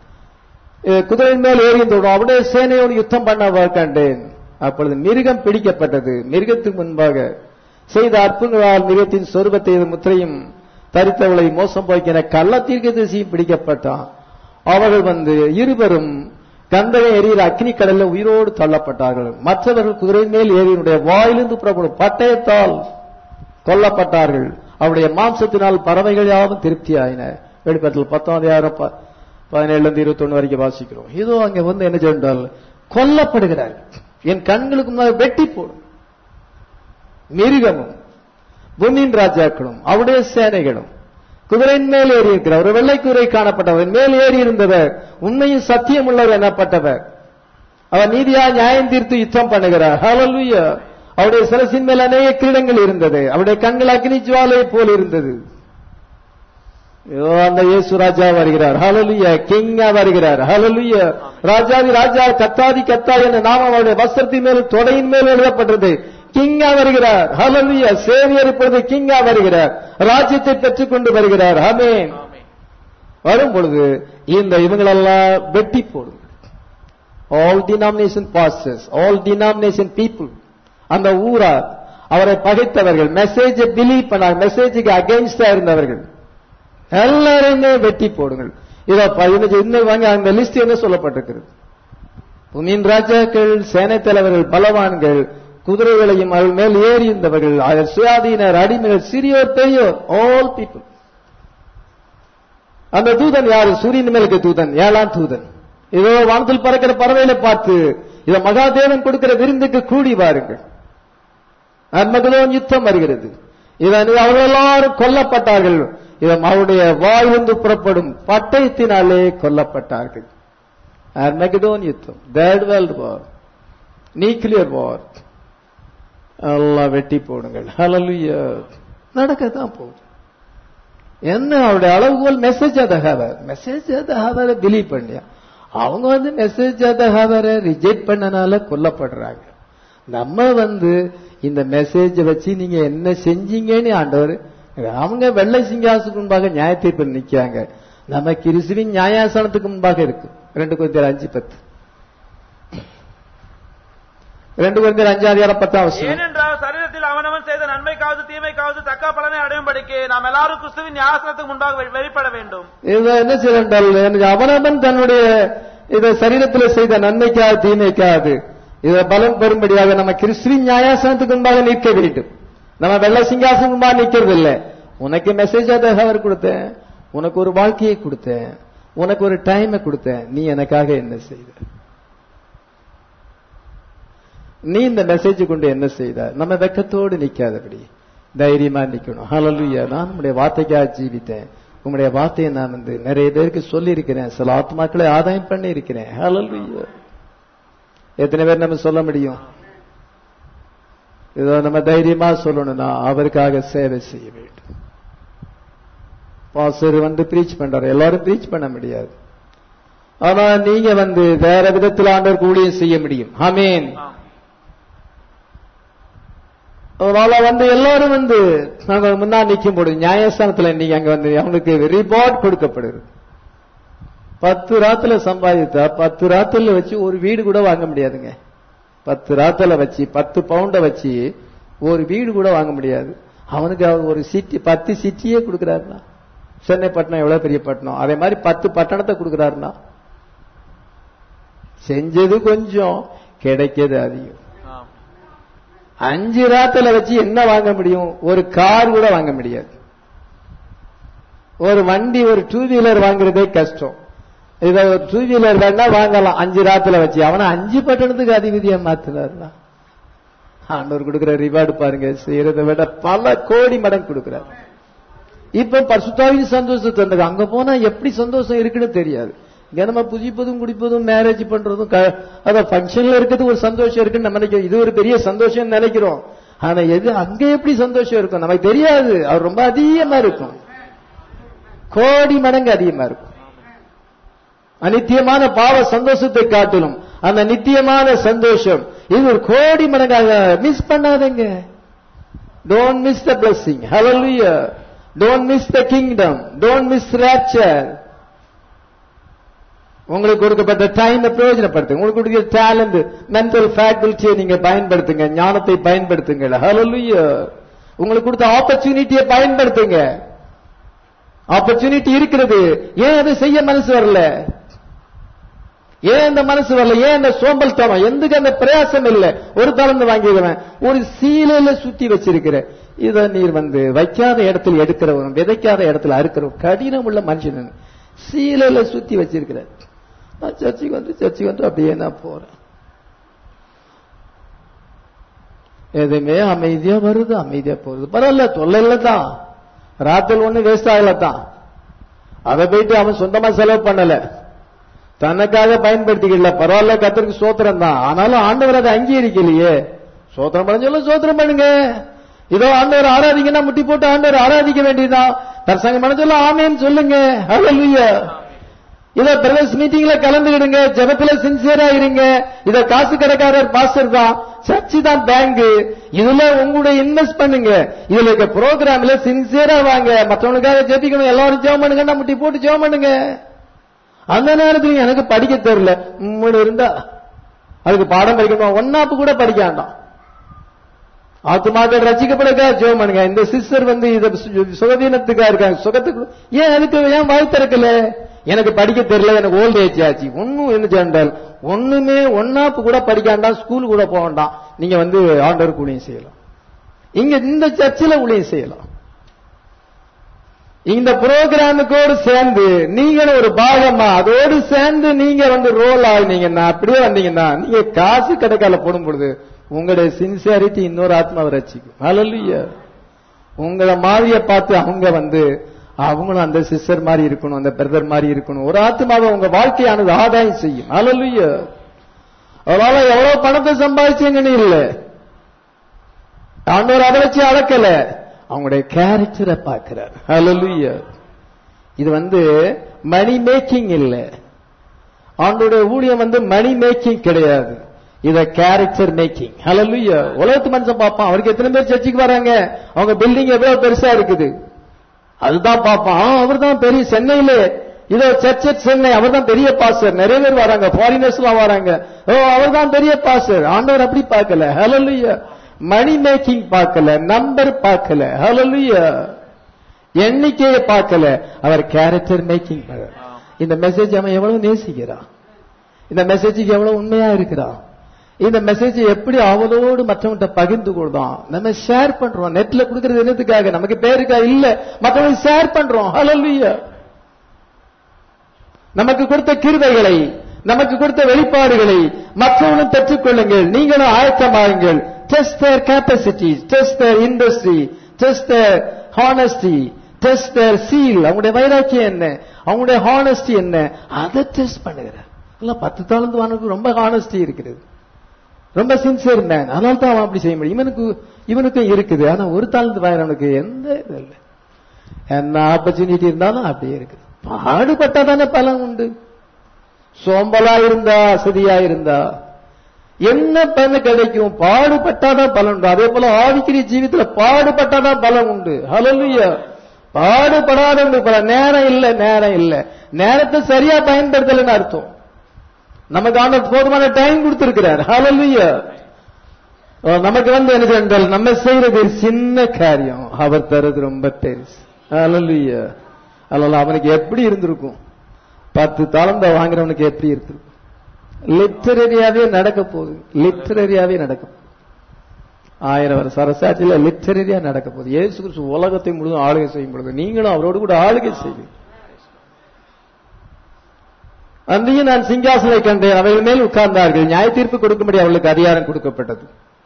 அஹ், குதிரையின் மேல் ஏறி தோடும் அவருடைய சேனையோடு யுத்தம் பண்ண கண்டேன் அப்பொழுது மிருகம் பிடிக்கப்பட்டது மிருகத்துக்கு முன்பாக செய்த அற்புதங்களால் மிருகத்தின் சொருபத்தை முத்திரையும் தரித்தவளை மோசம் போக்கின கள்ள தீர்க்கதரிசியும் பிடிக்கப்பட்டான் அவர்கள் வந்து இருவரும் கந்தனை எரிகிற அக்னி கடல்ல உயிரோடு தள்ளப்பட்டார்கள் மற்றவர்கள் குதிரை மேல் ஏறினுடைய வாயிலிருந்து புறப்படும் பட்டயத்தால் கொல்லப்பட்டார்கள் அவருடைய மாம்சத்தினால் பறவைகள் யாவும் திருப்தி ஆயின வெளிப்பத்தில் பத்தொன்பதாயிரம் பதினேழுல இருந்து இருபத்தொன்னு வரைக்கும் வாசிக்கிறோம் இதோ அங்க வந்து என்ன சொன்னால் கொல்லப்படுகிறார்கள் என் கண்களுக்கு முன்னாடி வெட்டி போடும் மிருகமும் பூமியின் ராஜாக்களும் அவருடைய சேனைகளும் குதிரையின் மேல் ஏறி இருக்கிறார் ஒரு வெள்ளை குதிரை காணப்பட்டவர் மேல் ஏறி இருந்தவர் உண்மையும் சத்தியம் உள்ளவர் எனப்பட்டவர் அவர் நீதியா நியாயம் தீர்த்து யுத்தம் பண்ணுகிறார் ஹalleluya அவருடைய சிரசின் மேல் அநேக கிரீடங்கள் இருந்தது அவருடைய கண்கள் அக்னி ஜுவாலை போல் இருந்தது இதோ அந்த இயேசு ராஜா வருகிறார் ஹalleluya கிங்கா வருகிறார் ஹalleluya ராஜாதி ராஜா கத்தாதி கத்தா என்ற நாமம் அவருடைய வஸ்திரத்தின் மேல் தொடையின் மேல் எழுதப்பட்டது கிங்கா வருகிறார் ஹalleluya சேவியர் இப்பொழுது கிங்கா வருகிறார் ராஜ்யத்தை பெற்றுக் கொண்டு வருகிறார் ஆமென் ஆமென். வரும் பொழுது இந்த இவங்களெல்லாம் வெட்டி போடும் all denomination pastors all denomination people அந்த ஊரார் அவரை பகைத்தவர்கள் மெசேஜ் பிலீவ் பண்ணார் மெசேஜுக்கு அகைன்ஸ்டா இருந்தவர்கள் எல்லாரையுமே வெட்டி போடுங்கள் இதோ ப- இன்னும் இன்னும் வாங்க அந்த லிஸ்ட் என்ன சொல்லப்பட்டிருக்கிறது புனின் ராஜாக்கள் சேனை தலைவர்கள் பலவான்கள் குதிரைகளையும் அவர்கள் மேல் ஏறி இருந்தவர்கள் அதன் சுயாதீனர் அடிமைகள் சிறியோர் பெரியோர் ஆல் பீப்புள் அந்த தூதன் யாரு சூரியன் மேலுக்கு தூதன் ஏழாம் தூதன் இதோ வானத்தில் பறக்கிற பறவைகளை பார்த்து இத மகாதேவன் கொடுக்கிற விருந்துக்கு கூடி வாருங்கள் அன்மகளோன் யுத்தம் வருகிறது இதன் அவர்கள் எல்லாரும் கொல்லப்பட்டார்கள் இதன் அவருடைய வாயிலிருந்து புறப்படும் பட்டயத்தினாலே கொல்லப்பட்டார்கள் அர்மகடோன் யுத்தம் third world war nuclear war எல்லாம் வெட்டி போடுங்கள் ஹalleluya நடக்கத்தான் போகுது என்ன அவருடைய அளவுகோல் message of the hour message of the ஹவரை பிலீவ் பண்ணியா அவங்க வந்து மெசேஜ் ஆஃப் த ஹவரை ரிஜெக்ட் பண்ணனால கொல்லப்படுறாங்க நம்ம வந்து இந்த மெசேஜை வச்சு நீங்க என்ன செஞ்சீங்கன்னு ஆண்டவர் அவங்க வெள்ளை சிங்காசத்துக்கு முன்பாக நியாய தீர்ப்பு நிக்காங்க நம்ம கிறிஸ்துவின் நியாயாசனத்துக்கு முன்பாக இருக்கு ரெண்டு கொஞ்சம் அஞ்சு பத்து ரெண்டு கொஞ்சம் அஞ்சு அதிகாரம் பத்தாம் வருஷம் ஏனென்றால் சரீரத்தில் அவனவன் செய்த நன்மைக்காவது தீமைக்காவது தக்க பலனை அடையும்படிக்கு நாம் எல்லாரும் கிறிஸ்துவின் ஞாசனத்துக்கு முன்பாக வெ- வெளிப்பட வேண்டும் இது என்ன செய்யறால் அவனவன் தன்னுடைய இதை சரீரத்தில் செய்த நன்மைக்காது தீமைக்காது இதை பலன் பெறும்படியாக நம்ம கிறிஸ்துவின் நியாயாசனத்துக்கு முன்பாக நிற்க வேண்டும் நம்ம வெள்ள சிங்காசனம் முன்பாக நிக்கிறது இல்ல உனக்கு மெசேஜ் அவர் கொடுத்தேன் உனக்கு ஒரு வாழ்க்கையை கொடுத்தேன் உனக்கு ஒரு டைமை கொடுத்தேன் நீ எனக்காக என்ன செய்த நீ இந்த மெசேஜ் கொண்டு என்ன செய்த நம்ம வெக்கத்தோடு நிக்காதபடி தைரியமா நிக்கணும் ஹalleluya நான் உம்முடைய வார்த்தைக்காக ஜீவித்தேன் உம்முடைய வார்த்தையை நான் வந்து நிறைய பேருக்கு சொல்லி இருக்கிறேன் சில ஆத்மாக்களை ஆதாயம் பண்ணி இருக்கிறேன் ஹalleluya எத்தனை பேர் நம்ம சொல்ல முடியும் இதோ நம்ம தைரியமா சொல்லணும்னா அவருக்காக சேவை செய்ய வேண்டும் பாஸ்டர் வந்து பிரீச் பண்றாரு எல்லாரும் பிரீச் பண்ண முடியாது ஆனா நீங்க வந்து வேற விதத்தில் ஆண்டவருக்கு ஊழியம் செய்ய முடியும் ஆமென் ஆம். அதனால வந்து எல்லாரும் வந்து நாங்க முன்னாடி நிக்கும் போது நியாயஸ்தானத்துல நீங்க அங்க வந்து அவங்களுக்கு ரிவார்ட் கொடுக்கப்படுது பத்து ராத்துல சம்பாதித்தா பத்து ராத்துல வச்சு ஒரு வீடு கூட வாங்க முடியாதுங்க பத்து ராத்துல வச்சு பத்து பவுண்ட வச்சு ஒரு வீடு கூட வாங்க முடியாது அவனுக்கு அவர் ஒரு சிட்டி பத்து சிட்டியே கொடுக்கிறாருன்னா சென்னை பட்டணம் எவ்வளவு பெரிய பட்டணம் அதே மாதிரி பத்து பட்டணத்தை கொடுக்கிறாருன்னா செஞ்சது கொஞ்சம் கிடைக்கிறது அதிகம் ஆம். அஞ்சு ராத்துல வச்சு என்ன வாங்க முடியும் ஒரு கார் கூட வாங்க முடியாது ஒரு வண்டி ஒரு டூ வீலர் வாங்குறதே கஷ்டம் இத ஒரு டூ வீலர் வேணா வாங்கலாம் அஞ்சு ராத்துல வச்சு அவனை அஞ்சு பட்டணத்துக்கு அதிபதியா மாத்தினார்னா ஆண்டவர் கொடுக்கிற ரிவார்டு பாருங்க செய்யறதை விட பல கோடி மடங்கு கொடுக்கிறார் இப்ப பரிசுத்தாவின் சந்தோஷத்தை தந்தது அங்க போனா எப்படி சந்தோஷம் இருக்குன்னு தெரியாது இங்க நம்ம புதிப்பதும் குடிப்பதும் மேரேஜ் பண்றதும் க- அத ஃபங்க்ஷன்ல இருக்கிறது ஒரு சந்தோஷம் இருக்குன்னு நம்ம நினைக்கிறோம் இது ஒரு பெரிய சந்தோஷம் நினைக்கிறோம் ஆனா எது அங்க எப்படி சந்தோஷம் இருக்கும் நமக்கு தெரியாது அது ரொம்ப அதிகமா இருக்கும் கோடி மடங்கு அதிகமா இருக்கும் அநித்தியமான பாவ சந்தோஷத்தை காட்டிலும் அந்த நித்தியமான சந்தோஷம் இது ஒரு கோடி மடங்காக மிஸ் பண்ணாதீங்க டோன்ட் மிஸ் த பிளஸிங் ஹalleluya don't miss the kingdom don't miss rapture உங்களுக்கு கொடுக்கப்பட்ட டைம் பிரயோஜனப்படுத்துங்க உங்களுக்கு கொடுக்கிற டேலண்ட் மென்டல் ஃபேக்கல்ட்டியை நீங்க பயன்படுத்துங்க ஞானத்தை பயன்படுத்துங்க ஹalleluya உங்களுக்கு கொடுத்த ஆப்பர்ச்சுனிட்டியை பயன்படுத்துங்க ஆப்பர்ச்சுனிட்டி இருக்கிறது ஏன் அதை செய்ய மனசு வரல ஏன் அந்த மனசு வரல ஏன் அந்த சோம்பல் தனம் எந்துக்கு அந்த பிரயாசம் இல்ல ஒரு கலந்து வாங்கிடுவேன் ஒரு சீலையில சுத்தி வச்சிருக்கிற இத நீர் வந்து வைக்காத இடத்துல எடுக்கிறவன் விதைக்காத இடத்துல அறுக்கிறவன் கடினம் உள்ள மனுஷன் சீலையில சுத்தி வச்சிருக்கிற நான் சர்ச்சுக்கு வந்து சர்ச்சுக்கு வந்து அப்படியே நான் போறேன் எதுவுமே அமைதியா வருது அமைதியா போகுது பரவாயில்ல தொல்லையில தான் ராத்திரி ஒண்ணு வேஸ்ட் ஆகல தான் அதை போயிட்டு அவன் சொந்தமா செலவு பண்ணல தனக்காக பயன்படுத்திக்கல பரவாயில்ல கத்தருக்கு சோத்திரம் தான் ஆனாலும் ஆண்டவர் அதை அங்கீகரிக்கலையே சோத்திரம் பண்ண சொல்ல சோத்திரம் பண்ணுங்க இதோ ஆண்டவர் ஆராதிங்கன்னா முட்டி போட்டு ஆண்டவர் ஆராதிக்க வேண்டியதுதான் தற்சங்கம் பண்ண சொல்ல ஆமேன்னு சொல்லுங்க ஹalleluya இத பிரதர்ஸ் மீட்டிங்ல கலந்துக்கிடுங்க ஜெபத்துல சின்சியரா இருங்க இத காசு கடைக்காரர் பாஸ்டர் தான் சர்ச்சு தான் பேங்க் இதுல உங்களுடைய இன்வெஸ்ட் பண்ணுங்க இதுல இருக்க ப்ரோக்ராம்ல சின்சியரா வாங்க மற்றவங்களுக்காக ஜெபிக்கணும் எல்லாரும் ஜெபம் பண்ணுங்க முட்டி போட்டு ஜெபம் பண்ணுங்க அந்த நேரத்துல எனக்கு படிக்க தெரியல உம்மோடு இருந்தா அதுக்கு பாடம் படிக்கணும் ஒன்னாப்பு கூட படிக்க வேண்டாம் ஆத்துமாக்கள் ரசிக்கப்படுறதா ஜெபம் பண்ணுங்க இந்த சிஸ்டர் வந்து இத சு- சுகவீனத்துக்கா இருக்காங்க சுகத்துக்கு ஏன் அதுக்கு ஏன் வாய் திறக்கல எனக்கு படிக்க தெரியல எனக்கு ஓல்ட் ஏஜ் ஆச்சு ஒன்னும் என்ன சென்றால் ஒண்ணுமே ஒன்னாப்பு கூட படிக்க வேண்டாம் ஸ்கூல் கூட போக வேண்டாம் நீங்க வந்து ஆண்டவர் ஊழியம் செய்யலாம் இங்க இந்த சர்ச்சில் ஊழியம் செய்யலாம் இந்த புரோகிராமுக்கோடு சேர்ந்து நீங்களும் ஒரு பாகமா அதோடு சேர்ந்து நீங்க வந்து ரோல் ஆகினீங்கன்னா அப்படியே வந்தீங்கன்னா நீங்க காசு கிடைக்கால போடும் பொழுது உங்களுடைய சின்சியாரிட்டி இன்னொரு ஆத்மாவை ரசிக்கும் ஹalleluya உங்களை மாதிரிய பார்த்து அவங்க வந்து அவங்களும் அந்த சிஸ்டர் மாதிரி இருக்கணும் அந்த பிரதர் மாதிரி இருக்கணும் ஒரு ஆத்மாவை உங்க வாழ்க்கையானது ஆதாயம் செய்யும் ஹalleluya அதனால எவ்வளவு பணத்தை சம்பாதிச்சீங்கன்னு இல்லை ஆண்டவர் அதை வச்சு அளக்கல அவங்களுடைய கேரக்டரை பார்க்கிறார் ஹalleluya இது வந்து மணி மேக்கிங் இல்ல ஆண்டோட ஊழியம் வந்து மணி மேக்கிங் கிடையாது இத கேரக்டர் மேக்கிங் ஹalleluya உலகத்து மனுஷன் பார்ப்பான் அவருக்கு எத்தனை பேர் சர்ச்சுக்கு வராங்க அவங்க பில்டிங் எவ்வளவு பெருசா இருக்குது அதுதான் பார்ப்பான் அவர் தான் பெரிய சென்னையில இதோ சர்ச் சென்னை அவர் தான் பெரிய பாஸ்டர் நிறைய பேர் வராங்க ஃபாரினர்ஸ் எல்லாம் வராங்க ஓ அவர் தான் பெரிய பாஸ்டர் ஆண்டவர் அப்படி பார்க்கல ஹalleluya மணி மேக்கிங் பார்க்கல நம்பர் பார்க்கல ஹalleluya எண்ணிக்கையை பார்க்கல அவர் கேரக்டர் மேக்கிங் இந்த மெசேஜ் அவன் எவ்வளவு நேசிக்கிறான் இந்த மெசேஜுக்கு எவ்வளவு உண்மையா இருக்கிறான் இந்த மெசேஜ் எப்படி அவளோடு மற்றவங்கிட்ட பகிர்ந்து கொள்றோம் நம்ம ஷேர் பண்றோம் நெட்ல கொடுக்கறது என்னத்துக்காக நமக்கு பேருக்கா இல்ல மற்றவங்களுக்கு ஷேர் பண்றோம் ஹalleluya நமக்கு கொடுத்த கிருபைகளை நமக்கு கொடுத்த வெளிப்பாடுகளை மற்றவர்களும் பெற்றுக்கொள்ளுங்கள் நீங்களும் ஆயத்தமாகுங்கள் test their capacities test their industry test their honesty test their zeal அவங்களுடைய வைராக்கியம் என்ன அவங்களுடைய ஹானஸ்டி என்ன அதை டெஸ்ட் பண்ணுகிறார் எல்லாம் பத்து தாளந்து வானருக்கு ரொம்ப ஹானஸ்டி இருக்கிறது ரொம்ப சின்சியர் மேன் அதனால தான் அவன் அப்படி செய்ய முடியும் இவனுக்கு இவனுக்கும் இருக்குது ஆனா ஒரு தாழ்ந்து வாயிரவனுக்கு எந்த இது இல்லை என்ன ஆப்பர்ச்சுனிட்டி இருந்தாலும் அப்படியே இருக்குது பாடுபட்டா தானே பலன் உண்டு சோம்பலா இருந்தா அசதியா இருந்தா என்ன பலன் கிடைக்கும் பாடுபட்டாதான் பலன் உண்டு அதே போல ஆவிக்கிற ஜீவித்துல பாடுபட்டாதான் பலன் உண்டு ஹalleluya பாடுபடாத பல நேரம் இல்ல நேரம் இல்ல நேரத்தை சரியா பயன்படுத்தலன்னு அர்த்தம் நமக்கு ஆண்டவர் போதுமான டைம் கொடுத்திருக்கிறார் ஹalleluya அஹ் நமக்கு வந்து என்ன என்றால் நம்ம செய்யறது ஒரு சின்ன காரியம் அவர் தருது ரொம்ப பெருசு ஹalleluya அதனால அவனுக்கு எப்படி இருந்திருக்கும் பத்து தாளந்த வாங்குறவனுக்கு எப்படி இருந்திருக்கும் லிட்டரரியாவே நடக்க போகுது லிட்டரரியாவே நடக்க போகுது ஆயிரம் வருஷம் அரசாட்சியில லிட்டரரியா நடக்க போகுது இயேசு கிறிஸ்து உலகத்தை முழுதும் ஆளுகை செய்யும் பொழுது நீங்களும் அவரோடு கூட ஆளுகை செய்வீங்க அந்தையும் நான் சிங்காசனை கண்டேன் அவைகள் மேல் உட்கார்ந்தார்கள் நியாய தீர்ப்பு கொடுக்கும்படி அவர்களுக்கு அதிகாரம் கொடுக்கப்பட்டது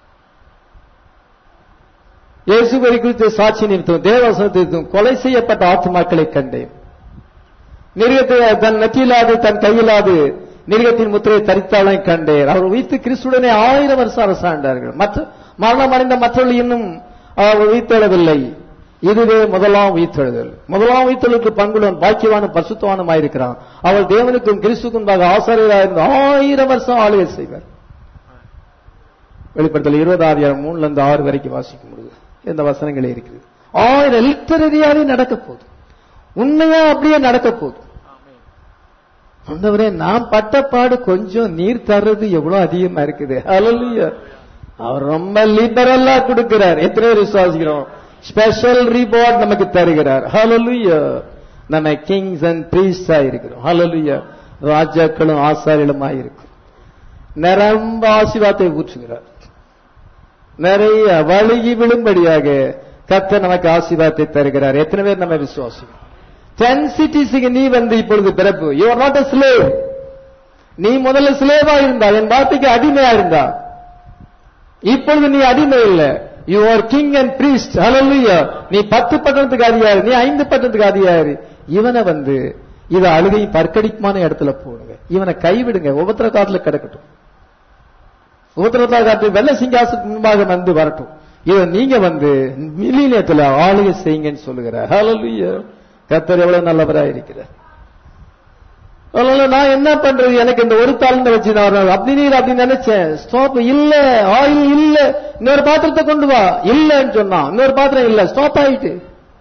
இயேசுவை குறித்து சாட்சி நிறுத்தும் தேவசனத்திற்கும் கொலை செய்யப்பட்ட ஆத்துமாக்களை கண்டேன் மிருகத்தை தன் நெற்றியிலாது தன் கையிலாது மிருகத்தின் முத்திரை தரித்தாளை கண்டேன் அவர் உயிர்த்து கிறிஸ்துடனே ஆயிரம் வருஷம் அரசாண்டார்கள் மற்ற மரணம் அடைந்த மற்றவர்கள் இன்னும் அவர் உயிர்த்தெழவில்லை இதுவே முதலாம் உயிர்த்தெழுதல் முதலாம் உயிர்த்தெழுக்கு பங்குடன் பாக்கியவானும் பரிசுத்தவானுமாயிருக்கிறான் அவள் தேவனுக்கும் கிறிஸ்துக்கும் ஆசிரியராக இருந்து ஆயிரம் வருஷம் ஆளுகை செய்வார் வெளிப்படுத்தல் இருபதாயிரம் மூணுல இருந்து ஆறு வரைக்கும் வாசிக்க முடியுது இந்த வசனங்களே இருக்குது ஆயிரம் லிட்டரரியாவே நடக்க போகுது உண்மையா அப்படியே நடக்க போகுது ஆண்டவரே நான் பட்ட பாடு கொஞ்சம் நீர் தர்றது எவ்வளவு அதிகமா இருக்குது ஹalleluya அவர் ரொம்ப லிபரலா கொடுக்கிறார் எத்தனை பேர் விசுவாசிக்கிறோம் ஸ்பெஷல் ரிவார்ட் நமக்கு தருகிறார் ஹalleluya நம்ம கிங்ஸ் அண்ட் பிரீஸ்டா இருக்கிறோம் ஹalleluya ராஜாக்களும் ஆசாரியலுமாய் இருக்கும் நிரம்ப ஆசீர்வாதத்தை ஊற்றுகிறார் நிறைய வழுகி விழும்படியாக கர்த்தர் நமக்கு ஆசீர்வாதத்தை தருகிறார் எத்தனை பேர் நம்ம விசுவாசிக்கிறோம் டென் சிட்டிஸுக்கு நீ வந்து இப்பொழுது பிறப்பு you are not a slave நீ முதல்ல ஸ்லேவா இருந்தா என் வார்த்தைக்கு அடிமையா இருந்தா இப்பொழுது நீ அடிமை இல்ல you are king and priest ஹalleluya நீ பத்து பட்டணத்துக்கு அதிகாரி நீ ஐந்து பட்டணத்துக்கு அதிகாரி இவனை வந்து இத அழுகை பற்கடிப்பான இடத்துல போடுங்க இவனை கைவிடுங்க உபத்திர காட்டுல கிடக்கட்டும் உபத்திரத்தால் காட்டு வெள்ள சிங்காசத்துக்கு முன்பாக வந்து வரட்டும் இதை நீங்க வந்து மில்லியத்துல ஆளுகை செய்யுங்கன்னு சொல்லுகிறார் ஹalleluya கர்த்தர் எவ்வளவு நல்லவரா இருக்கிறார் அதனால நான் என்ன பண்றது எனக்கு இந்த ஒரு தாழ்ந்த வச்சு நான் அப்படி நீர் அப்படி நினைச்சேன் ஸ்டாப் இல்ல ஆயில் இல்ல இன்னொரு பாத்திரத்தை கொண்டு வா இல்லன்னு சொன்னான் இன்னொரு பாத்திரம் இல்ல ஸ்டாப் ஆயிட்டு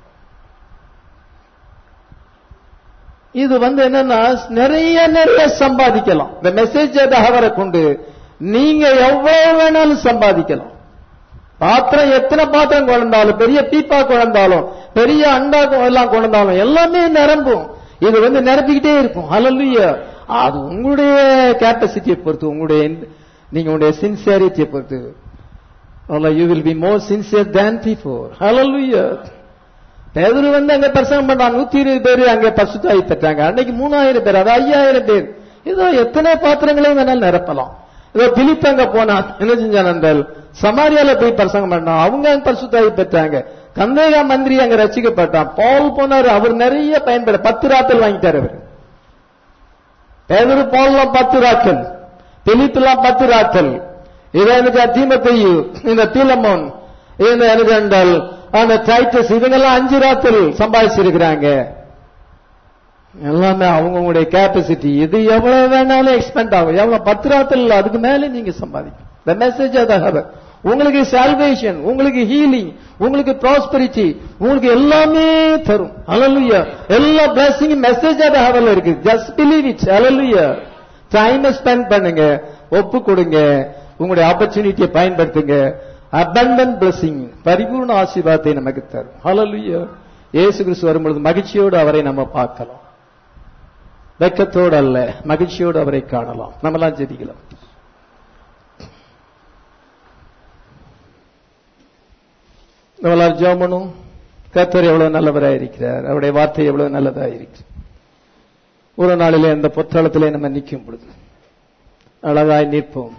இது வந்து என்னன்னா நிறைய நிறைய சம்பாதிக்கலாம் இந்த மெசேஜ் அவரை கொண்டு நீங்க எவ்வளவு வேணாலும் சம்பாதிக்கலாம் பாத்திரம் எத்தனை பாத்திரம் கொண்டாலும் பெரிய பீப்பா கொண்டாலும் பெரிய அண்டா எல்லாம் கொண்டாலும் எல்லாமே நிரம்பும் இது வந்து நிரப்பிக்கிட்டே இருக்கும் ஹalleluya அது உங்களுடைய கேப்பசிட்டியை பொறுத்து உங்களுடைய நீங்க உங்களுடைய சின்சியரிட்டியை பொறுத்து you will be more sincere than before ஹalleluya பேதுரு வந்து அங்க பிரசங்கம் பண்ணான் நூத்தி இருபது பேர் அங்க பசுத்தாய் பெற்றாங்க அன்னைக்கு மூணாயிரம் பேர் அது ஐயாயிரம் பேர் இதோ எத்தனை பாத்திரங்களையும் வேணாலும் நிரப்பலாம் இதோ பிலிப் அங்க போனான் என்ன செஞ்சான் என்றால் சமாரியால போய் பிரசங்கம் பண்ணான் அவங்க அங்க பரிசுத்தாய் பெற்றாங்க கந்தேகா மந்திரி அங்க ரசிக்கப்பட்டான் பால் போனாரு அவர் நிறைய பயன்பட பத்து ராத்தல் வாங்கிட்டார் அவர் பேதரு பால்லாம் பத்து ராத்தல் பிலிப்லாம் பத்து ராத்தல் இதை எனக்கு தீமத்தையு இந்த தீலமோன் இந்த எனக்கு என்றால் அந்த டைட்டஸ் இவங்கெல்லாம் அஞ்சு ராத்தல் சம்பாதிச்சிருக்கிறாங்க எல்லாமே அவங்களுடைய கேப்பசிட்டி இது எவ்வளவு வேணாலும் எக்ஸ்பெண்ட் ஆகும் எவ்வளவு பத்து ராத்தல் அதுக்கு மேல நீங்க சம்பாதிக்கும் the message of the heaven உங்களுக்கு salvation உங்களுக்கு ஹீலிங் உங்களுக்கு ப்ராஸ்பரிட்டி உங்களுக்கு எல்லாமே தரும் ஹalleluya எல்லா blessing மெசேஜ் ஆஃப் ஹெவன்ல இருக்கு ஜஸ்ட் பிலீவ் இட் ஹalleluya டைம் ஸ்பெண்ட் பண்ணுங்க ஒப்பு கொடுங்க உங்களுடைய ஆப்பர்ச்சுனிட்டியை பயன்படுத்துங்க abundant blessing பரிபூர்ண ஆசீர்வாதத்தை நமக்கு தரும் ஹalleluya இயேசு கிறிஸ்து வரும்பொழுது மகிழ்ச்சியோடு அவரை நம்ம பார்க்கலாம் வெக்கத்தோடு அல்ல மகிழ்ச்சியோடு அவரை காணலாம் நம்மலாம் ஜெபிக்கலாம் நம்மளால் ஜோமனும் கத்தர் எவ்வளவு நல்லவராக இருக்கிறார் அவருடைய வார்த்தை எவ்வளவு நல்லதாக இருக்கிறது ஒரு நாளிலே அந்த பொற்றாளத்திலே நம்ம நிற்கும் பொழுது அழகாய் நிற்போம்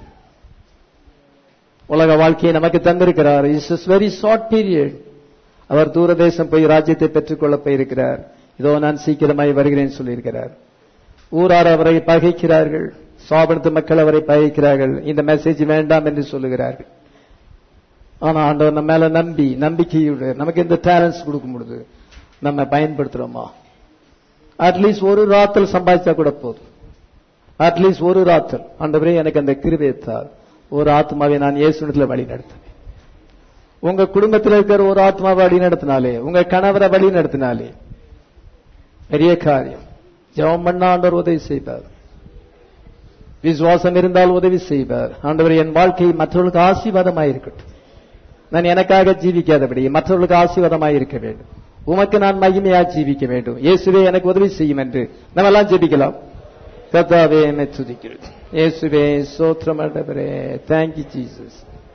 உலக வாழ்க்கையை நமக்கு தந்திருக்கிறார் is is very short period அவர் தூரதேசம் போய் ராஜ்யத்தை பெற்றுக்கொள்ள போயிருக்கிறார் இதோ நான் சீக்கிரமாய் வருகிறேன் சொல்லியிருக்கிறார் ஊரார் அவரை பகைக்கிறார்கள் சாபனத்து மக்கள் அவரை பகைக்கிறார்கள் இந்த மெசேஜ் வேண்டாம் என்று சொல்லுகிறார்கள் ஆனா ஆண்டவர் நம்ம மேல நம்பி நம்பிக்கையோடு நமக்கு இந்த டேலண்ட்ஸ் கொடுக்கும் பொழுது நம்ம பயன்படுத்துறோமா அட்லீஸ்ட் ஒரு ராத்தல் சம்பாதிச்சா கூட போதும் அட்லீஸ்ட் ஒரு ராத்தல் ஆண்டவரே எனக்கு அந்த கிருபையத்தால் ஒரு ஆத்மாவை நான் இயேசுனத்துல வழி நடத்துவேன் உங்க குடும்பத்தில் இருக்கிற ஒரு ஆத்மாவை வழி நடத்தினாலே உங்க கணவரை வழி நடத்தினாலே பெரிய காரியம் ஜெபம் பண்ண ஆண்டவர் உதவி செய்வார் விசுவாசம் இருந்தால் உதவி செய்வார் ஆண்டவர் என் வாழ்க்கை மற்றவர்களுக்கு ஆசீர்வாதமாக இருக்கட்டும் நான் எனக்காக ஜீவிக்காதபடி மற்றவர்களுக்கு ஆசீர்வாதமாக இருக்க வேண்டும் உமக்கு நான் மகிமையா ஜீவிக்க வேண்டும் இயேசுவே எனக்கு உதவி செய்யும் என்று நம்ம எல்லாம் ஜெபிக்கலாம் கர்த்தாவே என்னை துதிக்கிறேன் இயேசுவே சோத்திரம் ஆண்டவரே தேங்க்யூ ஜீசஸ்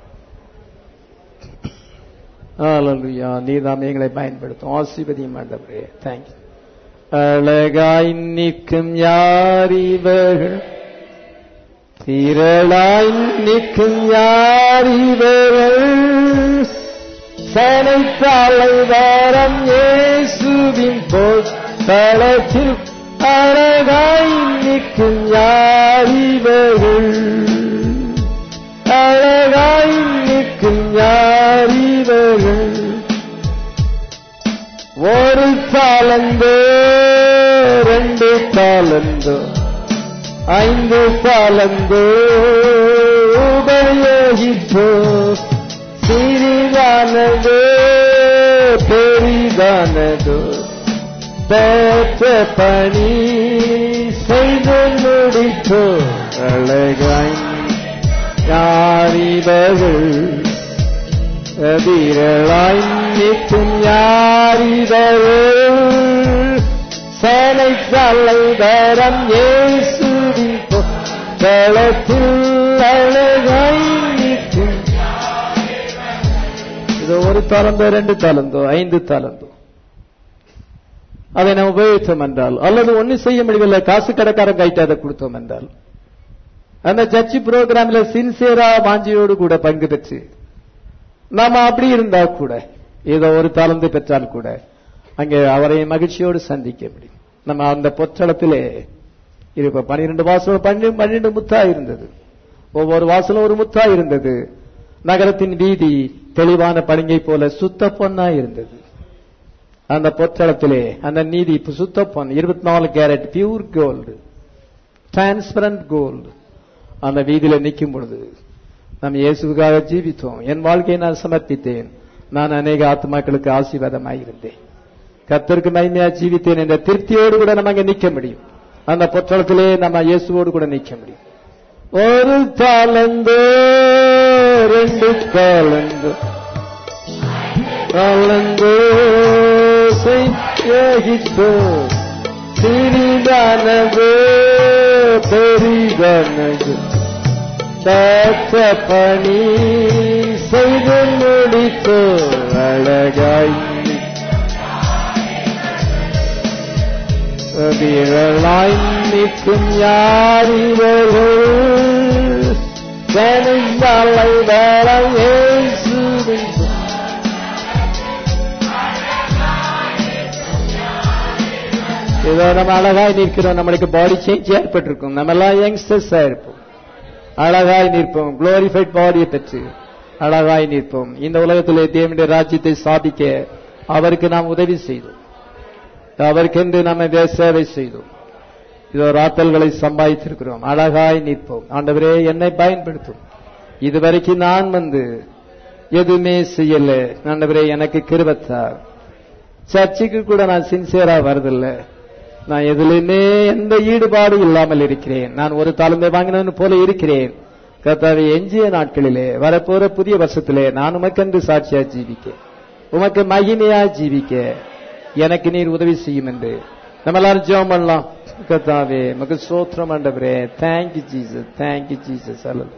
ஹalleluya நீதாம் எங்களை பயன்படுத்தும் ஆசீர்வதியும் ஆண்டவரே தேங்க்யூ அழகாய் நிற்கும் யார் இவர்கள் திரளாய் நிற்கும் யார் இவர்கள் சேனை தலைவரம் இயேசுவின் போல் தளத்தில் அழகாய் நிற்கும் யார் இவர்கள் அழகாய் நிற்கும் யார் இவர்கள் ஒரு தாளந்தோ ரெண்டு தாளந்தோ ஐந்து தாளந்தோ உபயோகிப்போ சிறிதானதோ பெரிதானதோ பெற்ற பணி செய்து ஏகித்தோ அழகாய் யாரிவர்கள் வீரலாய் நிற்கும் யாரிவர்கள் சேனை தலைவரம் இயேசுவின் களத்தில் அழகாய் நிற்கும் இது ஒரு தலந்தோ ரெண்டு தலந்தோ ஐந்து தலந்தோ அதை நாம் உபயோகித்தோம் என்றால் அல்லது ஒன்னும் செய்ய முடியவில்லை காசு கடைக்காரன் கைட்டு அதை கொடுத்தோம் என்றால் அந்த சர்ச்சு புரோகிராம்ல சின்சியரா வாஞ்சியோடு கூட பங்கு பெற்று நாம அப்படி இருந்தா கூட ஏதோ ஒரு தாளந்து பெற்றால் கூட அங்கே அவரை மகிழ்ச்சியோடு சந்திக்க முடியும் நம்ம அந்த பொற்றளத்திலே இருப்ப பனிரெண்டு வாசல் பன்னெண்டு பன்னெண்டு முத்தா இருந்தது ஒவ்வொரு வாசலும் ஒரு முத்தா இருந்தது நகரத்தின் வீதி தெளிவான பளிங்கை போல சுத்த பொன்னா இருந்தது அந்த பொற்றளத்திலே அந்த நீதி சுத்த பொன் இருபத்தி நாலு carat pure gold transparent gold அந்த வீதியில நிற்கும் பொழுது நாம் இயேசுக்காக ஜீவித்தோம் என் வாழ்க்கையை நான் சமர்ப்பித்தேன் நான் அநேக ஆத்மாக்களுக்கு ஆசீர்வாதமாக இருந்தேன் கத்தருக்கு மகிமையா ஜீவித்தேன் என்ற திருப்தியோடு கூட நம்ம அங்க நிக்க முடியும் அந்த பொற்றளத்திலே நம்ம இயேசுவோடு கூட நிக்க முடியும் ஒரு தாளந்தோ ரெண்டு தாளந்தோ தாளந்தோ செய்யோ சிறிதானதோ பெரிதானது தாத்த பணி செய்து முடித்தோ அழகாய் விரலாய் நிற்கும் யாரிவர்கள் ஜனங்களை வேலை இயேசுவின் ஏதோ நம்ம அழகாய் நிற்கிறோம் நம்மளுக்கு பாடி சேஞ்ச் ஏற்பட்டிருக்கும் நம்ம எல்லாம் யங்ஸ்டர்ஸா இருப்போம் அழகாய் நிற்போம் குளோரிஃபைட் பாடியை பெற்று அழகாய் நிற்போம் இந்த உலகத்திலே தேவனுடைய ராஜ்யத்தை சாதிக்க அவருக்கு நாம் உதவி செய்தோம் அவருக்கென்று நம்ம வே- சேவை செய்தோம் இதோ ராத்தல்களை சம்பாதித்திருக்கிறோம் அழகாய் நிற்போம் ஆண்டவரே என்னை பயன்படுத்தும் இதுவரைக்கும் நான் வந்து எதுவுமே செய்யல ஆண்டவரே எனக்கு கிருபத்தார் சர்ச்சுக்கு கூட நான் சின்சியரா வரதில்லை நான் எதுலையுமே எந்த ஈடுபாடு இல்லாமல் இருக்கிறேன் நான் ஒரு தாழ்மை வாங்கினவன் போல இருக்கிறேன் கர்த்தாவே எஞ்சிய நாட்களிலே வரப்போற புதிய வருஷத்திலே நான் உமக்கென்று சாட்சியா ஜீவிக்க உமக்கு மகிமையா ஜீவிக்க எனக்கு நீர் உதவி செய்யும் என்று நம்ம எல்லாரும் ஜெபம் பண்ணலாம் கர்த்தாவே மக்கு சோத்திரம் ஆண்டவரே தேங்க்யூ ஜீசஸ் தேங்க்யூ ஜீசஸ் அல்ல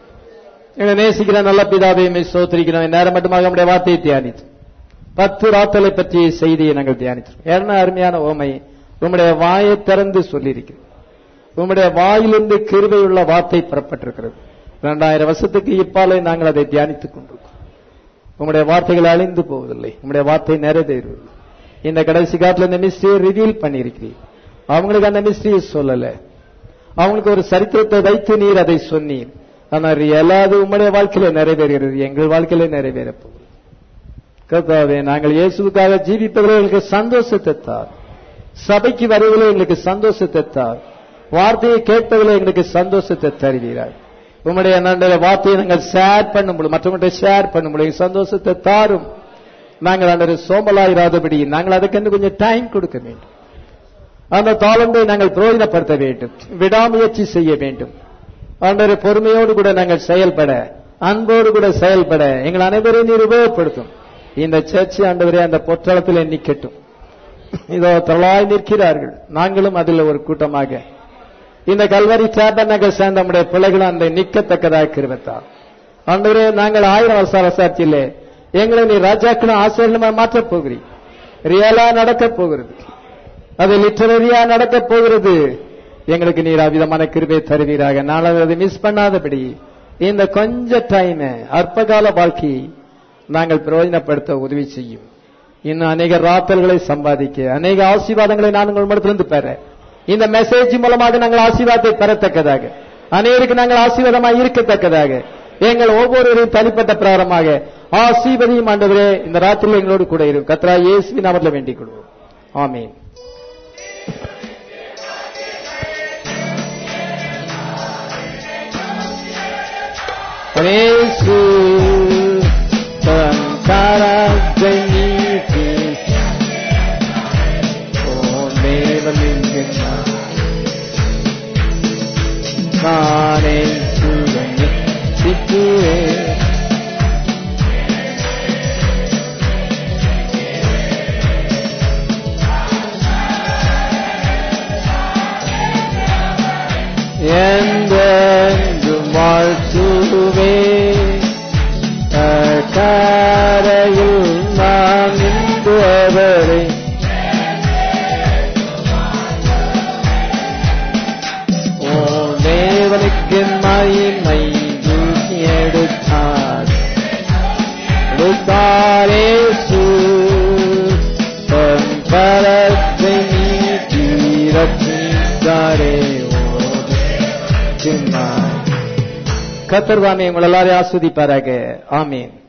எங்களை நேசிக்கிற நல்ல பிதாவை சோத்திரிக்கிறோம் நேரம் மட்டுமாக நம்முடைய வார்த்தையை தியானித்து பத்து ராத்தலை பற்றிய செய்தியை நாங்கள் தியானித்தோம் என்ன அருமையான ஓமை உம்முடைய வாயை திறந்து சொல்லியிருக்கிறோம் உம்முடைய வாயிலிருந்து கிருபையுள்ள வார்த்தை புறப்பட்டிருக்கிறது இரண்டாயிரம் வருஷத்துக்கு இப்பாலே நாங்கள் அதை தியானித்துக் கொண்டிருக்கோம் உம்முடைய வார்த்தைகள் அழிந்து போவதில்லை உம்முடைய வார்த்தை நிறைவேறுவது இந்த கடைசி காலத்துல இந்த மிஸ்டரியை ரிவீல் பண்ணியிருக்கிறீர் அவங்களுக்கு அந்த மிஸ்டரியை சொல்லல அவங்களுக்கு ஒரு சரித்திரத்தை வைத்து நீர் அதை சொன்னீர் ஆனால் எல்லாது உம்முடைய வாழ்க்கையில நிறைவேறுகிறது எங்கள் வாழ்க்கையில நிறைவேற போகுது கர்த்தாவே நாங்கள் இயேசுவுக்காக ஜீவிப்பதில் எங்களுக்கு சந்தோஷத்தை தார் சபைக்கு வருவதில் எங்களுக்கு சந்தோஷத்தை தார் வார்த்தையை கேட்பதில் எங்களுக்கு சந்தோஷத்தை தருவீரார் உம்முடைய நண்பர வார்த்தையை நாங்கள் ஷேர் பண்ண முடியும் மற்றவங்கள்ட்ட ஷேர் பண்ண முடியும் சந்தோஷத்தை தாரும் நாங்கள் அந்த சோம்பலாயிராதபடி நாங்கள் அதுக்கென்று கொஞ்சம் டைம் கொடுக்க வேண்டும் அந்த தாளந்தை நாங்கள் பிரயோஜனப்படுத்த வேண்டும் விடாமுயற்சி செய்ய வேண்டும் ஆண்டவரே பொறுமையோடு கூட நாங்கள் செயல்பட அன்போடு கூட செயல்பட எங்கள் அனைவரையும் நீர் உபயோகப்படுத்தும் இந்த சர்ச்சை ஆண்டவரே அந்த பொற்றளத்தில் நிக்கட்டும் இதோ தொழாய் நிற்கிறார்கள் நாங்களும் அதில் ஒரு கூட்டமாக இந்த கல்வரி சேபநகர் சேர்ந்த நம்முடைய பிள்ளைகளும் அந்த நிக்கத்தக்கதாக கிருபத்தார் ஆண்டவரே நாங்கள் ஆயிரம் வருஷ அரசாட்சியிலே எங்களை நீ ராஜாக்களும் ஆசிரியர்களமா மாற்றப் போகிறீர் ரியலா நடக்கப் போகிறது அது லிட்டரரியா நடக்கப் போகிறது எங்களுக்கு நீர் அவ்விதமான கிருபை தருவீராக நாளை அதை மிஸ் பண்ணாதபடி இந்த கொஞ்ச டைம் அற்பகால வாழ்க்கையை நாங்கள் பிரயோஜனப்படுத்த உதவி செய்யும் இன்னும் அநேக ராத்தல்களை சம்பாதிக்க அநேக ஆசீர்வாதங்களை நான் உங்கள் இடத்திலிருந்து பெற இந்த மெசேஜ் மூலமாக நாங்கள் ஆசீர்வாதத்தை பெறத்தக்கதாக அநேருக்கு நாங்கள் ஆசீர்வாதமாக இருக்கத்தக்கதாக எங்கள் ஒவ்வொருவரையும் தனிப்பட்ட பிரகாரமாக ஆசீர்வதியும் ஆண்டவரே இந்த ராத்திரியில் எங்களோடு கூட இருக்கும் கத்ரா இயேசுவின் நாமத்தில் வேண்டிக் கொள்வோம் ஆமீன் Yesu தங்காராஜை நீக்கி ஓ தேவலிங்கனா மகிமை தூக்கி எடுத்தார் எடுத்தாரேசு தன் பலத்தை நீட்டி ரட்சித்தாரே ஓ கத்தர் தாமே உங்கள் எல்லாரையும் ஆஸ்வதிப்பாராக ஆமீன்